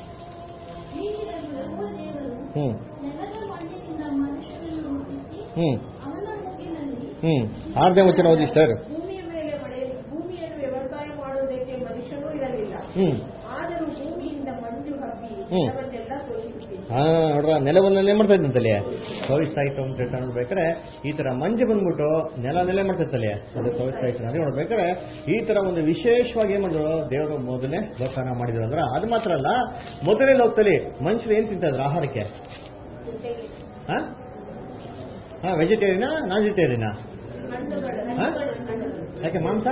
ಹೀಗಿರಲು ಯೆಹೋವ ದೇವರು ಹ್ಮ್ ನೆಲದ ಮಣ್ಣಿನಿಂದ ಮನುಷ್ಯನನ್ನು ಹುಟ್ಟಿಸಿ ಹ್ಮ್ ಅವನ ಮೂಗಿನಲ್ಲಿ ಹ್ಮ್ ಆರನೇ ವಚನ ಓದಿ ಸರ್ ಭೂಮಿಯ ಮೇಲೆ ಮಳೆ ಭೂಮಿಯನ್ನು ವ್ಯವಸಾಯ ಮಾಡುವುದಕ್ಕೆ ಮನುಷ್ಯನೂ ಇರಲಿಲ್ಲ ಹ್ಮ್ ಆದರೂ ಭೂಮಿಯಿಂದ ಮಂಜು ಹಬ್ಬಿ ಹ್ಮ್. ನೆಲವನ್ನೆಲ್ಲ ತೋರಿಸುತ್ತಿತ್ತು ಹಾ ನೋಡ್ರ ನೆಲವನ್ನೆಲ್ಲ ಏನ್ ಮಾಡ್ತಾ ಇದ್ದಂತಲ್ಲಿ ತೋರಿಸ್ತಾ ಇತ್ತು ಅಂತ ಹೇಳ್ತಾ ನೋಡ್ಬೇಕಾದ್ರೆ ಈ ತರ ಮಂಜು ಬಂದ್ಬಿಟ್ಟು ನೆಲ ನೆಲೆ ಮಾಡ್ತಿತ್ತಲ್ಲಿ ಅದು ತೋರಿಸ್ತಾ ಇತ್ತು ಅದೇ ನೋಡ್ಬೇಕಾದ್ರೆ ಈ ತರ ಒಂದು ವಿಶೇಷವಾಗಿ ಏನ್ ಮಾಡಿದ್ರು ದೇವರು ಮೊದಲನೇ ಲೋಕನ ಮಾಡಿದ್ರು ಅಂದ್ರ ಅದು ಮಾತ್ರ ಅಲ್ಲ ಮೊದಲನೇ ಲೋಕದಲ್ಲಿ ಮನುಷ್ಯರು ಏನ್ ತಿಂತಾ ಇದ್ರು ಆಹಾರಕ್ಕೆ ಹಾ ಹಾ ವೆಜಿಟೇರಿಯನಾ ನಾನ್ ವೆಜಿಟೇರಿಯನಾ ಹಾ? ಯಾಕೆ ಮಾಂಸ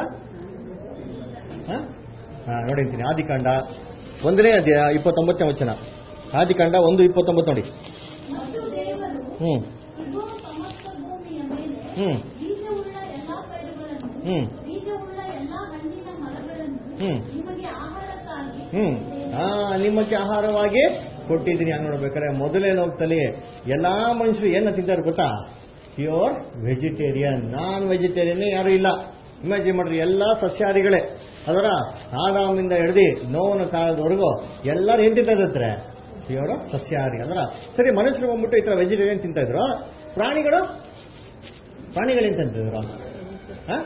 ಹಾ? ಹಾ ನೋಡಿರ್ತೀನಿ ಆದಿಕಾಂಡ ಒಂದನೇ ಅಧ್ಯಾಯ ಇಪ್ಪತ್ತೊಂಬತ್ತನೇ ವಚನ ಆದಿಕಾಂಡ ಒಂದು ಇಪ್ಪತ್ತೊಂಬತ್ತು ನೋಡಿ ಮತ್ತು ದೇವರು ಹ್ಮ್ ಇಗೋ ಸಮಸ್ತ ಭೂಮಿಯ ಮೇಲೆ ಹ್ಮ್ ಬೀಜವುಳ್ಳ ಎಲ್ಲಾ ಪೈರುಗಳನ್ನು ಹ್ಮ್ ಬೀಜವುಳ್ಳ ಎಲ್ಲಾ ಹಣ್ಣಿನ ಮರಗಳನ್ನು ಹ್ಮ್. ನಿಮಗೆ ಆಹಾರಕ್ಕಾಗಿ ಹ್ಮ್ ಹಾ ನಿಮ್ಮಕ್ಕೆ ಆಹಾರವಾಗಿ ಕೊಟ್ಟಿದ್ದೀನಿ ಹಂಗ್ ನೋಡ್ಬೇಕಾದ್ರೆ ಮೊದಲೇ ಲೋಕದಲ್ಲಿ ಎಲ್ಲಾ ಮನುಷ್ಯರು ಏನ ತಿಂತಾರೆ ಗೊತ್ತಾ ಪ್ಯೂರ್ ವೆಜಿಟೇರಿಯನ್ ನಾನ್ ವೆಜಿಟೇರಿಯನ್ ಯಾರು ಇಲ್ಲ ಇಮ್ಯಾಜಿನ್ ಮಾಡ್ರಿ ಎಲ್ಲಾ ಸಸ್ಯಾಹಾರಿಗಳೇ ಅದರ ಆದಾಮಿಂದ ಹಿಡ್ದು ನೋವಿನ ಕಾಲದವರೆಗೂ ಎಲ್ಲರೂ ಏನ್ ತಿಂತಾ ಇರ್ತಾರೆ ಪ್ಯೂರ್ ಸಸ್ಯಾಹಾರಿ ಅದರ ಸರಿ ಮನುಷ್ಯರು ಬಂದ್ಬಿಟ್ಟು ಈ ತರ ವೆಜಿಟೇರಿಯನ್ ತಿಂತಾ ಇದ್ರು ಪ್ರಾಣಿಗಳು ಪ್ರಾಣಿಗಳು ಏನ್ ತಿಂತಿದ್ರು ಹಾ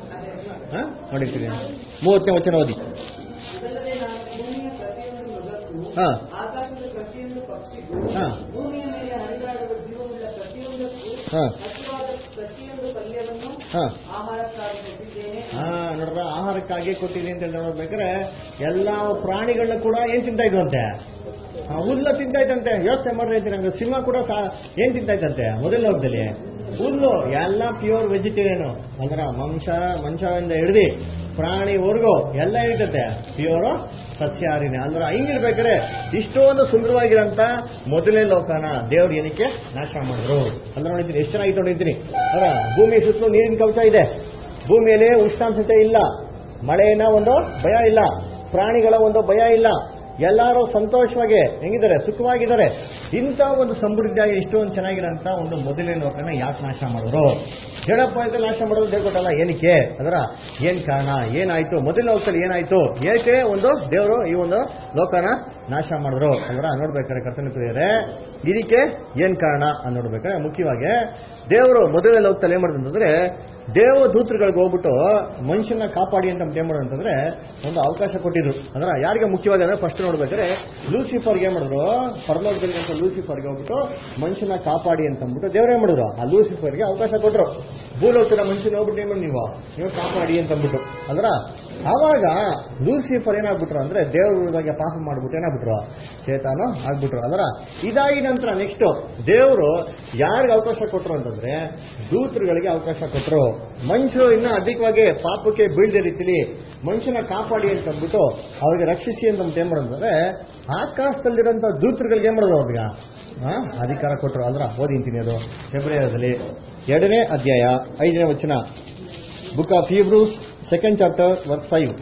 ಹಾ ನೋಡಿರ್ತೀನಿ ಮೂವತ್ತನೇ ವಚನ ಓದಿ ಇದಲ್ಲದೆ ನಾನು ಭೂಮಿಯ ಪ್ರತಿಯೊಂದು ಮೃಗಕ್ಕೂ ಹಾ ಆಕಾಶದ ಪ್ರತಿಯೊಂದು ಪಕ್ಷಿಗೂ ಹಾ. ಭೂಮಿಯ ಮೇಲೆ ಹರಿದಾಡುವ ಜೀವವುಳ್ಳ ಪ್ರತಿಯೊಂದಕ್ಕೂ ಹಾ. ಹಸಿವಾದ ಪ್ರತಿಯೊಂದು ಪಲ್ಯವನ್ನು ಹಾ ಆಹಾರಕ್ಕಾಗಿ ಕೊಟ್ಟಿದ್ದೇನೆ ಹಾ ನೋಡ್ರ ಆಹಾರಕ್ಕಾಗಿ ಕೊಟ್ಟಿದ್ದೀನಿ ಅಂತ ನೋಡ್ಬೇಕಾದ್ರೆ ಎಲ್ಲಾ ಪ್ರಾಣಿಗಳನ್ನ ಕೂಡ ಏನ್ ತಿಂತಾ ಇದ್ವಂತೆ ಆ, ಹುಲ್ಲ ತಿಂತಾ ಇದ್ದಂತೆ ಯೋಚನೆ ಮಾಡ್ರಿ ಅಂತೀನಿ ನಂಗೆ ಸಿಂಹ ಕೂಡ ಸಾ- ಏನ್ ತಿಂತಾ ಇದ್ದಂತೆ ಮೊದಲ ಲೋಕದಲ್ಲಿ ಹುಲ್ಲು ಎಲ್ಲ ಪ್ಯೂರ್ ವೆಜಿಟೇರಿಯನ್ ಅಂದ್ರ ಮಾಂಸ ಮಾಂಸದಿಂದ ಹಿಡ್ದು ಪ್ರಾಣಿವರೆಗೂ ಎಲ್ಲ ಇರ್ತದೆ ಪ್ಯೂರ್ ಸಸ್ಯಾಹಾರಿನೇ ಅಂದ್ರೆ ಹಿಂಗಿರ್ಬೇಕಾದ್ರೆ ಇಷ್ಟೊಂದು ಸುಂದರವಾಗಿರಂತ ಮೊದಲನೇ ಲೋಕನ ದೇವ್ರು ಏನಕ್ಕೆ ನಾಶ ಮಾಡಿದ್ರು ಅಂದ್ರೆ ನೋಡಿದ್ದೀನಿ ಎಷ್ಟು ಚೆನ್ನಾಗಿ ನೋಡಿದ್ದೀನಿ ಅವರ ಭೂಮಿ ಸುತ್ತಲೂ ನೀರಿನ ಕವಚ ಇದೆ ಭೂಮಿಯಲ್ಲಿ ಉಷ್ಣಾಂಶತೆ ಇಲ್ಲ ಮಳೆನ ಒಂದು ಭಯ ಇಲ್ಲ ಪ್ರಾಣಿಗಳ ಒಂದು ಭಯ ಇಲ್ಲ ಎಲ್ಲರೂ ಸಂತೋಷವಾಗಿ ಹೆಂಗಿದ್ದಾರೆ ಸುಖವಾಗಿದ್ದಾರೆ ಇಂಥ ಒಂದು ಸಮೃದ್ಧಿಯಾಗಿ ಇಷ್ಟೊಂದು ಚೆನ್ನಾಗಿರೋಂಥ ಒಂದು ಮೊದಲನೇ ಲೋಕನ ಯಾಕೆ ನಾಶ ಮಾಡಿದ್ರು ಜಡಪ್ಪ ಅಂತ ನಾಶ ಮಾಡೋದು ದೇವ್ಕೊಟ್ಟಲ್ಲ ಏನಕ್ಕೆ ಅದರ ಏನ್ ಕಾರಣ ಏನಾಯ್ತು ಮೊದಲನೇ ಲೋಕದಲ್ಲಿ ಏನಾಯ್ತು ಏಕೆ ಒಂದು ದೇವರು ಈ ಒಂದು ಲೋಕನ ನಾಶ ಮಾಡಿದ್ರು ಅದರ ನೋಡ್ಬೇಕಾದ್ರೆ ಕರ್ತನ ಪ್ರಿಯರೇ ಇದಕ್ಕೆ ಏನ್ ಕಾರಣ ಅಂತ ನೋಡ್ಬೇಕಾದ್ರೆ ಮುಖ್ಯವಾಗಿ ದೇವರು ಮೊದಲನೇ ಲೋಕದಲ್ಲಿ ಏನ್ ಮಾಡಿದ್ರು ಅಂತಂದ್ರೆ ದೇವ ದೂತರುಗಳಿಗೆ ಹೋಗ್ಬಿಟ್ಟು ಮನುಷ್ಯನ ಕಾಪಾಡಿ ಅಂತ ಏನ್ ಮಾಡೋದು ಅಂತಂದ್ರೆ ಒಂದು ಅವಕಾಶ ಕೊಟ್ಟಿದ್ರು ಅಂದ್ರ ಯಾರಿಗೆ ಮುಖ್ಯವಾಗಿ ಅಂದ್ರೆ ಫಸ್ಟ್ ನೋಡ್ಬೇಕಾದ್ರೆ ಲೂಸಿಫರ್ಗೆ ಏನ್ ಮಾಡಿದ್ರು ಪರಲೋಕದಲ್ಲಿ ಅಂತ ಲೂಸಿಫರ್ಗೆ ಹೋಗ್ಬಿಟ್ಟು ಮನುಷ್ಯನ ಕಾಪಾಡಿ ಅಂತ ಅಂದ್ಬಿಟ್ಟು ದೇವ್ರು ಏನ್ ಮಾಡಿದ್ರು ಆ ಲೂಸಿಫರ್ಗೆ ಅವಕಾಶ ಕೊಟ್ರು ಭೂಲೋಕದ ಮನುಷ್ಯನ ಹೋಗ್ಬಿಟ್ಟು ಏನ್ ಮಾಡಿ ನೀವು ನೀವು ಕಾಪಾಡಿ ಅಂತ ಅಂದ್ಬಿಟ್ಟು ಅಂದ್ರ ಆವಾಗ ಲೂಸಿಫರ್ ಏನಾಗ್ಬಿಟ್ರು ಅಂದ್ರೆ ದೇವ್ರ ವಿರುದ್ಧವಾಗಿ ಪಾಪ ಮಾಡ್ಬಿಟ್ಟು ಏನಾಗ್ಬಿಟ್ರು ಚೇತಾನು ಆಗ್ಬಿಟ್ರು ಅದರ ಇದಾಗಿ ನಂತರ ನೆಕ್ಸ್ಟ್ ದೇವರು ಯಾರಿಗೆ ಅವಕಾಶ ಕೊಟ್ರು ಅಂತಂದ್ರೆ ದೂತರುಗಳಿಗೆ ಅವಕಾಶ ಕೊಟ್ರು ಮನುಷ್ಯರು ಇನ್ನ ಅಧಿಕವಾಗಿ ಪಾಪಕ್ಕೆ ಬೀಳದ ರೀತಿಲಿ ಮನುಷ್ಯನ ಕಾಪಾಡಿ ಅಂತ ಅಂದ್ಬಿಟ್ಟು ಅವ್ರಿಗೆ ರಕ್ಷಿಸಿ ಅಂತ ಅಂದ್ಬಿಟ್ಟು ಏನ್ ಮಾಡೋದು ಅಂದ್ರೆ ಆಕಾಶದಲ್ಲಿರೋಂಥ ದೂತರುಗಳಿಗೆ ಏನ್ ಮಾಡೋದು ಅವ್ರಿಗೆ ಹಾ ಅಧಿಕಾರ ಕೊಟ್ರು ಅಲ್ರ ಓದಿಂತೀನಿ ಅದು ಫೆಬ್ರವರಿಯಲ್ಲಿ ಎರಡನೇ ಅಧ್ಯಾಯ ಐದನೇ ವಚನ book of Hebrews second chapter verse five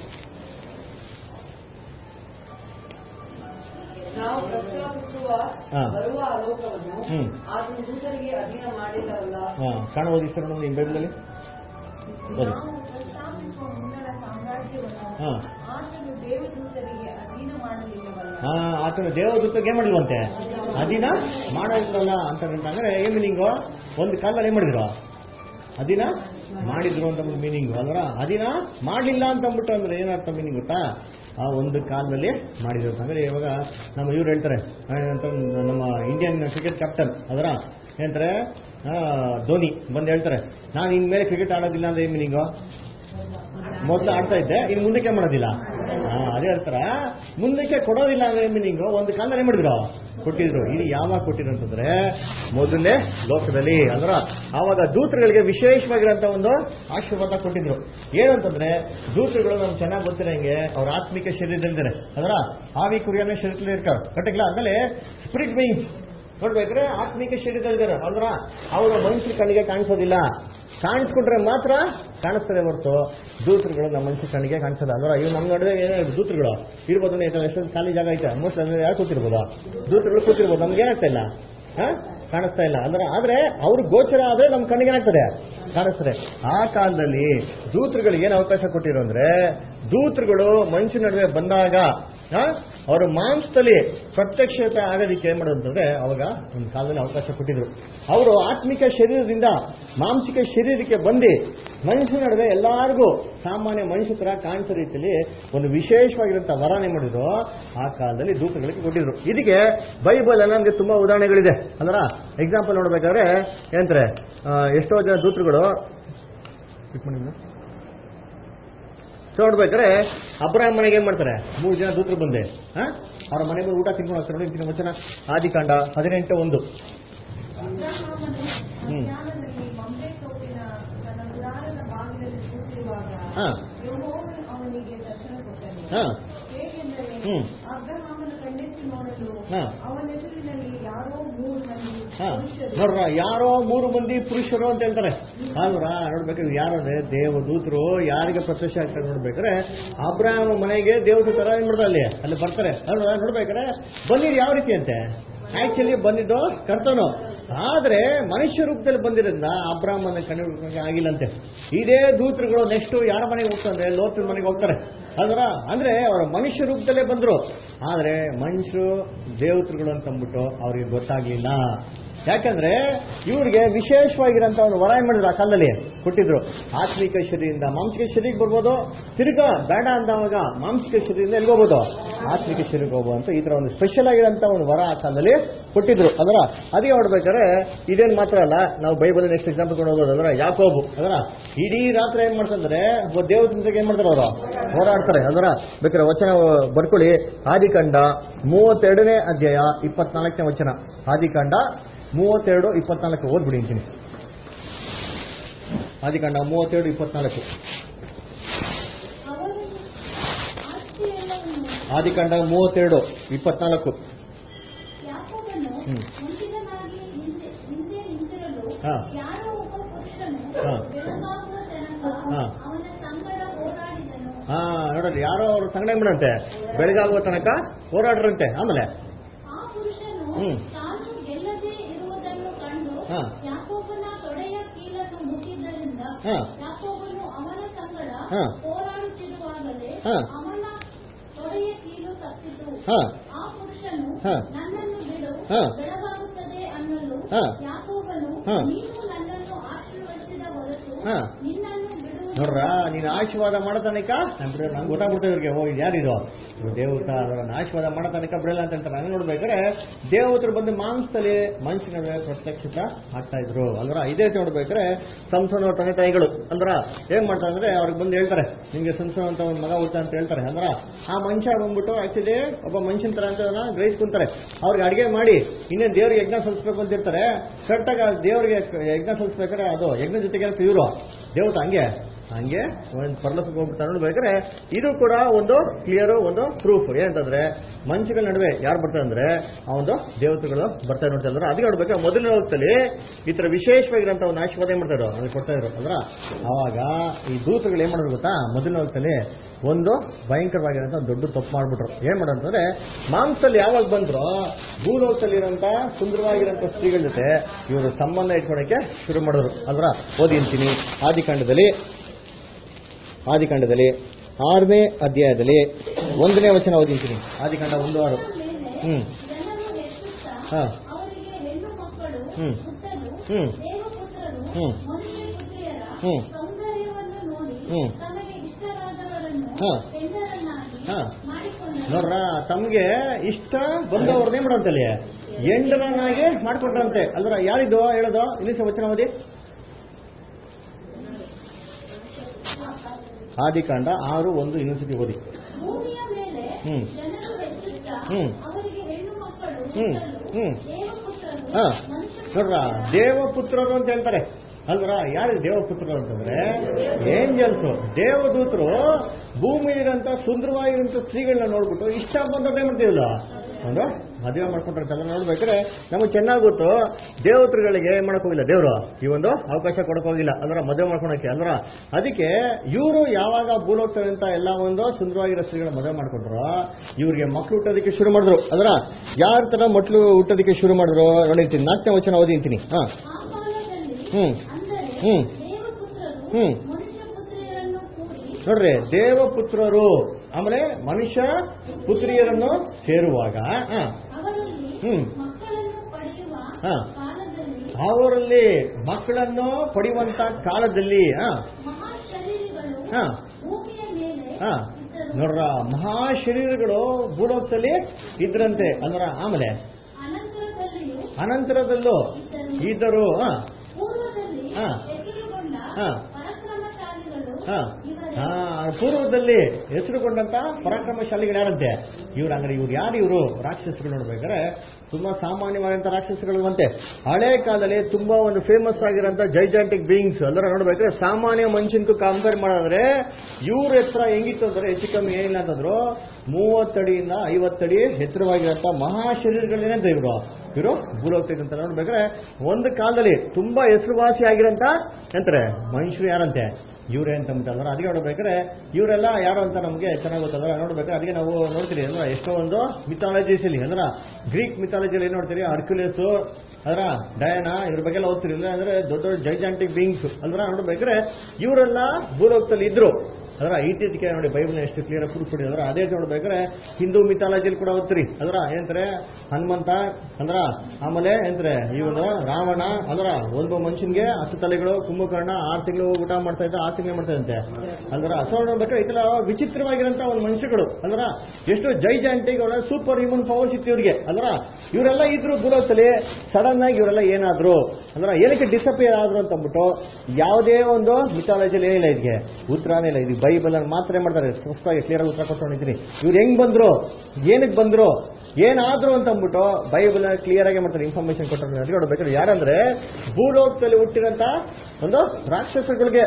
ನಾವು ಪ್ರಸ್ತಾಪಿಸುವ ಹಾ. ಬರುವ ಆಲೋಕವನ್ನು ಹ್ಮ್. ಆತನ ದೂತರಿಗೆ ಅಧೀನ ಮಾಡಿಲ್ಲವಲ್ಲ ಹಾ ಕಾಣಬಹುದು ಸರ್ ನಮ್ಮ ನಿಮ್ಮ ಬೈಬಲಲ್ಲಿ ಓದಿ ನಾವು ಪ್ರಸ್ತಾಪಿಸುವ ಮುನ್ನಡ ಸಾಮ್ರಾಜ್ಯವನ್ನು ಹಾ ಆತನು ದೇವದೂತರಿಗೆ ಅಧೀನ ಮಾಡಲಿಲ್ಲವಲ್ಲ ಹಾ ಆತನ ದೇವದೂತಗೆ ಏನ್ ಮಾಡಿಲ್ವಂತೆ ಅದಿನ ಮಾಡೋದಿಲ್ಲಲ್ಲ ಅಂತ ಅಂತಂದ್ರೆ ಏನ್ ಮೀನಿಂಗು ಒಂದು ಕಾಲದಲ್ಲಿ ಏನ್ ಮಾಡಿದ್ರು ಅದಿನ ಮಾಡಿದ್ರು ಅಂತ ಮೀನಿಂಗು ಅಲ್ವರ ಅದಿನ ಮಾಡಲಿಲ್ಲ ಅಂತ ಅಂದ್ಬಿಟ್ಟು ಅಂದ್ರೆ ಏನರ್ಥ ಮೀನಿಂಗ್ ಗೊತ್ತಾ ಆ ಒಂದು ಕಾಲದಲ್ಲಿ ಮಾಡಿದ್ರು ಅಂತ ಅಂದ್ರೆ ಇವಾಗ ನಮ್ಮ ಇವ್ರು ಹೇಳ್ತಾರೆ ಆ, ಏನಂತ ನಮ್ಮ ಇಂಡಿಯನ್ ಕ್ರಿಕೆಟ್ ಕ್ಯಾಪ್ಟನ್ ಅದರ ಏನಂತಾರೆ ಆ, ಧೋನಿ ಬಂದು ಹೇಳ್ತಾರೆ ನಾನು ಇನ್ಮೇಲೆ ಕ್ರಿಕೆಟ್ ಆಡೋದಿಲ್ಲ ಅಂದ್ರೆ ಏನ್ ಮೀನಿಂಗು ಮೊದಲು ಆಡ್ತಾ ಇದ್ದೆ ಇನ್ನು ಮುಂದಕ್ಕೆ ಮಾಡೋದಿಲ್ಲ ಹಾ ಅದೇ ಹೇಳ್ತಾರ ಮುಂದಕ್ಕೆ ಕೊಡೋದಿಲ್ಲ ಅಂದ್ರೆ ಮೀನಿಂಗ್ ಒಂದು ಕಾಲ ಏನ್ ಮಾಡಿದ್ರು ಕೊಟ್ಟಿದ್ರು ಇದು ಯಾವಾಗ ಕೊಟ್ಟಿದ್ರು ಅಂತಂದ್ರೆ ಮೊದಲನೇ ಲೋಕದಲ್ಲಿ ಅಂದ್ರ ಆವಾಗ ದೂತರುಗಳಿಗೆ ವಿಶೇಷವಾಗಿರೋಂಥ ಒಂದು ಆಶೀರ್ವಾದ ಕೊಟ್ಟಿದ್ರು ಏನಂತಂದ್ರೆ ದೂತರುಗಳು ನಮ್ಗೆ ಚೆನ್ನಾಗಿ ಗೊತ್ತಿರಂಗೆ ಅವ್ರ ಆತ್ಮಿಕ ಶರೀರದಲ್ಲಿದ್ದಾರೆ ಅಂದ್ರ ಆವಿ ಕುರಿಯನ್ನ ಶರೀರದಲ್ಲಿ ಇರ್ತಾರೆ ಕಟ್ಟಿಲ್ಲ ಆದ್ಮೇಲೆ ಸ್ಪಿರಿಟ್ ಬೀಯಿಂಗ್ಸ್ ನೋಡ್ಬೇಕ್ರೆ ಆತ್ಮಿಕ ಶರೀರದಲ್ಲಿದ್ದಾರೆ ಅಂದ್ರ ಅವರು ಮನುಷ್ಯ ಕಣ್ಣಿಗೆ ಕಾಣಿಸೋದಿಲ್ಲ ಕಾಣಿಸ್ಕೊಂಡ್ರೆ ಮಾತ್ರ ಕಾಣಿಸ್ತಾರೆ ಹೊರತು ದೂತರುಗಳು ನಮ್ಮ ಮನುಷ್ಯ ಕಣ್ಣಿಗೆ ಕಾಣಿಸಲ್ಲ ಅಂದ್ರೆ ಇವ್ ನಮ್ಮ ನಡುವೆ ಏನೇ ದೂತರುಗಳು ಇರ್ಬೋದು ಅಂದ್ರೆ ಎಷ್ಟೊಂದು ಖಾಲಿ ಜಾಗ ಐತೆ ಮೋಸ್ಟ್ ಅಂದ್ರೆ ಯಾರು ಕೂತಿರ್ಬೋದು ದೂತರುಗಳು ಕೂತಿರ್ಬೋದು ನಮ್ಗೆ ಏನಾಗ್ತಾ ಇಲ್ಲ ಹಾ? ಕಾಣಿಸ್ತಾ ಇಲ್ಲ ಅಂದ್ರೆ ಆದ್ರೆ ಅವ್ರ ಗೋಚರ ಆದ್ರೆ ನಮ್ ಕಣ್ಣಿಗೆ ಏನಾಗ್ತದೆ ಕಾಣಿಸ್ತದೆ ಆ ಕಾಲದಲ್ಲಿ ದೂತರುಗಳಿಗೆ ಏನು ಅವಕಾಶ ಕೊಟ್ಟಿರೋ ಅಂದ್ರೆ ದೂತರುಗಳು ಮನುಷ್ಯ ನಡುವೆ ಬಂದಾಗ ಆ, ಅವರು ಮಾಂಸದಲ್ಲಿ ಪ್ರತ್ಯಕ್ಷತೆ ಆಗೋದಕ್ಕೆ ಏನ್ ಮಾಡೋದು ಅಂತಂದ್ರೆ ಅವಾಗ ಒಂದು ಕಾಲದಲ್ಲಿ ಅವಕಾಶ ಕೊಟ್ಟಿದ್ರು ಅವರು ಆತ್ಮಿಕ ಶರೀರದಿಂದ ಮಾಂಸಿಕ ಶರೀರಕ್ಕೆ ಬಂದು ಮನುಷ್ಯ ನಡುವೆ ಎಲ್ಲಾರ್ಗೂ ಸಾಮಾನ್ಯ ಮನುಷ್ಯ ತರ ಕಾಣಿಸೋ ರೀತಿಯಲ್ಲಿ ಒಂದು ವಿಶೇಷವಾಗಿರುವಂತಹ ವರನೆ ಮಾಡಿದ್ರು ಆ ಕಾಲದಲ್ಲಿ ದೂತಗಳಿಗೆ ಕೊಟ್ಟಿದ್ರು ಇದಕ್ಕೆ ಬೈಬಲ್ ಎಲ್ಲ ನಮಗೆ ತುಂಬಾ ಉದಾಹರಣೆಗಳಿದೆ ಅಲ್ರ ಎಕ್ಸಾಂಪಲ್ ನೋಡ್ಬೇಕಾದ್ರೆ ಏನಂತಾರೆ ಆ, ಎಷ್ಟೋ ಜನ ದೂತರುಗಳು ಪಿಕ್ ಮಾಡಿ ಮೇಡಮ್. ಸೊ ನೋಡ್ಬೇಕಾದ್ರೆ ಅಬ್ರಾಹಂ ಮನೆಗೆ ಏನ್ ಮಾಡ್ತಾರೆ ಮೂರು ಜನ ದೂತರು ಬಂದೆ ಆ? ಅವ್ರ ಮನೆ ಬಂದು ಊಟ ತಿನ್ಕೊಂಡು ಹೋಗ್ತಾರೆ ನೋಡಿ ತಿನ್ನ ವಚನ ಆದಿಕಾಂಡ ಹದಿನೆಂಟು ಒಂದು ಅಬ್ರಹಾಮನು ಹ್ಮ್. ಮಧ್ಯಾಹ್ನದಲ್ಲಿ ಮಮ್ರೆ ತೋಪಿನ ತನ್ನ ಗುಡಾರದ ಬಾಗಿಲಲ್ಲಿ ಕೂತಿರುವಾಗ ಹಾ. ಯೆಹೋವನು ಅವನಿಗೆ ದರ್ಶನ ಕೊಟ್ಟನು ಹಾ. ಹೇಗೆಂದರೆ ಹ್ಮ್. ಅಬ್ರಹಾಮನ ಕಣ್ಣೆತ್ತಿ ನೋಡಲು ಹಾ. ಅವನೆದುರಿನಲ್ಲಿ ಯಾರೋ ಮೂರು ಮಂದಿ ಹಾ. ಪುರುಷರು ನೋಡ್ರ ಯಾರೋ ಮೂರು ಮಂದಿ ಪುರುಷರು ಅಂತ ಹೇಳ್ತಾರೆ ಅಲ್ರ ನೋಡ್ಬೇಕಾದ್ರೆ ಯಾರಂದ್ರೆ ದೇವದೂತರು ಯಾರಿಗೆ ಪ್ರತ್ಯಕ್ಷ ಆಗ್ತಾರೆ ನೋಡ್ಬೇಕಾದ್ರೆ ಅಬ್ರಾಹ್ಮ ಮನೆಗೆ ದೇವದೂತ ತರ ಏನ್ ಮಾಡ್ತಾರೆ ಅಲ್ಲಿ ಅಲ್ಲಿ ಬರ್ತಾರೆ ಅಲ್ವಾ ನೋಡ್ಬೇಕಾದ್ರೆ ಬಂದಿದ್ದು ಯಾವ ರೀತಿ ಅಂತೆ ಆಕ್ಚುಲಿ ಬಂದಿದ್ದು ಕರ್ತನು ಆದ್ರೆ ಮನುಷ್ಯ ರೂಪದಲ್ಲಿ ಬಂದಿರೋದ್ರಿಂದ ಅಬ್ರಾಹ್ಮನ ಕಣ್ಣು ಆಗಿಲ್ಲಂತೆ ಇದೇ ದೂತರುಗಳು ನೆಕ್ಸ್ಟ್ ಯಾರ ಮನೆಗೆ ಹೋಗ್ತಾರೆ ಲೋಕದ ಮನೆಗೆ ಹೋಗ್ತಾರೆ ಅಲ್ವರ ಅಂದ್ರೆ ಅವರ ಮನುಷ್ಯ ರೂಪದಲ್ಲೇ ಬಂದ್ರು ಆದ್ರೆ ಮನುಷ್ಯರು ದೇವತರುಗಳು ಅಂತ ಅಂದ್ಬಿಟ್ಟು ಅವ್ರಿಗೆ ಗೊತ್ತಾಗ್ಲಿಲ್ಲ ಯಾಕಂದ್ರೆ ಇವ್ರಿಗೆ ವಿಶೇಷವಾಗಿರೋಂಥ ಒಂದು ವರ ಏನ್ ಮಾಡಿದ್ರು ಆ ಕಾಲದಲ್ಲಿ ಕೊಟ್ಟಿದ್ರು ಆತ್ಮಿಕ ಶರೀರದಿಂದ ಮಾಂಸಿಕ ಶರೀರಕ್ಕೆ ಬರ್ಬೋದು ತಿರ್ಗಾ ಬೇಡ ಅಂದವಾಗ ಮಾಂಸಿಕ ಶರೀರದಿಂದ ಎಲ್ಲಿ ಹೋಗ್ಬೋದು ಆತ್ಮಿಕ ಶರೀರಕ್ಕೆ ಹೋಗ್ಬೋದು ಅಂತ ಈ ತರ ಒಂದು ಸ್ಪೆಷಲ್ ಆಗಿರೋಂಥ ಒಂದು ವರ ಆ ಕಾಲದಲ್ಲಿ ಕೊಟ್ಟಿದ್ರು ಅದರ ಅದೇ ನೋಡ್ಬೇಕಾದ್ರೆ ಇದೇನ್ ಮಾತ್ರ ಅಲ್ಲ ನಾವು ಬೈಬಲ್ ನೆಕ್ಸ್ಟ್ ಎಕ್ಸಾಂಪಲ್ ಕೊಂಡು ಹೋಗೋದು ಅದರ ಯಾಕೋಬು ಅದರ ಇಡೀ ರಾತ್ರಿ ಏನ್ ಮಾಡ್ತಂದ್ರೆ ಒಬ್ಬ ದೇವತೆ ಏನ್ ಮಾಡ್ತಾರೆ ಅವರು ಹೋರಾಡ್ತಾರೆ ಅದರ ಬೇಕಾದ್ರೆ ವಚನ ಬರ್ಕೊಳ್ಳಿ ಆದಿಕಾಂಡ ಮೂವತ್ತೆರಡನೇ ಅಧ್ಯಾಯ ಇಪ್ಪತ್ನಾಲ್ಕನೇ ವಚನ ಆದಿಕಾಂಡ ಮೂವತ್ತೆರಡು ಇಪ್ಪತ್ನಾಲ್ಕು ಓದ್ಬಿಡಿ ಅಂತೀನಿ ಆದಿಕಾಂಡ ಮೂವತ್ತೆರಡು ಇಪ್ಪತ್ನಾಲ್ಕು ಅವರು ಆಸ್ತಿಯೆಲ್ಲವನ್ನು ಆದಿಕಾಂಡ ಮೂವತ್ತೆರಡು ಇಪ್ಪತ್ನಾಲ್ಕು ಯಾಕೋಬನು ಹ್ಮ್. ಮುಂಚಿತನಾಗಿ ಹಿಂದೆ ಹಿಂದೆ ನಿಂತಿರಲು ಹಾ. ಯಾರೋ ಒಬ್ಬ ಪುರುಷನು ಹಾ. ಬೆಳಗಾಗುವ ತನಕ ಹಾ. ಅವನ ಸಂಗಡ ಹೋರಾಡಿದನು ಹಾ ನೋಡ್ರಿ ಯಾರೋ ಅವ್ರ ಸಂಗಡ ಮಾಡಂತೆ ಬೆಳಗಾಗುವ ತನಕ ಹೋರಾಡ್ರಂತೆ ಆಮೇಲೆ ಆ ಪುರುಷನು ಹ್ಮ್. ತಾನು ಗೆಲ್ಲದೆ ಇರುವುದನ್ನು ಕಂಡು ಹಾ. ಯಾಕೋಬನ ತೊಡೆಯ ಕೀಲನ್ನು ಮುಟ್ಟಿದ್ದರಿಂದ ಹಾ. ಯಾಕೋಬನು ಅವನ ಸಂಗಡ ಹಾ. ಹೋರಾಡುತ್ತಿರುವಾಗಲೇ ಹಾ. ಅವನ ತೊಡೆಯ ಕೀಲು ತಪ್ಪಿತು ಹಾ. ಆ ಪುರುಷನು ಹಾ. ನನ್ನನ್ನು ಬಿಡು ಹಾ. ಬೆಳಗಾಗುತ್ತದೆ ಅನ್ನಲು ಹಾ. ಯಾಕೋಬನು ಹಾ. ನೀನು ನನ್ನನ್ನು ಆಶೀರ್ವದಿಸಿದ ಹೊರತು ಹಾ. ನಿನ್ನನ್ನು ಬಿಡುವುದು ನೋಡ್ರ ನೀನು ಆಶೀರ್ವಾದ ಮಾಡೋ ತನಕ ನಂಗೆ ಗೊತ್ತಾಗ್ಬಿಡ್ತೇವೆ ಇವ್ರಿಗೆ ಓ ಇದು ಯಾರಿದು ಇವ್ರು ದೇವತ ಅದನ್ನ ಆಶೀರ್ವಾದ ಮಾಡೋ ತನಕ ಬಿಡಲ್ಲ ಅಂತ ಹೇಳ್ತಾರೆ ಹಂಗೆ ನೋಡ್ಬೇಕಾದ್ರೆ ದೇವತರು ಬಂದು ಮಾಂಸದಲ್ಲಿ ಮನುಷ್ಯನ ನಡುವೆ ಪ್ರತ್ಯಕ್ಷಿತ ಆಗ್ತಾ ಇದ್ರು ಅಲ್ವರ ಇದೇ ರೀತಿ ನೋಡ್ಬೇಕಾದ್ರೆ ಸಂಸನ ಅವ್ರ ತಂದೆ ತಾಯಿಗಳು ಅಲ್ವರ ಏನ್ ಮಾಡ್ತಾರೆ ಅಂದ್ರೆ ಅವ್ರಿಗೆ ಬಂದು ಹೇಳ್ತಾರೆ ನಿಮ್ಗೆ ಸಂಸನ ಅಂತ ಒಂದು ಮಗ ಹುಟ್ಟ ಅಂತ ಹೇಳ್ತಾರೆ ಅಂದ್ರ ಆ ಮನುಷ್ಯ ಬಂದ್ಬಿಟ್ಟು ಆಕ್ಚುಲಿ ಒಬ್ಬ ಮನುಷ್ಯನ ತರ ಅಂತ ಗ್ರಹಿಸ್ಕೊಂತಾರೆ ಅವ್ರಿಗೆ ಅಡಿಗೆ ಮಾಡಿ ಇನ್ನೇನು ದೇವ್ರಿಗೆ ಯಜ್ಞ ಸಲ್ಲಿಸ್ಬೇಕು ಅಂತ ಇರ್ತಾರೆ ಕರೆಕ್ಟಾಗಿ ಆ ದೇವ್ರಿಗೆ ಯಜ್ಞ ಸಲ್ಲಿಸ್ಬೇಕಾದ್ರೆ ಅದು ಯಜ್ಞ ಜೊತೆಗೆ ಇವರು ದೇವತ ಹಂಗೆ ಹಂಗೆ ಒಂದು ಪರ್ಲಕ್ಕೆ ಹೋಗ್ಬಿಡ್ತಾರೆ ನೋಡ್ಬೇಕಾದ್ರೆ ಇದು ಕೂಡ ಒಂದು ಕ್ಲಿಯರ್ ಒಂದು ಪ್ರೂಫ್ ಏನಂತಂದ್ರೆ ಮನುಷ್ಯಗಳ ನಡುವೆ ಯಾರು ಬರ್ತಾರೆ ಅಂದ್ರೆ ಆ ಒಂದು ದೇವತೆಗಳು ಬರ್ತಾರೆ ನೋಡ್ತಾ ಇದ್ರು ಅದಕ್ಕೆ ನೋಡ್ಬೇಕು ಮೊದಲನೇ ಹೋಗ್ತಲ್ಲಿ ಈ ತರ ವಿಶೇಷವಾಗಿರೋಂಥ ಒಂದು ಆಶೀರ್ವಾದ ಏನ್ ಮಾಡ್ತಾ ಇದ್ರು ಅದಕ್ಕೆ ಕೊಡ್ತಾ ಇದ್ರು ಅಂದ್ರ ಅವಾಗ ಈ ದೂತಗಳು ಏನ್ ಮಾಡೋದು ಗೊತ್ತಾ ಮೊದಲನೇ ಹೋಗ್ತಲ್ಲಿ ಒಂದು ಭಯಂಕರವಾಗಿರೋಂಥ ಒಂದು ದೊಡ್ಡ ತಪ್ಪು ಮಾಡ್ಬಿಟ್ರು ಏನ್ ಮಾಡೋದು ಅಂತಂದ್ರೆ ಮಾಂಸದಲ್ಲಿ ಯಾವಾಗ ಬಂದ್ರು ಭೂಲೋಕದಲ್ಲಿರೋಂಥ ಸುಂದರವಾಗಿರೋಂಥ ಸ್ತ್ರೀಗಳ ಜೊತೆ ಇವರು ಸಂಬಂಧ ಇಟ್ಕೊಳಕ್ಕೆ ಶುರು ಮಾಡಿದ್ರು ಅಲ್ರ ಓದಿ ಅಂತೀನಿ ಆದಿಕಾಂಡದಲ್ಲಿ ಆದಿಕಾಂಡದಲ್ಲಿ ಆರನೇ ಅಧ್ಯಾಯದಲ್ಲಿ ಒಂದನೇ ವಚನ ಓದಿಂತೀನಿ ಆದಿಕಾಂಡ ಒಂದು ಆರು ಮೇಲೆ ಹ್ಮ್ ಜನರು ಹೆಚ್ಚುತ್ತಾ ಹಾ. ಅವರಿಗೆ ಹೆಣ್ಣು ಮಕ್ಕಳು ಹ್ಮ್. ಹುಟ್ಟಲು ಹ್ಮ್. ದೇವಪುತ್ರರು ಹ್ಮ್. ಮನುಷ್ಯ ಪುತ್ರಿಯರ ಹ್ಮ್. ಸೌಂದರ್ಯವನ್ನು ನೋಡಿ ಹ್ಮ್. ತಮಗೆ ಇಷ್ಟರಾದವರನ್ನು ಹಾ. ಹೆಂಡರನ್ನಾಗಿ ಹಾ. ಮಾಡಿಕೊಂಡರು ನೋಡ್ರ ತಮ್ಗೆ ಇಷ್ಟ ಬಂದವ್ರನ್ನೇ ಮಾಡಂತಲ್ಲಿ ಎಂಡರನ್ನಾಗಿ ಮಾಡ್ಕೊಂಡ್ರಂತೆ ಅಲ್ರ ಯಾರಿದು ಹೇಳೋದು ಇಲ್ಲಿ ವಚನ ಓದಿ ಆದಿಕಾಂಡ ಆರು ಒಂದು ಇನ್ನೊಂದ್ಸತಿ ಓದಿ ಭೂಮಿಯ ಮೇಲೆ ಹ್ಮ್. ಜನರು ಹೆಚ್ಚುತ್ತಾ ಹ್ಮ್. ಅವರಿಗೆ ಹೆಣ್ಣು ಮಕ್ಕಳು ಹ್ಮ್. ಹುಟ್ಟಲು ಹ್ಮ್. ದೇವಪುತ್ರರು ಹಾ. ಮನುಷ್ಯ ನೋಡ್ರ ದೇವಪುತ್ರರು ಅಂತ ಹೇಳ್ತಾರೆ ಅಲ್ವರ ಯಾರು ದೇವಪುತ್ರರು ಅಂತಂದ್ರೆ ಏಂಜಲ್ಸ್ ದೇವದೂತರು ಭೂಮಿಲಿರಂತ ಸುಂದರವಾಗಿರಂತ ಸ್ತ್ರೀಗಳನ್ನ ನೋಡ್ಬಿಟ್ಟು ಇಷ್ಟ ಬಂದವ್ರನ್ನೇ ಮಾಡ್ತೀವಲ್ಲ ಒಂದು ಮದುವೆ ಮಾಡ್ಕೊಂಡಿರ್ತಾರ ನೋಡ್ಬೇಕಾದ್ರೆ ನಮಗೆ ಚೆನ್ನಾಗಿ ಗೊತ್ತು ದೇವತರುಗಳಿಗೆ ಏನ್ ಮಾಡಕ್ ಹೋಗಿಲ್ಲ ದೇವರು ಈ ಒಂದು ಅವಕಾಶ ಕೊಡಕ್ ಹೋಗಿಲ್ಲ ಅಲ್ವರ ಮದುವೆ ಮಾಡ್ಕೊಳಕ್ಕೆ ಅಲ್ವರ ಅದಕ್ಕೆ ಇವರು ಯಾವಾಗ ಭೂಲೋಕ್ತಾರೆ ಅಂತ ಎಲ್ಲ ಒಂದು ಸುಂದರವಾಗಿರೋ ಸ್ತ್ರೀಗಳ ಮದುವೆ ಮಾಡ್ಕೊಂಡ್ರು ಇವ್ರಿಗೆ ಮಕ್ಳು ಹುಟ್ಟೋದಕ್ಕೆ ಶುರು ಮಾಡಿದ್ರು ಅಲ್ವರ ಯಾರ ತರ ಮಕ್ಳು ಹುಟ್ಟೋದಕ್ಕೆ ಶುರು ಮಾಡಿದ್ರು ನೋಡಿರ್ತೀನಿ ನಾಲ್ಕನೇ ವಚನ ಓದಿಂತೀನಿ ಹಾ ಆ ಕಾಲದಲ್ಲಿ ಹ್ಮ್. ಅಂದರೆ ಹ್ಮ್. ದೇವಪುತ್ರರು ಹ್ಮ್. ಮನುಷ್ಯ ಪುತ್ರಿಯರನ್ನು ಕೂಡಿ ನೋಡ್ರಿ ದೇವಪುತ್ರರು ಆಮೇಲೆ ಮನುಷ್ಯ ಪುತ್ರಿಯರನ್ನು ಸೇರುವಾಗ ಹಾ, ಅವರಲ್ಲಿ ಹ್ಮ್. ಮಕ್ಕಳನ್ನು ಪಡೆಯುವ ಹಾ. ಕಾಲದಲ್ಲಿ ಅವರಲ್ಲಿ ಮಕ್ಕಳನ್ನು ಪಡೆಯುವಂತ ಕಾಲದಲ್ಲಿ ಹಾ, ಮಹಾಶರೀರಿಗಳು ಹಾ. ಭೂಮಿಯ ಮೇಲೆ ಹಾ. ಇದ್ದರು. ನೋಡ್ರ ಮಹಾಶರೀರಗಳು ಭೂಲೋಕದಲ್ಲಿ ಇದ್ರಂತೆ ಅಂದ್ರ ಆಮೇಲೆ ಅನಂತರದಲ್ಲಿಯೂ ಅನಂತರದಲ್ಲೂ ಇದ್ದರು ಹಾ, ಪೂರ್ವದಲ್ಲಿ ಹಾ. ಹೆಸರುಗೊಂಡ ಹಾ. ಪರಾಕ್ರಮಶಾಲಿಗಳು ಹಾ. ಇವರೇ ಹಾ, ಪೂರ್ವದಲ್ಲಿ ಹೆಸರುಗೊಂಡಂತ ಪರಾಕ್ರಮಶಾಲಿಗಳು ಯಾರಂತೆ ಇವ್ರು ಅಂದ್ರೆ ಇವ್ರು ಯಾರು ಇವರು ರಾಕ್ಷಸರು ನೋಡ್ಬೇಕಾದ್ರೆ ತುಂಬಾ ಸಾಮಾನ್ಯವಾದಂತ ರಾಕ್ಷಸಗಳು ಅಂತೆ ಹಳೆ ಕಾಲದಲ್ಲಿ ತುಂಬಾ ಒಂದು ಫೇಮಸ್ ಆಗಿರೋಂಥ ಜೈಜಾಂಟಿಕ್ ಬೀಯಿಂಗ್ಸ್ ಎಲ್ಲರ ನೋಡ್ಬೇಕಾದ್ರೆ ಸಾಮಾನ್ಯ ಮನುಷ್ಯನ್ಗೂ ಕಂಪೇರ್ ಮಾಡಿದ್ರೆ ಇವ್ರ ಎತ್ತರ ಹೆಂಗಿತ್ತು ಅಂದ್ರೆ ಹೆಚ್ಚು ಕಮ್ಮಿ ಏನಿಲ್ಲ ಅಂತಂದ್ರು ಮೂವತ್ತಡಿಯಿಂದ ಐವತ್ತಡಿ ಎತ್ತರವಾಗಿರೋಂಥ ಮಹಾಶರೀರಗಳೇನಂತ ಇವರು ಇವರು ಭೂಲೋಕ್ತಿದಂತ ನೋಡ್ಬೇಕಾದ್ರೆ ಒಂದು ಕಾಲದಲ್ಲಿ ತುಂಬಾ ಹೆಸರುವಾಸಿ ಆಗಿರೋಂಥ ಎಂತಾರೆ ಮನುಷ್ಯರು ಯಾರಂತೆ ಇವರೇ ಅಂತ ಅಂತಾರೆ ಅದಕ್ಕೆ ನೋಡ್ಬೇಕಾದ್ರೆ ಇವರೆಲ್ಲ ಯಾರು ಅಂತ ನಮಗೆ ಚೆನ್ನಾಗಿ ಗೊತ್ತಲ್ಲ ನೋಡ್ಬೇಕಾದ್ರೆ ಅದಕ್ಕೆ ನಾವು ನೋಡ್ತೀರಿ ಅಂದ್ರೆ ಎಷ್ಟೋ ಒಂದು ಮಿಥಾಲಜೀಸ್ ಇಲ್ಲಿ ಅಂದ್ರೆ ಗ್ರೀಕ್ ಮಿಥಾಲಜಿಯಲ್ಲಿ ಏನ್ ನೋಡ್ತೀರಿ ಅರ್ಕ್ಯುಲೇಸ್ ಅದರ ಡಯಾನ ಇದ್ರ ಬಗ್ಗೆ ಎಲ್ಲ ಓದ್ತೀರಿ ಇಲ್ಲ ಅಂದ್ರೆ ದೊಡ್ಡ ದೊಡ್ಡ ಜೈಜಾಂಟಿಕ್ ಬೀಯಿಂಗ್ಸ್ ಅಂದ್ರೆ ನೋಡ್ಬೇಕಾದ್ರೆ ಇವರೆಲ್ಲ ಭೂಲೋಕದಲ್ಲಿ ಇದ್ರು ಅದರ ಇತ್ತೀಚೆಗೆ ನೋಡಿ ಬೈಬಲ್ ಎಷ್ಟು ಕ್ಲಿಯರ್ ಪ್ರೂಫ್ ಅಂದ್ರೆ ಅದೇ ನೋಡ್ಬೇಕಾದ್ರೆ ಹಿಂದೂ ಮಿಥಾಲಜಿಯಲ್ಲಿ ಕೂಡ ಓದ್ತೀರಿ ಅದರ ಏನಂತಾರೆ ಹನುಮಂತ ಅಂದ್ರ ಆಮೇಲೆ ಏನಂತಾರೆ ಇವನು ರಾವಣ ಅಂದ್ರ ಒಂದು ಮನುಷ್ಯನ್ಗೆ ಹತ್ತು ತಲೆಗಳು ಕುಂಭಕರ್ಣ ಆರು ತಿಂಗಳು ಊಟ ಮಾಡ್ತಾ ಇದ್ದ ಆರು ತಿಂಗಳು ಮಾಡ್ತಾ ಇದ್ದಂತೆ ಅಂದ್ರ ಅಸೋ ನೋಡ್ಬೇಕಾದ್ರೆ ಇದೆಲ್ಲ ವಿಚಿತ್ರವಾಗಿರೋಂಥ ಒಂದು ಮನುಷ್ಯಗಳು ಅಂದ್ರ ಎಷ್ಟು ಜೈಜಾಂಟಿಕ್ ಅವರ ಸೂಪರ್ ಹ್ಯೂಮನ್ ಪವರ್ಸ್ ಇತ್ತು ಇವ್ರಿಗೆ ಅಂದ್ರ ಇವರೆಲ್ಲ ಇದ್ರು ಭೂಲೋಕದಲ್ಲಿ ಸಡನ್ ಆಗಿ ಇವರೆಲ್ಲ ಏನಾದ್ರು ಅಂದ್ರ ಏನಕ್ಕೆ ಡಿಸಪಿಯರ್ ಆದ್ರು ಅಂತ ಅಂದ್ಬಿಟ್ಟು ಯಾವುದೇ ಒಂದು ಮಿಥಾಲಜಿಯಲ್ಲಿ ಏನಿಲ್ಲ ಇದಕ್ಕೆ ಉತ್ತರನೇ ಇಲ್ಲ ಇದು ಬೈಬಲ್ ಅಲ್ಲಿ ಮಾತ್ರ ಏನ್ ಮಾಡ್ತಾರೆ ಸ್ಪಷ್ಟವಾಗಿ ಕ್ಲಿಯರ್ ಉತ್ತರ ಕೊಟ್ಕೊಂಡಿದ್ದೀನಿ ಇವ್ರು ಹೆಂಗ್ ಬಂದ್ರು ಏನಕ್ಕೆ ಬಂದ್ರು ಏನಾದ್ರು ಅಂತ ಅಂದ್ಬಿಟ್ಟು ಬೈಬಲ್ ಕ್ಲಿಯರ್ ಆಗಿ ಮಾಡ್ತಾರೆ ಇನ್ಫಾರ್ಮೇಶನ್ ಕೊಟ್ಟರೆ ಅದಕ್ಕೆ ನೋಡ್ಬೇಕಾದ್ರೆ ಯಾರಂದ್ರೆ ಭೂಲೋಕದಲ್ಲಿ ಹುಟ್ಟಿರಂತ ಒಂದು ರಾಕ್ಷಸಗಳಿಗೆ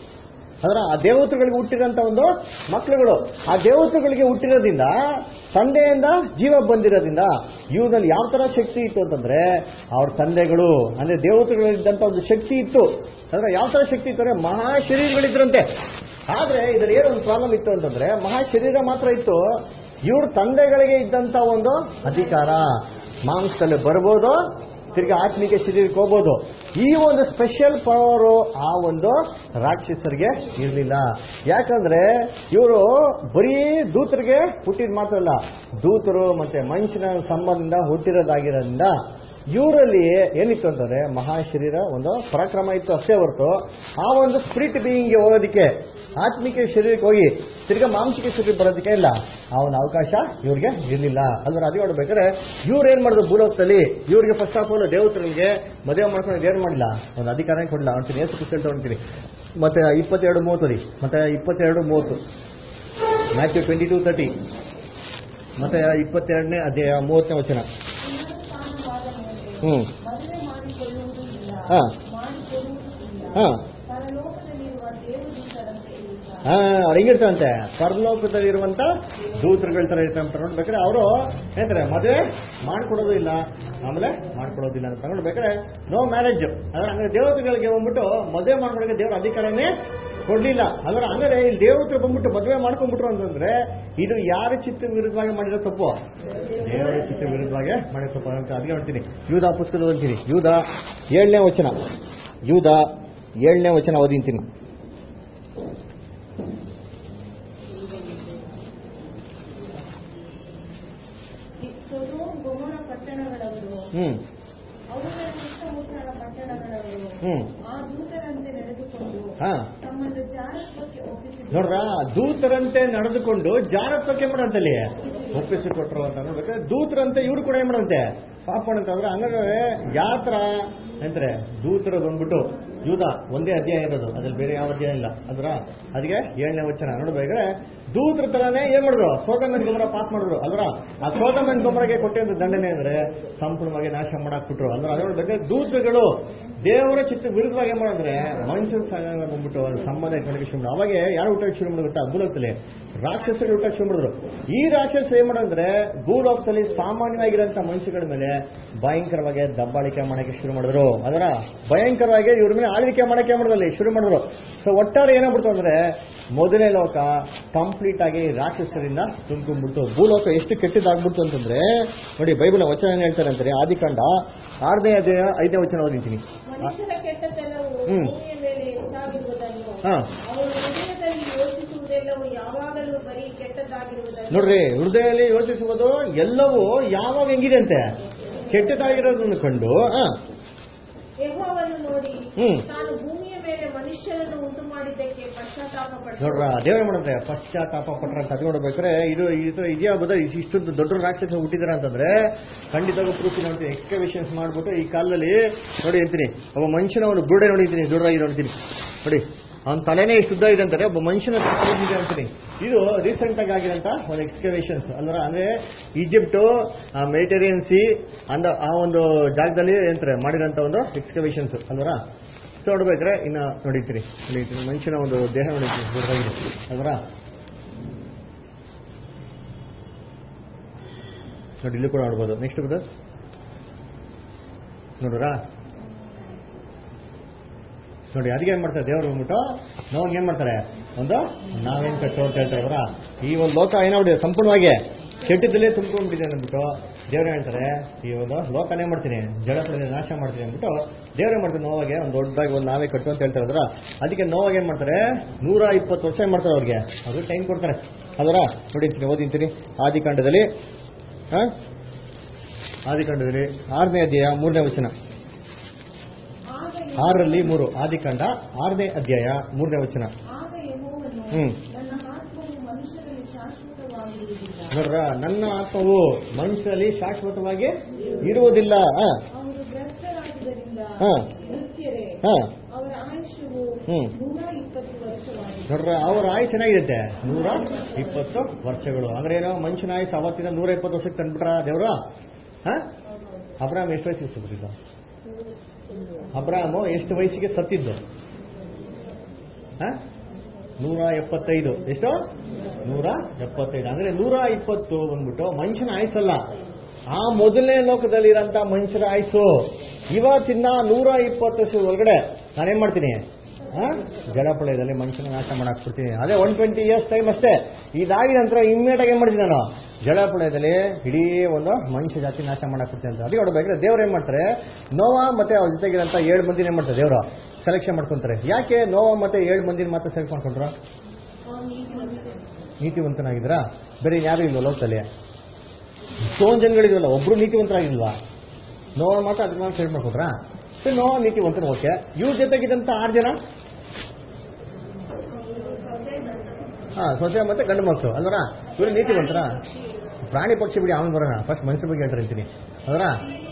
ಅದರ ಆ ದೇವತೆಗಳಿಗೆ ಹುಟ್ಟಿದಂತ ಒಂದು ಮಕ್ಕಳುಗಳು ಆ ದೇವತೆಗಳಿಗೆ ಹುಟ್ಟಿರೋದ್ರಿಂದ ತಂದೆಯಿಂದ ಜೀವ ಬಂದಿರೋದ್ರಿಂದ ಇವ್ರಲ್ಲಿ ಯಾವ ತರ ಶಕ್ತಿ ಇತ್ತು ಅಂತಂದ್ರೆ ಅವ್ರ ತಂದೆಗಳು ಅಂದ್ರೆ ದೇವತೆಗಳಿದ್ದಂತ ಒಂದು ಶಕ್ತಿ ಇತ್ತು ಅಂದ್ರೆ ಯಾವ ತರ ಶಕ್ತಿ ಇತ್ತು ಅಂದ್ರೆ ಮಹಾಶರೀರಗಳಿದ್ರಂತೆ ಆದ್ರೆ ಇದ್ರಲ್ಲಿ ಏನೋ ಒಂದು ಪ್ರಾಬ್ಲಮ್ ಇತ್ತು ಅಂತಂದ್ರೆ ಮಹಾಶರೀರ ಮಾತ್ರ ಇತ್ತು ಇವ್ರ ತಂದೆಗಳಿಗೆ ಇದ್ದಂತ ಒಂದು ಅಧಿಕಾರ ಮಾಂಸದಲ್ಲಿ ಬರ್ಬೋದು ತಿರ್ಗಿ ಆತ್ಮಿಕ ಶರೀರಕ್ಕೆ ಹೋಗ್ಬೋದು ಈ ಒಂದು ಸ್ಪೆಷಲ್ ಪವರು ಆ ಒಂದು ರಾಕ್ಷಸರಿಗೆ ಇರಲಿಲ್ಲ ಯಾಕಂದ್ರೆ ಇವರು ಬರೀ ದೂತರಿಗೆ ಹುಟ್ಟಿದ ಮಾತ್ರ ಅಲ್ಲ ದೂತರು ಮತ್ತೆ ಮನುಷ್ಯನ ಸಂಬಂಧದಿಂದ ಹುಟ್ಟಿರೋದಾಗಿರೋದ್ರಿಂದ ಇವರಲ್ಲಿ ಏನಿತ್ತು ಅಂತಂದ್ರೆ ಮಹಾಶರೀರ ಒಂದು ಪರಾಕ್ರಮ ಇತ್ತು ಅಷ್ಟೇ ಹೊರತು ಆ ಒಂದು ಸ್ಪಿರಿಟ್ ಬೀಯಿಂಗ್ಗೆ ಹೋಗೋದಕ್ಕೆ ಆತ್ಮಿಕ ಶರೀರಕ್ಕೆ ಹೋಗಿ ತಿರ್ಗಾ ಮಾಂಸಿಕ ಶರೀರ ಬರೋದಕ್ಕೆ ಇಲ್ಲ ಆ ಒಂದು ಅವಕಾಶ ಇವ್ರಿಗೆ ಇರಲಿಲ್ಲ ಅಂದ್ರೆ ಅದೇ ನೋಡ್ಬೇಕಾದ್ರೆ ಇವ್ರು ಏನ್ ಮಾಡಿದ್ರು ಭೂಲೋಕದಲ್ಲಿ ಇವ್ರಿಗೆ ಫಸ್ಟ್ ಆಫ್ ಆಲ್ ದೇವತರಿಗೆ ಮದುವೆ ಮಾಡ್ಕೊಂಡು ಏನ್ ಮಾಡಿಲ್ಲ ಒಂದು ಅಧಿಕಾರ ಕೊಡಲಿಲ್ಲ ಅಂತೀನಿ ಎಷ್ಟು ಪುಸ್ತಕ ತಗೊಂತೀನಿ ಮತ್ತೆ ಇಪ್ಪತ್ತೆರಡು ಮೂವತ್ತು ಮತ್ತೆ ಇಪ್ಪತ್ತೆರಡು ಮೂವತ್ತು ಮ್ಯಾಥ್ಯೂ ಟ್ವೆಂಟಿ ಟು ತರ್ಟಿ ಮತ್ತೆ ಇಪ್ಪತ್ತೆರಡನೇ ಅದೇ ಮೂವತ್ತನೇ ವಚನ ಹ್ಮ್ ಮದುವೆ ಮಾಡಿಕೊಳ್ಳುವುದೂ ಇಲ್ಲ ಹಾ ಮಾಡಿಕೊಡುವುದೂ ಇಲ್ಲ ಹಾ ಪರಲೋಕದಲ್ಲಿರುವ ದೇವದೂತರಂತೆ ಇಲ್ಲ ಹಾ ಅವ್ರು ಹೆಂಗಿರ್ತಂತೆ ಪರಲೋಕದಲ್ಲಿರುವಂತ ದೂತರುಗಳ ತರ ಇರ್ತಾರೆ ನೋಡ್ಬೇಕಾದ್ರೆ ಅವರು ಹೇಳ್ತಾರೆ ಮದುವೆ ಮಾಡ್ಕೊಡೋದು ಇಲ್ಲ ಆಮೇಲೆ ಮಾಡ್ಕೊಡೋದಿಲ್ಲ ಅಂತ ನೋಡ್ಬೇಕಾದ್ರೆ ನೋ ಮ್ಯಾರೇಜ್ ಅಂದ್ರೆ ಹಂಗಾರೆ ದೇವತೆಗಳಿಗೆ ಬಂದ್ಬಿಟ್ಟು ಮದುವೆ ಮಾಡ್ಕೊಳಕ್ಕೆ ದೇವರ ಅಧಿಕಾರನೇ ಕೊಡ್ಲಿಲ್ಲ ಅಂದ್ರೆ ಹಂಗಾರೆ ಇಲ್ಲಿ ದೇವತರು ಬಂದ್ಬಿಟ್ಟು ಮದುವೆ ಮಾಡ್ಕೊಂಡ್ಬಿಟ್ರು ಅಂತಂದ್ರೆ ಇದು ಯಾರ ಚಿತ್ತ ವಿರುದ್ಧವಾಗಿ ಮಾಡಿರೋ ತಪ್ಪು ದೇವರ ಚಿತ್ತ ವಿರುದ್ಧವಾಗಿ ಮಾಡಿರೋ ತಪ್ಪು ಅಂತ ಅದಕ್ಕೆ ನೋಡ್ತೀನಿ ಯೂದ ಪುಸ್ತಕದ ಓದ್ತೀನಿ ಯೂದ ಏಳನೇ ವಚನ ಯೂದ ಏಳನೇ ವಚನ ಓದಿಂತೀನಿ ಈ ಸೊದೋಮ್ ಗೊಮೋರ ಪಟ್ಟಣಗಳವರು ಹ್ಮ್ ಅವುಗಳ ಸುತ್ತಮುತ್ತಲ ಪಟ್ಟಣಗಳವರು ಹ್ಮ್ ಆ ದೂತರಂತೆ ನಡೆದುಕೊಂಡು ಹಾ ತಮ್ಮನ್ನು ಜಾರತ್ವಕ್ಕೆ ಒಪ್ಪಿಸಿದರು ನೋಡ್ರ ದೂತರಂತೆ ನಡೆದುಕೊಂಡು ಜಾರತ್ವಕ್ಕೆ ಮಾಡಂತಲ್ಲಿ ಒಪ್ಪಿಸಿಕೊಟ್ರು ಅಂತ ನೋಡ್ಬೇಕಾದ್ರೆ ದೂತರಂತೆ ಇವ್ರು ಕೂಡ ಏನ್ ಮಾಡಂತೆ ಪಾಪ ಅಂತಂದ್ರೆ ಹಂಗಾದ್ರೆ ಯಾತ್ರ ಅಂದ್ರೆ ದೂತರು ಬಂದ್ಬಿಟ್ಟು ಯೂದ ಒಂದೇ ಅಧ್ಯಾಯ ಇರೋದು ಅದ್ರಲ್ಲಿ ಬೇರೆ ಯಾವ ಅಧ್ಯಾಯ ಇಲ್ಲ ಅದ್ರ ಅದಕ್ಕೆ ಏಳನೇ ವಚನ ನೋಡ್ಬೇಕಾದ್ರೆ ದೂತರ ತರಾನೇ ಏನ್ ಮಾಡಿದ್ರು ಸೋದಮನ್ ಗೊಬ್ಬರ ಪಾಸ್ ಮಾಡಿದ್ರು ಅಲ್ರ ಆ ಸೋದಮನ್ ಗೊಬ್ಬರಕ್ಕೆ ಕೊಟ್ಟಿರೋ ದಂಡನೆ ಅಂದ್ರೆ ಸಂಪೂರ್ಣವಾಗಿ ನಾಶ ಮಾಡಾಕ್ಬಿಟ್ರು ಅಂದ್ರೆ ಅದ್ರ ಬಗ್ಗೆ ದೂತಗಳು ದೇವರ ಚಿತ್ತ ವಿರುದ್ಧವಾಗಿ ಏನ್ ಮಾಡಿದ್ರೆ ಮನುಷ್ಯನ ಸಂಘ ಬಂದ್ಬಿಟ್ಟು ಅದು ಸಂಬಂಧ ಇಟ್ಕೊಂಡು ಶುರು ಮಾಡಿದ್ರು. ಅವಾಗ ಯಾರು ಊಟ ಶುರು ಮಾಡಿದ್ರು ಗೊತ್ತಾ ಭೂಲೋಕದಲ್ಲಿ ರಾಕ್ಷಸರು ಊಟ ಶುರು ಮಾಡಿದ್ರು ಈ ರಾಕ್ಷಸ ಏನ್ ಮಾಡಿದ್ರೆ ಭೂಲೋಕದಲ್ಲಿ ಸಾಮಾನ್ಯವಾಗಿರೋಂಥ ಮನುಷ್ಯಗಳ ಮೇಲೆ ಭಯಂಕರವಾಗಿ ದಬ್ಬಾಳಿಕೆ ಮಾಡಕ್ಕೆ ಶುರು ಮಾಡಿದ್ರು ಅದರ ಭಯಂಕರವಾಗಿ ಇವ್ರ ಮೇಲೆ ಆಳ್ವಿಕೆ ಮಾಡಕ್ಕೆ ಮಾಡಿದ್ರಲ್ಲಿ ಶುರು ಮಾಡಿದ್ರು ಸೊ ಒಟ್ಟಾರೆ ಏನಾಗ್ಬಿಡ್ತು ಅಂದ್ರೆ ಮೊದಲನೇ ಲೋಕ ಕಂಪ್ಲೀಟ್ ಆಗಿ ರಾಕ್ಷಸರಿಂದ ತುಂಬ್ಕೊಂಡ್ಬಿಡ್ತು ಭೂಲೋಕ ಎಷ್ಟು ಕೆಟ್ಟದಾಗ್ಬಿಡ್ತು ಅಂತಂದ್ರೆ ನೋಡಿ ಬೈಬಲ್ ವಚನ ಏನ್ ಹೇಳ್ತಾರೆ ಅಂದ್ರೆ ಆದಿಕಾಂಡ ಆರನೇ ಅಧ್ಯಾಯ ಐದನೇ ವಚನ ಓದಿದ್ದೀನಿ ಮನುಷ್ಯರ ಕೆಟ್ಟತನವು ಹ್ಮ್. ಭೂಮಿಯ ಮೇಲೆ ಹೆಚ್ಚಾಗಿರುವುದನ್ನು ಹಾ. ಅವರು ಹೃದಯದಲ್ಲಿ ಯೋಚಿಸುವುದೆಲ್ಲವೂ ಯಾವಾಗಲೂ ಬರೀ ಕೆಟ್ಟದಾಗಿರುವುದನ್ನು ನೋಡ್ರಿ ಹೃದಯದಲ್ಲಿ ಯೋಚಿಸುವುದು ಎಲ್ಲವೂ ಯಾವಾಗ ಹೆಂಗಿದೆ ಅಂತೆ ಕೆಟ್ಟದಾಗಿರೋದನ್ನು ಕಂಡು ಆ, ಯೆಹೋವನು ನೋಡಿ ಹ್ಮ್. ತಾನು ಭೂಮಿಯ ಮೇಲೆ ಮನುಷ್ಯರನ್ನು ಉಂಟು ಮಾಡಿದ್ದಕ್ಕೆ ಪಶ್ಚಾತ್ತಾಪ ಪಟ್ಟನು. ನೋಡ್ರ ದೇವರೇ ಮಾಡುತ್ತೆ ಪಶ್ಚಾತ್ತಾಪ ಪಟ್ರ ಅಂತ ಅದು ನೋಡ್ಬೇಕಾದ್ರೆ ಇದು ಇದು ಇದೆಯಾ ಬದ ಇಷ್ಟೊಂದು ದೊಡ್ಡ ರಾಕ್ಷಸ ಹುಟ್ಟಿದಾರ ಅಂತಂದ್ರೆ ಖಂಡಿತವಾಗೂ ಪ್ರೂಫ್ ನೋಡ್ತೀನಿ ಎಕ್ಸ್ಕವೇಷನ್ಸ್ ಮಾಡ್ಬಿಟ್ಟು ಈ ಕಾಲದಲ್ಲಿ ನೋಡಿ ಅಂತೀನಿ ಒಬ್ಬ ಮನುಷ್ಯನ ಒಂದು ಬುರುಡೆ ನೋಡಿದ್ದೀನಿ ದೊಡ್ಡದಾಗಿ ನೋಡ್ತೀನಿ ನೋಡಿ ಅವನ ತಲೆನೇ ಇಷ್ಟು ಉದ್ದ ಇದೆ ಅಂತಾರೆ ಒಬ್ಬ ಮನುಷ್ಯನ ತಲೆ ಇದೆ ಅಂತೀನಿ ಇದು ರೀಸೆಂಟ್ ಆಗಿ ಆಗಿರೋಂಥ ಒಂದು ಎಕ್ಸ್ಕವೇಷನ್ಸ್ ಅಂದ್ರೆ ಅಂದ್ರೆ ಈಜಿಪ್ಟ್ ಮೆಡಿಟೇರಿಯನ್ ಸಿ ಅಂದ ಆ ಒಂದು ಜಾಗದಲ್ಲಿ ಏನಂತಾರೆ ಮಾಡಿರೋಂಥ ಒಂದು ಎಕ್ಸ್ಕವೇಷನ್ಸ್ ಅಲ್ವರ ಸೊ ನೋಡ್ಬೇಕಾದ್ರೆ ಇನ್ನ ನೋಡಿರ್ತೀರಿ ನೋಡಿರ್ತೀನಿ ಮನುಷ್ಯನ ಒಂದು ದೇಹ ನೋಡಿರ್ತೀನಿ ದೊಡ್ಡದಾಗಿದೆ ಅಲ್ವರ ನೋಡಿ ಇಲ್ಲೂ ಕೂಡ ನೋಡ್ಬೋದು ನೆಕ್ಸ್ಟ್ ಬ್ರದರ್ ನೋಡ್ರಾ ನೋಡಿ ಅದಕ್ಕೆ ಏನ್ ಮಾಡ್ತಾರೆ ದೇವರು ಬಂದ್ಬಿಟ್ಟು ನೋವಾಗ ಏನ್ ಮಾಡ್ತಾರೆ ಒಂದು ನಾವೇನ್ ಕಟ್ಟು ಅಂತ ಹೇಳ್ತಾರೆ ಅವರ ಈ ಒಂದು ಲೋಕ ಏನಾಗ್ಬಿಟ್ಟಿದೆ ಸಂಪೂರ್ಣವಾಗಿ ಕೆಟ್ಟದಲ್ಲೇ ತುಂಬ್ಕೊಂಡ್ಬಿಟ್ಟಿದೆ ಅಂದ್ಬಿಟ್ಟು ದೇವ್ರು ಹೇಳ್ತಾರೆ ಈ ಒಂದು ಲೋಕನೇ ಮಾಡ್ತೀನಿ ಜಡಪಡಿದ ನಾಶ ಮಾಡ್ತೀನಿ ಅಂದ್ಬಿಟ್ಟು ದೇವ್ರೇ ಮಾಡ್ತಾರೆ ನೋವಾಗೆ ಒಂದು ದೊಡ್ಡದಾಗಿ ಒಂದು ನಾವೇ ಕಟ್ಟು ಅಂತ ಹೇಳ್ತಾರೆ ಅದರ ಅದಕ್ಕೆ ನೋವಾಗ ಏನ್ ಮಾಡ್ತಾರೆ ನೂರ ಇಪ್ಪತ್ತು ವರ್ಷ ಏನ್ ಮಾಡ್ತಾರೆ ಅವ್ರಿಗೆ ಅದು ಟೈಮ್ ಕೊಡ್ತಾರೆ ಅದರ ನೋಡಿರ್ತೀನಿ ಓದಿಂತೀನಿ ಆದಿಕಾಂಡದಲ್ಲಿ ಹಾ ಆದಿಕಾಂಡದಲ್ಲಿ ಆರನೇ ಅಧ್ಯಾಯ ಮೂರನೇ ವಚನ ಆಗ ಆರರಲ್ಲಿ ಮೂರು ಆದಿಕಾಂಡ ಆರನೇ ಅಧ್ಯಾಯ ಮೂರನೇ ವಚನ ಆಗ ಯೆಹೋವನು ಹ್ಮ್. ನನ್ನ ಆತ್ಮವು ಮನುಷ್ಯರಲ್ಲಿ ಶಾಶ್ವತವಾಗಿರುವುದಿಲ್ಲ ನೋಡ್ರ ನನ್ನ ಆತ್ಮವು ಮನುಷ್ಯರಲ್ಲಿ ಶಾಶ್ವತವಾಗಿ ಇರುವುದಿಲ್ಲ ಆ, ಅವರು ಭ್ರಷ್ಟರಾಗಿದ್ದರಿಂದ ಹಾ. ನೃತ್ಯರೇ ಹಾ. ಅವರ ಆಯುಷ್ಯವು ಹ್ಮ್. ನೂರ ಇಪ್ಪತ್ತು ವರ್ಷವಾಗಿದೆ ನೋಡ್ರ ಅವ್ರ ಆಯುಸ್ ಚೆನ್ನಾಗಿರುತ್ತೆ ನೂರ ಇಪ್ಪತ್ತು ವರ್ಷಗಳು ಅಂದ್ರೆ ಏನೋ ಮನುಷ್ಯನ ಆಯುಸ್ ಅವತ್ತಿನ ನೂರ ಇಪ್ಪತ್ತು ವರ್ಷಕ್ಕೆ ತಂದ್ಬಿಟ್ರ ದೇವ್ರು ಹಾ ಅಬ್ರಾಮ್ ಎಷ್ಟು ವಯಸ್ಸಿಗೆ ಸತ್ತಿದ್ದು ಅಬ್ರಾಮು ಎಷ್ಟು ವಯಸ್ಸಿಗೆ ಸತ್ತಿದ್ದು ಹಾ? ನೂರ ಎಪ್ಪತ್ತೈದು ಎಷ್ಟು ನೂರ ಎಪ್ಪತ್ತೈದು ಅಂದ್ರೆ ನೂರ ಇಪ್ಪತ್ತು ಬಂದ್ಬಿಟ್ಟು ಮನುಷ್ಯನ ಆಯುಸಲ್ಲ ಆ ಮೊದಲನೇ ಲೋಕದಲ್ಲಿರೋಂಥ ಮನುಷ್ಯರ ಆಯುಸ್ಸು ಇವತ್ತಿನ ನೂರ ಇಪ್ಪತ್ತು ವರ್ಷದ ಒಳಗಡೆ ನಾನೇನ್ ಮಾಡ್ತೀನಿ ಆ? ಜಲಪ್ರಳಯದಲ್ಲಿ ಮನುಷ್ಯನ ನಾಶ ಮಾಡಾಕ್ಬಿಡ್ತೀನಿ ಅದೇ ಒನ್ ಟ್ವೆಂಟಿ ಇಯರ್ಸ್ ಟೈಮ್ ಅಷ್ಟೇ ಇದಾಗಿ ನಂತರ ಇಮ್ಮಿಡಿಯೇಟ್ ಆಗಿ ಏನ್ ಮಾಡ್ತೀನಿ ನಾನು ಜಲಪ್ರಳಯದಲ್ಲಿ ಇಡೀ ಒಂದು ಮನುಷ್ಯ ಜಾತಿ ನಾಶ ಮಾಡಾಕ್ಬಿಡ್ತೀನಿ ಅಂತ ಅದಕ್ಕೆ ನೋಡ್ಬೇಕಾದ್ರೆ ದೇವ್ರು ಏನ್ ಮಾಡ್ತಾರೆ ನೋವಾ ಮತ್ತೆ ಅವ್ರ ಜೊತೆಗಿರಂತ ಏಳು ಮಂದಿನ ಏನ್ ಮಾಡ್ತಾರೆ ದೇವರು ಸೆಲೆಕ್ಷನ್ ಮಾಡ್ಕೊಂತಾರೆ ಯಾಕೆ ನೋವಾ ಮತ್ತೆ ಏಳು ಮಂದಿನ ಮಾತ್ರ ಸೆಲೆಕ್ಟ್ ಮಾಡ್ಕೊಂಡ್ರ ನೀತಿವಂತನಾಗಿದ್ರಾ ಬೇರೆ ಯಾರು ಇಲ್ವ ಲೋಕದಲ್ಲಿ ಎಷ್ಟೊಂದು ಜನಗಳಿದ್ವಲ್ಲ ಒಬ್ರು ನೀತಿವಂತರಾಗಿಲ್ವಾ ನೋವ ಮಾತ್ರ ಅದಕ್ಕೆ ಮಾತ್ರ ಸೆಲೆಕ್ಟ್ ಮಾಡ್ಕೊಂಡ್ರಾ ಸರಿ ನೋವ ನೀತಿವಂತನ ಓಕೆ ಇವ್ರ ಜೊತೆಗಿದ್ದಂತ ಆರು ಜನ ಹಾ ಸೊಸೆ ಮತ್ತೆ ಗಂಡು ಮಕ್ಕಳು ಅಲ್ವರ ಇವರು ನೀತಿವಂತರ ಪ್ರಾಣಿ ಪಕ್ಷಿ ಬಿಡಿ ಅವನು ಬರೋಣ ಫಸ್ಟ್ ಮನುಷ್ಯ ಬಗ್ಗೆ ಹೇಳ್ತಾರೆ ಅಂತೀನಿ ಅದರ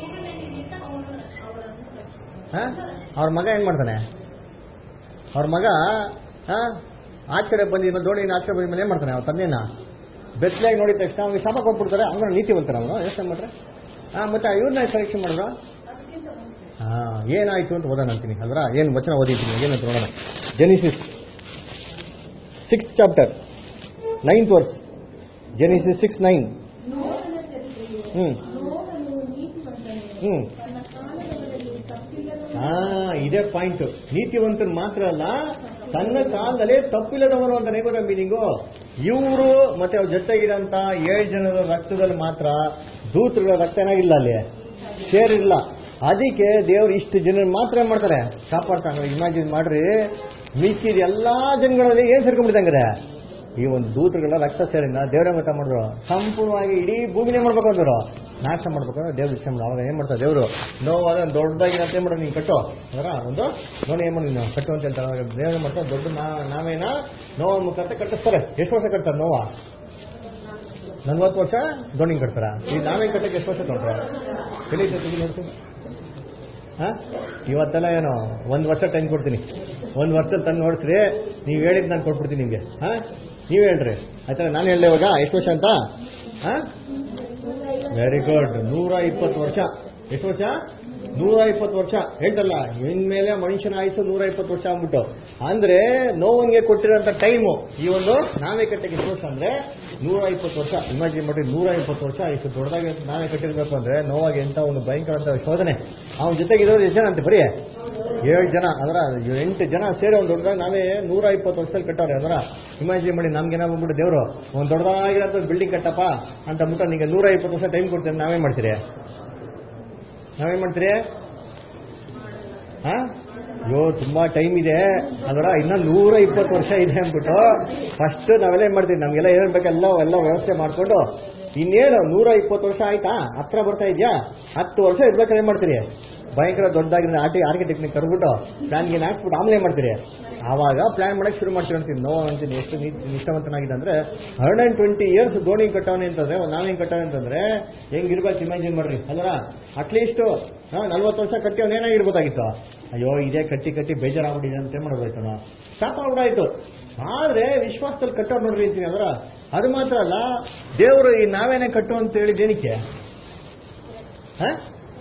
ಅವ್ರ ಮಗ ಏನ್ ಮಾಡ್ತಾನೆ ಅವ್ರ ಮಗ ಆ, ಆಚ ಕಡೆ ಬಂದಿದ್ಮೇಲೆ ದೋಣಿ ಆಚ ಕಡೆ ಬಂದಿದ್ಮೇಲೆ ಏನ್ ಮಾಡ್ತಾನೆ ಅವ್ರ ತಂದೆನ ಬೆತ್ತಲಾಗಿ ನೋಡಿದ ತಕ್ಷಣ ಅವ್ನಿಗೆ ಶಾಪ ಕೊಟ್ಬಿಡ್ತಾರೆ ಅವನ ನೀತಿವಂತರ ಅವನು ಯೋಚನೆ ಮಾಡ್ರೆ ಹಾ ಮತ್ತೆ ಇವ್ರನ್ನ ಸೆಲೆಕ್ಷನ್ ಮಾಡಿದ್ರು ಹಾ ಏನಾಯ್ತು ಅಂತ ಓದೋಣ ಅಂತೀನಿ ಅಲ್ವಾ ಏನು ವಚನ ಓದಿದ್ದೀನಿ ಏನಂತ ನೋಡೋಣ Genesis six chapter ninth verse Genesis six nine ನೋಹನ ಚರಿತ್ರೆಯು ಹ್ಮ್ ನೋಹನು ನೀತಿವಂತನೇ ಹ್ಮ್ ತನ್ನ ಕಾಲದಲ್ಲಿ ತಪ್ಪಿಲ್ಲದವನು ಹಾ ಇದೇ ಪಾಯಿಂಟ್ ನೀತಿವಂತರು ಮಾತ್ರ ಅಲ್ಲ ತನ್ನ ಕಾಲದಲ್ಲಿ ತಪ್ಪಿಲ್ಲದವನು ಅಂತ ನೇಬರ ಮೀನಿಂಗು ಇವರು ಮತ್ತೆ ಅವ್ರ ಜೊತೆಗಿರಂತ ಏಳು ಜನರ ರಕ್ತದಲ್ಲಿ ಮಾತ್ರ ದೂತರುಗಳ ರಕ್ತ ಏನಾಗಿಲ್ಲ ಅಲ್ಲಿ ಸೇರಿಲ್ಲ ಅದಕ್ಕೆ ದೇವ್ರು ಇಷ್ಟು ಜನ ಮಾತ್ರ ಏನ್ ಮಾಡ್ತಾರೆ ಕಾಪಾಡ್ತಾರೆ ಇಮ್ಯಾಜಿನ್ ಮಾಡ್ರಿ ಮಿಕ್ಕಿದ ಎಲ್ಲಾ ಜನಗಳಲ್ಲಿ ಏನ್ ಸೇರ್ಕೊಂಡ್ಬಿಟ್ಟಿದಂಗ್ರೆ ಈ ಒಂದು ದೂತರುಗಳ ರಕ್ತ ಸೇರಿನ ದೇವರೇ ಮತ ಮಾಡಿದ್ರು ಸಂಪೂರ್ಣವಾಗಿ ಇಡೀ ಭೂಮಿನೇ ಮಾಡ್ಬೇಕು ಅಂದ್ರು ನಾಶ ಮಾಡ್ಬೇಕಂದ್ರೆ ದೇವ್ರ ಇಷ್ಟ ಮಾಡಿ ಅವಾಗ ಏನ್ ಮಾಡ್ತಾರೆ ದೇವರು ನೋವಾದ ದೊಡ್ಡದಾಗಿ ಅಂತ ಏನ್ ಮಾಡೋದು ನೀನು ಕಟ್ಟು ಅದರ ಒಂದು ನೋಡಿ ಏನ್ ಮಾಡಿ ನೀನು ಕಟ್ಟು ಅಂತ ಹೇಳ್ತಾರೆ ಅವಾಗ ದೇವ್ರ ಮಾಡ್ತಾರೆ ದೊಡ್ಡ ನಾ- ನಾವೇನ ನೋವ ಮುಖಾಂತರ ಕಟ್ಟಿಸ್ತಾರೆ ಎಷ್ಟು ವರ್ಷ ಕಟ್ತಾರೆ ನೋವ ನಲ್ವತ್ತು ವರ್ಷ ದೋಣಿ ಕಟ್ತಾರ ಈ ನಾವೇ ಕಟ್ಟಕ್ಕೆ ಎಷ್ಟು ವರ್ಷ ತೊಗೊಂಡ್ರ ಎಲ್ಲಿ ತೆಗಿ ನೋಡ್ತೀನಿ ಹಾ ಇವತ್ತೆಲ್ಲ ಏನು ಒಂದು ವರ್ಷ ಟೈಮ್ ಕೊಡ್ತೀನಿ ಒಂದು ವರ್ಷದಲ್ಲಿ ತಂದು ನೋಡಿಸ್ರಿ ನೀವು ಹೇಳಿದ್ ನಾನು ಕೊಟ್ಬಿಡ್ತೀನಿ ನಿಮಗೆ ಹಾ ನೀವು ಹೇಳ್ರಿ ಆಯ್ತಾ ನಾನು ಹೇಳಲೆ ಇವಾಗ ಎಷ್ಟು ವರ್ಷ ಅಂತ ಹಾ ವೆರಿ ಗುಡ್ ನೂರ ಇಪ್ಪತ್ತು ವರ್ಷ ಎಷ್ಟು ವರ್ಷ ನೂರ ಇಪ್ಪತ್ತು ವರ್ಷ ಹೇಳ್ತಲ್ಲ ಇನ್ಮೇಲೆ ಮನುಷ್ಯನ ಆಯುಸು ನೂರ ಇಪ್ಪತ್ತು ವರ್ಷ ಆಗ್ಬಿಟ್ಟು ಅಂದ್ರೆ ನೋವನ್ಗೆ ಕೊಟ್ಟಿರೋಂಥ ಟೈಮು ಈ ಒಂದು ನಾವೇ ಕಟ್ಟಿಗೆ ಎಷ್ಟು ವರ್ಷ ಅಂದ್ರೆ ನೂರ ಇಪ್ಪತ್ತು ವರ್ಷ ಇಮ್ಯಾಜಿನ್ ಮಾಡಿ ನೂರ ಇಪ್ಪತ್ತು ವರ್ಷ ಇಷ್ಟು ದೊಡ್ಡದಾಗಿ ನಾವೇ ಕಟ್ಟಿರ್ಬೇಕು ಅಂದ್ರೆ ನೋವಾಗಿ ಎಂತ ಒಂದು ಭಯಂಕರ ಶೋಧನೆ ಅವನ ಜೊತೆಗೆ ಇರೋರು ಎಷ್ಟು ಜನ ಅಂತ ಬರೀ ಏಳು ಜನ ಅದರ ಎಂಟು ಜನ ಸೇರಿ ಒಂದು ದೊಡ್ಡದಾಗಿ ನಾವೇ ನೂರ ಇಪ್ಪತ್ತು ವರ್ಷದಲ್ಲಿ ಕಟ್ಟವ್ರೆ ಅದರ ಇಮ್ಯಾಜಿನ್ ಮಾಡಿ ನಮ್ಗೆ ಏನೋ ಬಂದ್ಬಿಟ್ಟು ದೇವರು ಒಂದು ದೊಡ್ಡದಾಗಿರೋ ಬಿಲ್ಡಿಂಗ್ ಕಟ್ಟಪ್ಪ ಅಂತ ಅಂದ್ಬಿಟ್ಟು ನಿಮಗೆ ನೂರ ಇಪ್ಪತ್ತು ವರ್ಷ ಟೈಮ್ ಕೊಡ್ತೀನಿ ನಾವೇನ್ ಮಾಡ್ತೀರಿ ನಾವೇನ್ ಮಾಡ್ತೀರಿ ಹಾ ಅಯ್ಯೋ ತುಂಬಾ ಟೈಮ್ ಇದೆ ಅದರ ಇನ್ನ ನೂರ ಇಪ್ಪತ್ತು ವರ್ಷ ಇದೆ ಅಂದ್ಬಿಟ್ಟು ಫಸ್ಟ್ ನಾವೆಲ್ಲ ಏನ್ ಮಾಡ್ತೀವಿ ನಮ್ಗೆಲ್ಲ ಏನ್ ಬೇಕೆಲ್ಲ ಎಲ್ಲ ವ್ಯವಸ್ಥೆ ಮಾಡ್ಕೊಂಡು ಇನ್ನೇನು ನೂರ ಇಪ್ಪತ್ತು ವರ್ಷ ಆಯ್ತಾ ಹತ್ರ ಬರ್ತಾ ಇದೆಯಾ ಹತ್ತು ವರ್ಷ ಇರ್ಬೇಕಾದ್ರೆ ಏನ್ ಮಾಡ್ತೀರಿ ಭಯಂಕರ ದೊಡ್ಡದಾಗಿರೋ ಆರ್ಟಿ ಆರ್ಕಿಟೆಕ್ಟ್ನ ಕರ್ಬಿಟ್ಟು ಪ್ಲಾನ್ಗೆ ಹಾಕ್ಬಿಟ್ಟು ಆಮೇಲೆ ಏನ್ ಮಾಡ್ತೀರಿ ಆವಾಗ ಪ್ಲಾನ್ ಮಾಡಕ್ ಶುರು ಮಾಡ್ತೀವಿ ಅಂತೀನಿ ನೋ ಅಂತೀನಿ ಎಷ್ಟು ನಿ- ನಿಷ್ಠಾವಂತನಾಗಿದೆ ಅಂದ್ರೆ ಹಂಡ್ರೆಡ್ ಅಂಡ್ ಟ್ವೆಂಟಿ ಇಯರ್ಸ್ ಧೋನಿ ಕಟ್ಟವನೆ ಅಂತಂದ್ರೆ ನಾವೇನ್ ಕಟ್ಟವನೆ ಅಂತಂದ್ರೆ ಹೆಂಗಿರ್ಬೇಕು ಇಮ್ಯಾಜಿನ್ ಮಾಡ್ರಿ ಅಲ್ರ ಅಟ್ಲೀಸ್ಟ್ ನಲ್ವತ್ತು ವರ್ಷ ಕಟ್ಟಿ ಅವ್ನು ಏನಾಗಿರ್ಬೋದಾಗಿತ್ತು ಅಯ್ಯೋ ಇದೇ ಕಟ್ಟಿ ಕಟ್ಟಿ ಬೇಜಾರಾಗ್ಬಿಟ್ಟಿದೆ ಅಂತ ಏನ್ ಮಾಡ್ಬೋದಾಯ್ತು ನಾವು ಸ್ಟಾಪ್ ಆಗ್ಬಿಡಾಯ್ತು ಆದ್ರೆ ವಿಶ್ವಾಸದಲ್ಲಿ ಕಟ್ಟೋರು ನೋಡ್ರಿ ಅಂತೀನಿ ಅದರ ಅದು ಮಾತ್ರ ಅಲ್ಲ ದೇವರು ಈ ನಾವೇನೇ ಕಟ್ಟು ಅಂತ ಹೇಳಿದ ಏನಕ್ಕೆ ಹಾ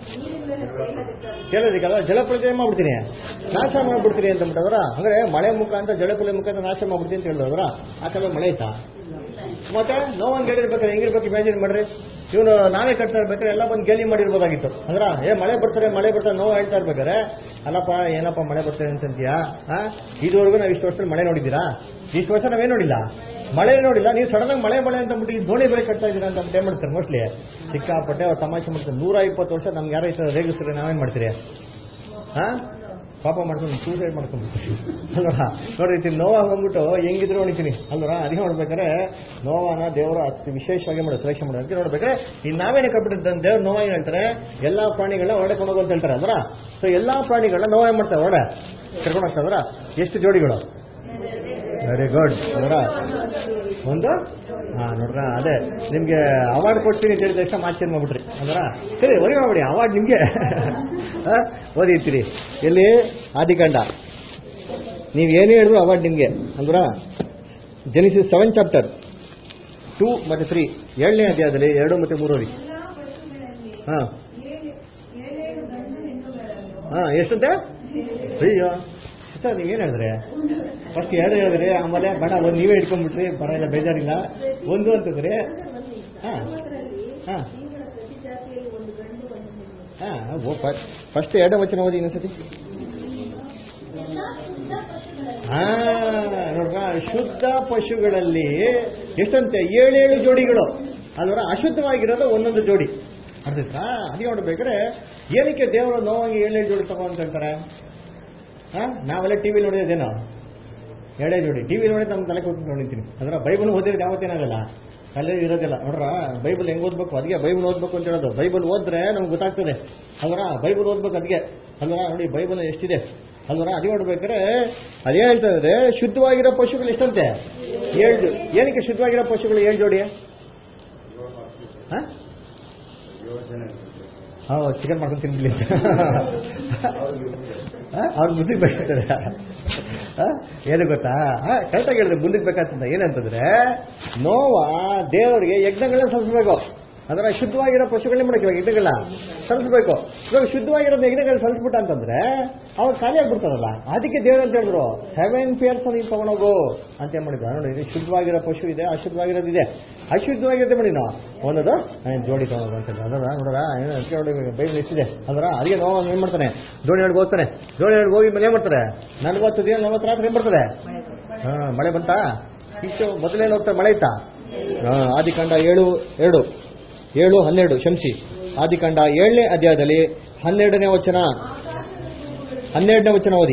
ಕೇಳೋದಕ್ಕಲ್ಲ ಜಲಪ್ರಳಯ ಮಾಡ್ಬಿಡ್ತೀನಿ ನಾಶ ಮಾಡ್ಬಿಡ್ತೀನಿ ಅಂತ ಬಿಟ್ಟವ್ರ ಅಂದ್ರೆ ಮಳೆ ಮುಖಾಂತರ ಜಲಪ್ರಳಯ ಮುಖಾಂತರ ನಾಶ ಮಾಡ್ಬಿಡ್ತೀನಿ ಅಂತ ಹೇಳಿದವ್ರ ಆ ಕಾಲ ಮಳೆ ಐತಾ ಮತ್ತೆ ನೋವಂಗ್ ಹೇಳಿರ್ಬೇಕಾದ್ರೆ ಹೆಂಗಿರ್ಬೇಕು ಇಮ್ಯಾಜಿನ್ ಮಾಡ್ರಿ ಇವನು ನಾವೇ ಕಟ್ತಾ ಇರ್ಬೇಕಾದ್ರೆ ಎಲ್ಲ ಬಂದು ಗೇಲಿ ಮಾಡಿರ್ಬೋದಾಗಿತ್ತು ಅಂದ್ರ ಏ ಮಳೆ ಬರ್ತಾರೆ ಮಳೆ ಬರ್ತಾರೆ ನೋವು ಹೇಳ್ತಾ ಇರ್ಬೇಕಾದ್ರೆ ಅಲ್ಲಪ್ಪ ಏನಪ್ಪ ಮಳೆ ಬರ್ತಾರೆ ಅಂತಂತೀಯಾ ಆ ಇದುವರೆಗೂ ನಾವು ಇಷ್ಟು ವರ್ಷದಲ್ಲಿ ಮಳೆ ನೋಡಿದ್ದೀರಾ ಇಷ್ಟು ವರ್ಷ ನಾವೇನ್ ನೋಡಿಲ್ಲ ಮಳೆ ನೋಡಿಲ್ಲ ನೀವು ಸಡನ್ ಆಗಿ ಮಳೆ ಮಳೆ ಅಂತ ಅಂದ್ಬಿಟ್ಟು ಈ ದೋಣಿ ಬೆಳೆ ಕಟ್ತಾ ಇದ್ದೀರಾ ಅಂತ ಏನ್ ಮಾಡ್ತಾರೆ ಮೋಸ್ಟ್ಲಿ ಸಿಕ್ಕಾಪಟ್ಟೆ ಅವ್ರು ತಮಾಷೆ ಮಾಡ್ತಾರೆ ನೂರ ಇಪ್ಪತ್ತು ವರ್ಷ ನಮ್ಗೆ ಯಾರೋ ಈ ಥರ ರೇಗಿಸ್ತಾರೆ ನಾವೇನ್ ಮಾಡ್ತೀರಿ ಹಾ ಪಾಪ ಮಾಡ್ಕೊಂಡು ಸೂಸೈಡ್ ಮಾಡ್ಕೊಂಡು ಅಲ್ವಾ ನೋಡ್ರಿ ಇತಿ ನೋವಾಗ ಬಂದ್ಬಿಟ್ಟು ಹೆಂಗಿದ್ರು ಹೊಣಿತೀನಿ ಅಲ್ವರ ಅದಕ್ಕೆ ನೋಡ್ಬೇಕಾದ್ರೆ ನೋವಾನ ದೇವರು ಅತಿ ವಿಶೇಷವಾಗಿ ಮಾಡೋದು ಸೆಲೆಕ್ಷನ್ ಮಾಡೋದು ಅದಕ್ಕೆ ನೋಡ್ಬೇಕಾದ್ರೆ ಈ ನಾವೇನೇ ಕಟ್ಬಿಟ್ಟಿದ್ದ ದೇವ್ರು ನೋವಾಗಿ ಹೇಳ್ತಾರೆ ಎಲ್ಲಾ ಪ್ರಾಣಿಗಳನ್ನ ಹೊರಡೆ ಕೊಂಡೋಗು ಅಂತ ಹೇಳ್ತಾರೆ ಅಲ್ವರ ಸೊ ಎಲ್ಲಾ ಪ್ರಾಣಿಗಳನ್ನ ನೋವೇ ಮಾಡ್ತಾರೆ ಹೊರಡೆ ಕರ್ಕೊಂಡು ಹೋಗ್ತಾರೆ ಅಲ್ವರ ಎಷ್ಟು ಜೋಡಿಗಳು ವೆರಿ ಗುಡ್ ಅದರ ಒಂದು ಹಾ ನೋಡ್ರ ಅದೇ ನಿಮ್ಗೆ ಅವಾರ್ಡ್ ಕೊಡ್ತೀನಿ ಅಂತ ಹೇಳಿದ ತಕ್ಷಣ ಮಾತು ಚೇಂಜ್ ಮಾಡ್ಬಿಟ್ರಿ ಅಂದ್ರ ಸರಿ ಹೊರಗೆ ಮಾಡ್ಬಿಡಿ ಅವಾರ್ಡ್ ನಿಮ್ಗೆ ಆ, ಓದಿರ್ತೀರಿ ಎಲ್ಲಿ ಆದಿಕಾಂಡ ನೀವು ಏನೇ ಹೇಳಿದ್ರು ಅವಾರ್ಡ್ ನಿಮ್ಗೆ ಅಂದ್ರ ಜನಿಸಿಸ್ ಸೆವೆನ್ ಚಾಪ್ಟರ್ ಟೂ ಮತ್ತೆ ತ್ರೀ ಏಳನೇ ಅಧ್ಯಾಯದಲ್ಲಿ ಎರಡು ಮತ್ತೆ ಮೂರವರಿ ಎಲ್ಲಾ ಪಶುಗಳಲ್ಲಿ ಹಾ ಏಳು ಏಳೇಳು ಗಂಡು ಹೆಣ್ಣುಗಳನ್ನು ಹಾ ಎಷ್ಟಂತೆ ಅಯ್ಯೋ ಸರ್ ನೀವೇನು ಹೇಳಿದ್ರೆ ಫಸ್ಟ್ ಎರಡು ಹೇಳಿದ್ರಿ ಆಮೇಲೆ ಬೇಡ ಒಂದು ನೀವೇ ಇಟ್ಕೊಂಡ್ಬಿಟ್ರಿ ಪರವಾಗಿಲ್ಲ ಬೇಜಾರಿಲ್ಲ ಒಂದು ಅಂತಂದ್ರೆ ಹಾ ಅದರಲ್ಲಿ ಹಾ ಜೀವನ ಪ್ರತಿ ಜಾತಿಯಲ್ಲಿ ಒಂದು ಗಂಡು ಒಂದು ಹೆಣ್ಣು ಹಾ ಫಸ್ಟ್ ಎರಡೇ ವಚನ ಓದಿ ಇನ್ನೊಂದ್ಸತಿ ಎಲ್ಲ ಶುದ್ಧ ಪಶುಗಳಲ್ಲಿ ಹಾ ನೋಡ್ರ ಶುದ್ಧ ಪಶುಗಳಲ್ಲಿ ಎಷ್ಟಂತೆ ಏಳೇಳು ಜೋಡಿಗಳು ಅಲ್ವರ ಅಶುದ್ಧವಾಗಿರೋದು ಒಂದೊಂದು ಜೋಡಿ ಅರ್ಥ ಅದೇ ನೋಡ್ಬೇಕಾದ್ರೆ ಏನಕ್ಕೆ ದೇವರ ನೋವಾಗಿ ಏಳೇಳು ಜೋಡಿ ತಗೋ ಅಂತ ಹೇಳ್ತಾರೆ ಹಾ ನಾವೆಲ್ಲ ಟಿವಿ ನೋಡಿದೇನೋ ಎರಡೇ ಜೋಡಿ ಟಿವಿ ನೋಡಿ ನಮ್ಮ ತಲೆ ಕೂತ್ಕೊಂಡು ನೋಡಿರ್ತೀನಿ ಅದರ ಬೈಬಲ್ ಓದಿದ್ರೆ ಯಾವತ್ತೇನಾಗಲ್ಲ ತಲೆ ಇರೋದಿಲ್ಲ ನೋಡ್ರ ಬೈಬಲ್ ಹೆಂಗ್ ಓದ್ಬೇಕು ಅದಕ್ಕೆ ಬೈಬಲ್ ಓದ್ಬೇಕು ಅಂತ ಹೇಳೋದು ಬೈಬಲ್ ಓದಿದ್ರೆ ನಮ್ಗೆ ಗೊತ್ತಾಗ್ತದೆ ಅಲ್ವರ ಬೈಬಲ್ ಓದ್ಬೇಕು ಅದಕ್ಕೆ ಅಲ್ವರ ನೋಡಿ ಬೈಬಲ್ ಎಷ್ಟಿದೆ ಅಲ್ವರ ಅದೇ ನೋಡ್ಬೇಕಾದ್ರೆ ಅದೇ ಹೇಳ್ತಾ ಇದ್ರೆ ಶುದ್ಧವಾಗಿರೋ ಪಶುಗಳು ಎಷ್ಟಂತೆ ಏಳು ಜೋ- ಏನಕ್ಕೆ ಶುದ್ಧವಾಗಿರೋ ಪಶುಗಳು ಏಳು ಜೋಡಿ ಹಾ ಹೌದು ಚಿಕನ್ ಮಾಡ್ಕೊಂಡು ತಿನ್ಬಿಡಿ ಅವ್ರ ಮುಂದಕ್ಕೆ ಬೇಕಾಗ್ತದೆ ಏನು ಗೊತ್ತಾ ಕರೆಕ್ಟಾಗಿ ಹೇಳಿದ್ರೆ ಮುಂದಕ್ಕೆ ಬೇಕಾಗ್ತದೆ ಏನಂತಂದ್ರೆ ನೋವ ದೇವರಿಗೆ ಯಜ್ಞಗಳನ್ನ ಸಲ್ಲಿಸಬೇಕು ಅದರ ಶುದ್ಧವಾಗಿರೋ ಪಶುಗಳನ್ನ ಮಾಡಕ್ಕೆ ಇವಾಗ ಯಜ್ಞಗಳನ್ನ ಸಲ್ಲಿಸಬೇಕು ಇವಾಗ ಶುದ್ಧವಾಗಿರೋ ಯಜ್ಞಗಳನ್ನ ಸಲ್ಲಿಸ್ಬಿಟ್ಟ ಅಂತಂದ್ರೆ ಅವಾಗ ಖಾಲಿ ಆಗ್ಬಿಡ್ತಾರಲ್ಲ ಅದಕ್ಕೆ ದೇವ್ರು ಅಂತ ಹೇಳಿದ್ರು ಸೆವೆನ್ ಪೇರ್ಸ್ ನೀನು ತಗೊಂಡೋಗು ಅಂತ ಏನ್ ಮಾಡಿದ್ರು ನೋಡಿ ಇದು ಶುದ್ಧವಾಗಿರೋ ಪಶು ಇದೆ ಅಶುದ್ಧವಾಗಿರೋದು ಇದೆ ಅಶುದ್ಧವಾಗಿರುತ್ತೆ ಮಾಡಿ ನಾವು ಒಂದದು ಏನ್ ಜೋಡಿ ತಗೊಂಡು ಅಂತ ಹೇಳಿ. ಅದರ ನೋಡ್ರ ಏನು ಅದಕ್ಕೆ ನೋಡಿ ಬೈಬಲ್ ಎಷ್ಟಿದೆ ಅದರ ಅದಕ್ಕೆ ನೋವು ಏನ್ ಮಾಡ್ತಾನೆ ಜೋಡಿ ಹಿಡ್ಗೆ ಹೋಗ್ತಾನೆ ಜೋಡಿ ಹಿಡ್ಗೆ ಹೋಗಿ ಮೇಲೆ ಏನ್ ಮಾಡ್ತಾರೆ ನಲ್ವತ್ತು ದಿನ ನಲ್ವತ್ತು ರಾತ್ರಿ ಏನ್ ಬರ್ತದೆ ಹಾ ಮಳೆ ಬಂತಾ ಇಷ್ಟು ಮೊದಲೇನು ಹೋಗ್ತಾರೆ ಮಳೆ ಇತ್ತಾ ಹಾ ಆದಿಕಾಂಡ ಏಳು ಎರಡು ಏಳು ಹನ್ನೆರಡು ಶಂಸಿ ಆದಿಕಾಂಡ ಏಳನೇ ಅಧ್ಯಾಯದಲ್ಲಿ ಹನ್ನೆರಡನೇ ವಚನ ಹನ್ನೆರಡನೇ ವಚನ ಓದಿ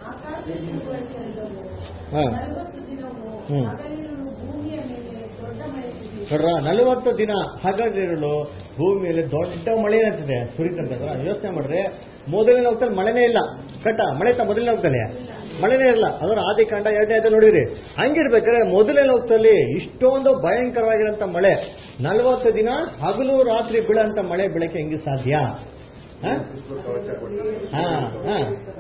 ಹಾ ನಲವತ್ತು ದಿನವು ಹ್ಮ್. ಹಗಲಿರುಳು ಭೂಮಿಯ ಮೇಲೆ ದೊಡ್ಡ ಮಳೆ ಸುರಿಯಿತು. ನೋಡ್ರ ನಲವತ್ತು ದಿನ ಹಗಲಿರುಳು ಭೂಮಿಯಲ್ಲಿ ದೊಡ್ಡ ಮಳೆ ಆಗ್ತದೆ ಸುರಿತಂತಂದ್ರ ಯೋಚನೆ ಮಾಡ್ರೆ ಮೊದಲನೇ ಹೋಗ್ತಲ್ಲಿ ಮಳೆನೇ ಇಲ್ಲ ಕಟ್ಟ ಮಳೆ ತ ಮೊದಲನೇ ಹೋಗ್ತಲ್ಲಿ ಮಳೆನೇ ಇಲ್ಲ ಅದರ ಆದಿಕಾಂಡ ಎರಡನೇ ಆದ ನೋಡಿರಿ ಹಂಗಿರ್ಬೇಕಾದ್ರೆ ಮೊದಲನೇ ಹೋಗ್ತಲ್ಲಿ ಇಷ್ಟೊಂದು ಭಯಂಕರವಾಗಿರೋಂಥ ಮಳೆ ನಲವತ್ತು ದಿನ ಹಗಲು ರಾತ್ರಿ ಬೀಳಂತ ಮಳೆ ಬೆಳಕೆ ಹೆಂಗೆ ಸಾಧ್ಯ ಹಾ ಹಾ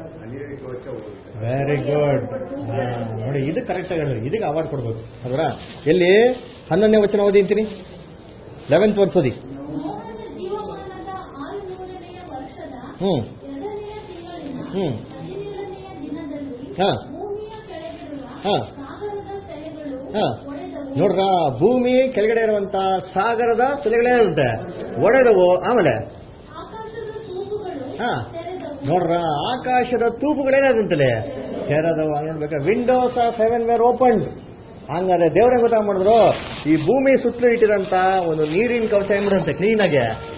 ವೆರಿ ಗುಡ್ ನೋಡಿ ಇದು ಕರೆಕ್ಟ್ ಆಗಿ ಹೇಳಿದ್ರಿ ಇದಕ್ಕೆ ಅವಾರ್ಡ್ ಕೊಡ್ಬೇಕು ಅದರ ಎಲ್ಲಿ ಹನ್ನೊಂದನೇ ವಚನ ಓದಿಂತೀನಿ ಲೆವೆಂತ್ ವರ್ಸ್ ಓದಿ ಮೋಹನ ಜೀವಮಾನದ ಆರುನೂರನೆಯ ವರ್ಷದ ಹ್ಮ್ ಎರಡನೆಯ ತಿಂಗಳಿನ ಹ್ಮ್. ಹದಿನೇಳನೆಯ ದಿನದಲ್ಲಿ ಹಾ. ಭೂಮಿಯ ಕೆಳಗಿರುವ ಹಾ. ಸಾಗರದ ತೆರೆಗಳು ಹಾ. ಒಡೆದವು ನೋಡ್ರ ಭೂಮಿ ಕೆಳಗಡೆ ಇರುವಂತ ಸಾಗರದ ತಲೆಗಳೇ ಇರುತ್ತೆ ಒಡೆದವು ಆಮೇಲೆ ಆಕಾಶದ ತೂಗುಗಳು ಹಾ. ತೆರೆದವು ನೋಡ್ರ ಆಕಾಶದ ತೂಪುಗಳೇನಾದಂತಲೇ ಸೇರದವ ನೋಡ್ಬೇಕ ವಿಂಡೋಸ್ ಸೆವೆನ್ ವೇರ್ ಓಪನ್ ಹಂಗಾದ್ರೆ ದೇವರೇ ಗೊತ್ತಾ ಮಾಡಿದ್ರು ಈ ಭೂಮಿ ಸುತ್ತಲೂ ಇಟ್ಟಿರಂತ ಒಂದು ನೀರಿನ ಕವಚ ಏನ್ ಮಾಡುತ್ತೆ ಕ್ಲೀನ್ ಆಗಿ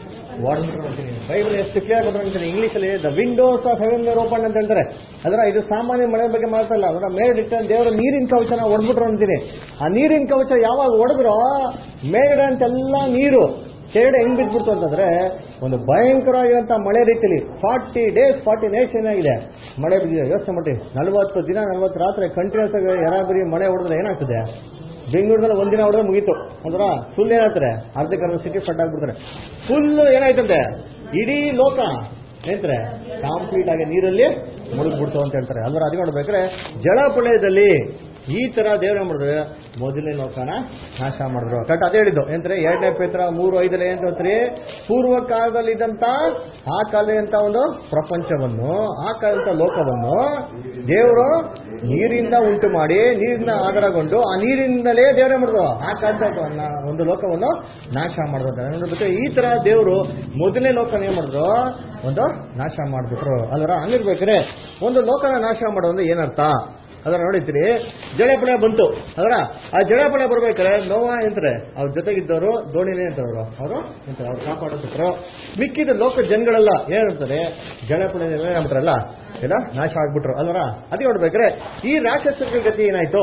ಬೈಬಲ್ ಎಷ್ಟು ಕ್ಲಿಯರ್ ಕೊಟ್ಟಿರ್ತೀನಿ ಇಂಗ್ಲಿಷ್ ಅಲ್ಲಿ the windows of heaven were open ಅಂತ ಹೇಳ್ತಾರೆ ಅದರ ಇದು ಸಾಮಾನ್ಯ ಮಳೆ ಬಗ್ಗೆ ಮಾತಲ್ಲ ಅದರ ಮೇಲಿಟ್ಟ ದೇವರ ನೀರಿನ ಕವಚನ ಹೊಡೆದ್ಬಿಟ್ರು ಅಂತೀನಿ ಆ ನೀರಿನ ಕವಚ ಯಾವಾಗ ಹೊಡೆದ್ರೋ ಮೇಲ್ಗಡೆ ಅಂತೆಲ್ಲ ನೀರು ಕೆಳಗಡೆ ಹೆಂಗ್ ಬಿದ್ಬಿಡ್ತು ಅಂತಂದ್ರೆ ಒಂದು ಭಯಂಕರವಾಗಿರುವಂತ ಮಳೆ ರೀತಿಯಲ್ಲಿ ಫಾರ್ಟಿ ಡೇಸ್ ಫಾರ್ಟಿ ನೈಟ್ಸ್ ಏನಾಗಿದೆ ಮಳೆ ಬಿದ್ದಿದೆ ಯೋಚನೆ ಮಾಡಿ ನಲ್ವತ್ತು ದಿನ ನಲ್ವತ್ತು ರಾತ್ರಿ ಕಂಟಿನ್ಯೂಸ್ ಆಗಿ ಎರಾಬರಿ ಮಳೆ ಹೊಡೆದ್ರೆ ಏನಾಗ್ತದೆ ಬೆಂಗಳೂರಲ್ಲಿ ಒಂದಿನ ಹೊಡೆದ್ರೆ ಮುಗೀತು ಅಂದ್ರ ಫುಲ್ ಏನಾಗ್ತಾರೆ ಅರ್ಧಕ್ಕೆ ಸಿಟಿ ಫ್ಲಡ್ ಆಗ್ಬಿಡ್ತಾರೆ ಫುಲ್ ಏನಾಯ್ತಂತೆ ಇಡೀ ಲೋಕ ಏನಂತಾರೆ ಕಂಪ್ಲೀಟ್ ಆಗಿ ನೀರಲ್ಲಿ ಮುಳುಗ್ಬಿಡ್ತು ಅಂತ ಹೇಳ್ತಾರೆ ಅಲ್ವರ ಅದು ನೋಡ್ಬೇಕಾದ್ರೆ ಜಲಪ್ರಳಯದಲ್ಲಿ ಈ ತರ ದೇವ್ರ ಮಾಡಿದ್ರೆ ಮೊದಲನೇ ಲೋಕನ ನಾಶ ಮಾಡಿದ್ರು ಕರೆಕ್ಟ್ ಅದೇ ಹೇಳಿದ್ದು ಏನಂದ್ರೆ ಎರಡನೇ ಪೇತ್ರ ಮೂರು ಐದರಲ್ಲಿ ಏನ್ ಹೇಳ್ತೀರಿ ಪೂರ್ವ ಕಾಲದಲ್ಲಿದ್ದಂತ ಆ ಕಾಲದಂತ ಒಂದು ಪ್ರಪಂಚವನ್ನು ಆ ಕಾಲದಂತ ಲೋಕವನ್ನು ದೇವರು ನೀರಿಂದ ಉಂಟು ಮಾಡಿ ನೀರಿನ ಆಧಾರಗೊಂಡು ಆ ನೀರಿನಿಂದಲೇ ದೇವರೇ ಮಾಡಿದ್ರು ಆ ಕಾಲದ ಒಂದು ಲೋಕವನ್ನು ನಾಶ ಮಾಡಿದ್ರು ನೋಡ್ಬೇಕು ಈ ತರ ದೇವರು ಮೊದಲನೇ ಲೋಕನ ಏನ್ ಮಾಡಿದ್ರು ಒಂದು ನಾಶ ಮಾಡಿಬಿಟ್ರು ಅಲ್ಲರ ಹಂಗಿರ್ಬೇಕಾದ್ರೆ ಒಂದು ಲೋಕನ ನಾಶ ಮಾಡೋದು ಏನರ್ಥ ಅದರ ನೋಡಿದ್ರಿ ಜಳೆಪಳೆ ಬಂತು ಅದರ ಆ ಜಳೆಪಳೆ ಬರ್ಬೇಕಾದ್ರೆ ನೋವ ಎಂತಾರೆ ಅವ್ರ ಜೊತೆಗಿದ್ದವರು ದೋಣಿನೇ ಅಂತವ್ರು ಅವರು ಎಂತಾರೆ ಅವ್ರು ಕಾಪಾಡುತ್ತಿದ್ರು ಮಿಕ್ಕಿದ ಲೋಕ ಜನಗಳೆಲ್ಲ ಏನಂತಾರೆ ಜಳೆಪಳೆ ಏನ್ಬಿಟ್ರಲ್ಲ ಎಲ್ಲ ನಾಶ ಆಗ್ಬಿಟ್ರು ಅಲ್ವರ ಅದೇ ನೋಡ್ಬೇಕಾದ್ರೆ ಈ ರಾಕ್ಷಸರ ಗತಿ ಏನಾಯ್ತು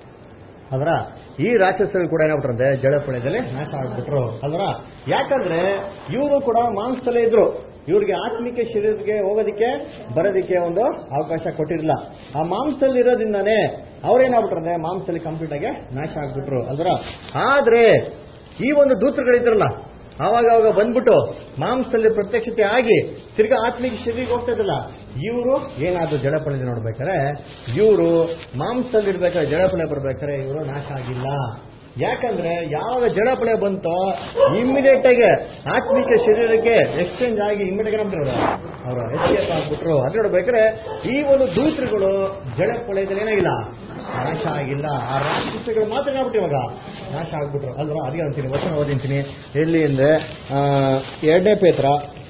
ಅದರ ಈ ರಾಕ್ಷಸರು ಕೂಡ ಏನಾಗ್ಬಿಟ್ರಂತೆ ಜಳಪಳ್ಯದಲ್ಲಿ ನಾಶ ಆಗ್ಬಿಟ್ರು ಅಲ್ವರ ಯಾಕಂದ್ರೆ ಇವರು ಕೂಡ ಮಾಂಸದಲ್ಲೇ ಇದ್ರು ಇವ್ರಿಗೆ ಆತ್ಮಿಕ ಶರೀರಕ್ಕೆ ಹೋಗೋದಕ್ಕೆ ಬರೋದಕ್ಕೆ ಒಂದು ಅವಕಾಶ ಕೊಟ್ಟಿರಲಿಲ್ಲ ಆ ಮಾಂಸದಲ್ಲಿ ಇರೋದ್ರಿಂದಾನೇ ಅವ್ರೇನಾಗ್ಬಿಟ್ರಂದ್ರೆ ಮಾಂಸದಲ್ಲಿ ಕಂಪ್ಲೀಟ್ ಆಗಿ ನಾಶ ಆಗ್ಬಿಟ್ರು ಅಲ್ವರ ಆದ್ರೆ ಈ ಒಂದು ದೂತರುಗಳಿದ್ರಲ್ಲ ಆವಾಗ ಅವಾಗ ಬಂದ್ಬಿಟ್ಟು ಮಾಂಸದಲ್ಲಿ ಪ್ರತ್ಯಕ್ಷತೆ ಆಗಿ ತಿರ್ಗಾ ಆತ್ಮಿಕ ಶರೀರಕ್ಕೆ ಹೋಗ್ತಾ ಇದ್ದಲ್ಲ ಇವರು ಏನಾದ್ರು ಜಡಪಳೆ ನೋಡ್ಬೇಕಾದ್ರೆ ಇವರು ಮಾಂಸದಲ್ಲಿ ಇರ್ಬೇಕಾದ್ರೆ ಜಡಪಳೆ ಬರ್ಬೇಕಾದ್ರೆ ಇವರು ನಾಶ ಆಗಿಲ್ಲ ಯಾಕಂದ್ರೆ ಯಾವಾಗ ಜಡಪಳೆ ಬಂತೋ ಇಮಿಡಿಯೇಟ್ ಆಗಿ ಆತ್ಮಿಕ ಶರೀರಕ್ಕೆ ಎಕ್ಸ್ಚೇಂಜ್ ಆಗಿ ಇಮಿಡಿಯೇಟ್ ನಮ್ದ್ರು ಅವರು ಎಸ್ಕೇಪ್ ಆಗ್ಬಿಟ್ರು ಅದು ನೋಡ್ಬೇಕಾದ್ರೆ ಈ ಒಂದು ದೂತರುಗಳು ಜಡಪಳೆದಲ್ಲಿ ಏನಾಗಿಲ್ಲ ನಾಶ ಆಗಿಲ್ಲ ಆ ರಾಕ್ಷಸಗಳು ಮಾತ್ರ ಏನಾಗ್ಬಿಟ್ಟು ಇವಾಗ ನಾಶ ಆಗ್ಬಿಟ್ರು ಅಲ್ವಾ ಅದೇ ಅಂತೀನಿ ವಚನ ಓದಿಂತೀನಿ ಎಲ್ಲಿ ಅಂದ್ರೆ ಆ, ಎರಡನೇ ಪೇತ್ರ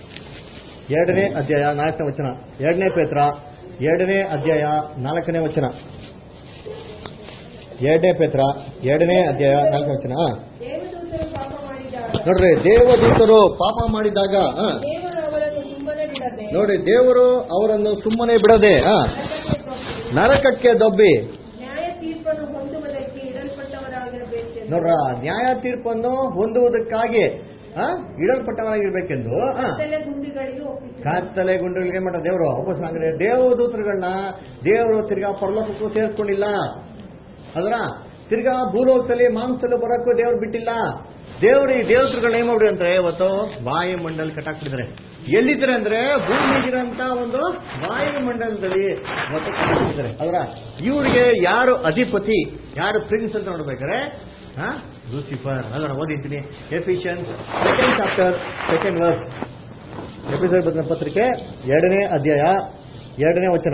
ಎರಡನೇ ಅಧ್ಯಾಯ ನಾಲ್ಕನೇ ವಚನ ಎರಡನೇ ಪೇತ್ರ ಎರಡನೇ ಅಧ್ಯಾಯ ನಾಲ್ಕನೇ ವಚನ ಎರಡನೇ ಪೇತ್ರ ಎರಡನೇ ಅಧ್ಯಾಯ ನಾಲ್ಕನೇ ವಚನ ಆ. ದೇವದೂತರು ಪಾಪ ಮಾಡಿದಾಗ ನೋಡ್ರಿ ದೇವದೂತರು ಪಾಪ ಮಾಡಿದಾಗ ಆ, ದೇವರು ಅವರನ್ನು ಸುಮ್ಮನೆ ಬಿಡದೆ ನೋಡಿ ದೇವರು ಅವರನ್ನು ಸುಮ್ಮನೆ ಬಿಡದೆ ಆ, ನರಕಕ್ಕೆ ದೊಬ್ಬಿ ನರಕಕ್ಕೆ ದೊಬ್ಬಿ ನ್ಯಾಯ ತೀರ್ಪನ್ನು ಹೊಂದುವುದಕ್ಕೆ ಇಡಲ್ಪಟ್ಟವರಾಗಿರಬೇಕೆಂದು ನೋಡ್ರ ನ್ಯಾಯ ತೀರ್ಪನ್ನು ಹೊಂದುವುದಕ್ಕಾಗಿ ಆ, ಇಡಲ್ಪಟ್ಟವನಾಗಿರ್ಬೇಕೆಂದು ಆ, ಕತ್ತಲೆ ಗುಂಡಿಗಳಿಗೆ ಒಪ್ಪಿಸಿ ಕತ್ತಲೆ ಗುಂಡುಗಳಿಗೆ ಮಾಡ ದೇವರು ವಾಪಸ್ ಮಾಡಿದ್ರೆ ದೇವದೂತರುಗಳನ್ನ ದೇವರು ತಿರ್ಗಾ ಪರಲೋಕಕ್ಕೂ ಸೇರಿಸ್ಕೊಂಡಿಲ್ಲ ಅದರ ತಿರ್ಗಾ ಭೂಲೋಕದಲ್ಲಿ ಮಾಂಸಲು ಬರೋಕ್ಕೂ ದೇವ್ರು ಬಿಟ್ಟಿಲ್ಲ ದೇವ್ರು ಈ ದೇವತರುಗಳನ್ನ ಏನ್ ಮಾಡ್ರಿ ಅಂದ್ರೆ ಇವತ್ತು ವಾಯುಮಂಡಲ ಕಟ್ಟಾಕ್ಬಿಟ್ಟಿದ್ದಾರೆ ಎಲ್ಲಿದ್ದಾರೆ ಅಂದ್ರೆ ಭೂಮಿಗಿರಂತ ಒಂದು ವಾಯುಮಂಡಲದಲ್ಲಿ ಇವತ್ತು ಕಟ್ಟಾಕ್ಬಿಟ್ಟಿದ್ದಾರೆ ಅದರ ಇವ್ರಿಗೆ ಯಾರು ಅಧಿಪತಿ ಯಾರು ಪ್ರಿನ್ಸ್ ಅಂತ ನೋಡ್ಬೇಕಾದ್ರೆ ಹಾ ಲೂಸಿಫರ್ ಅದರ ಓದಿದ್ದೀನಿ Ephesians second chapter second verse episode ಬದಲ ಪತ್ರಿಕೆ ಎರಡನೇ ಅಧ್ಯಾಯ ಎರಡನೇ ವಚನ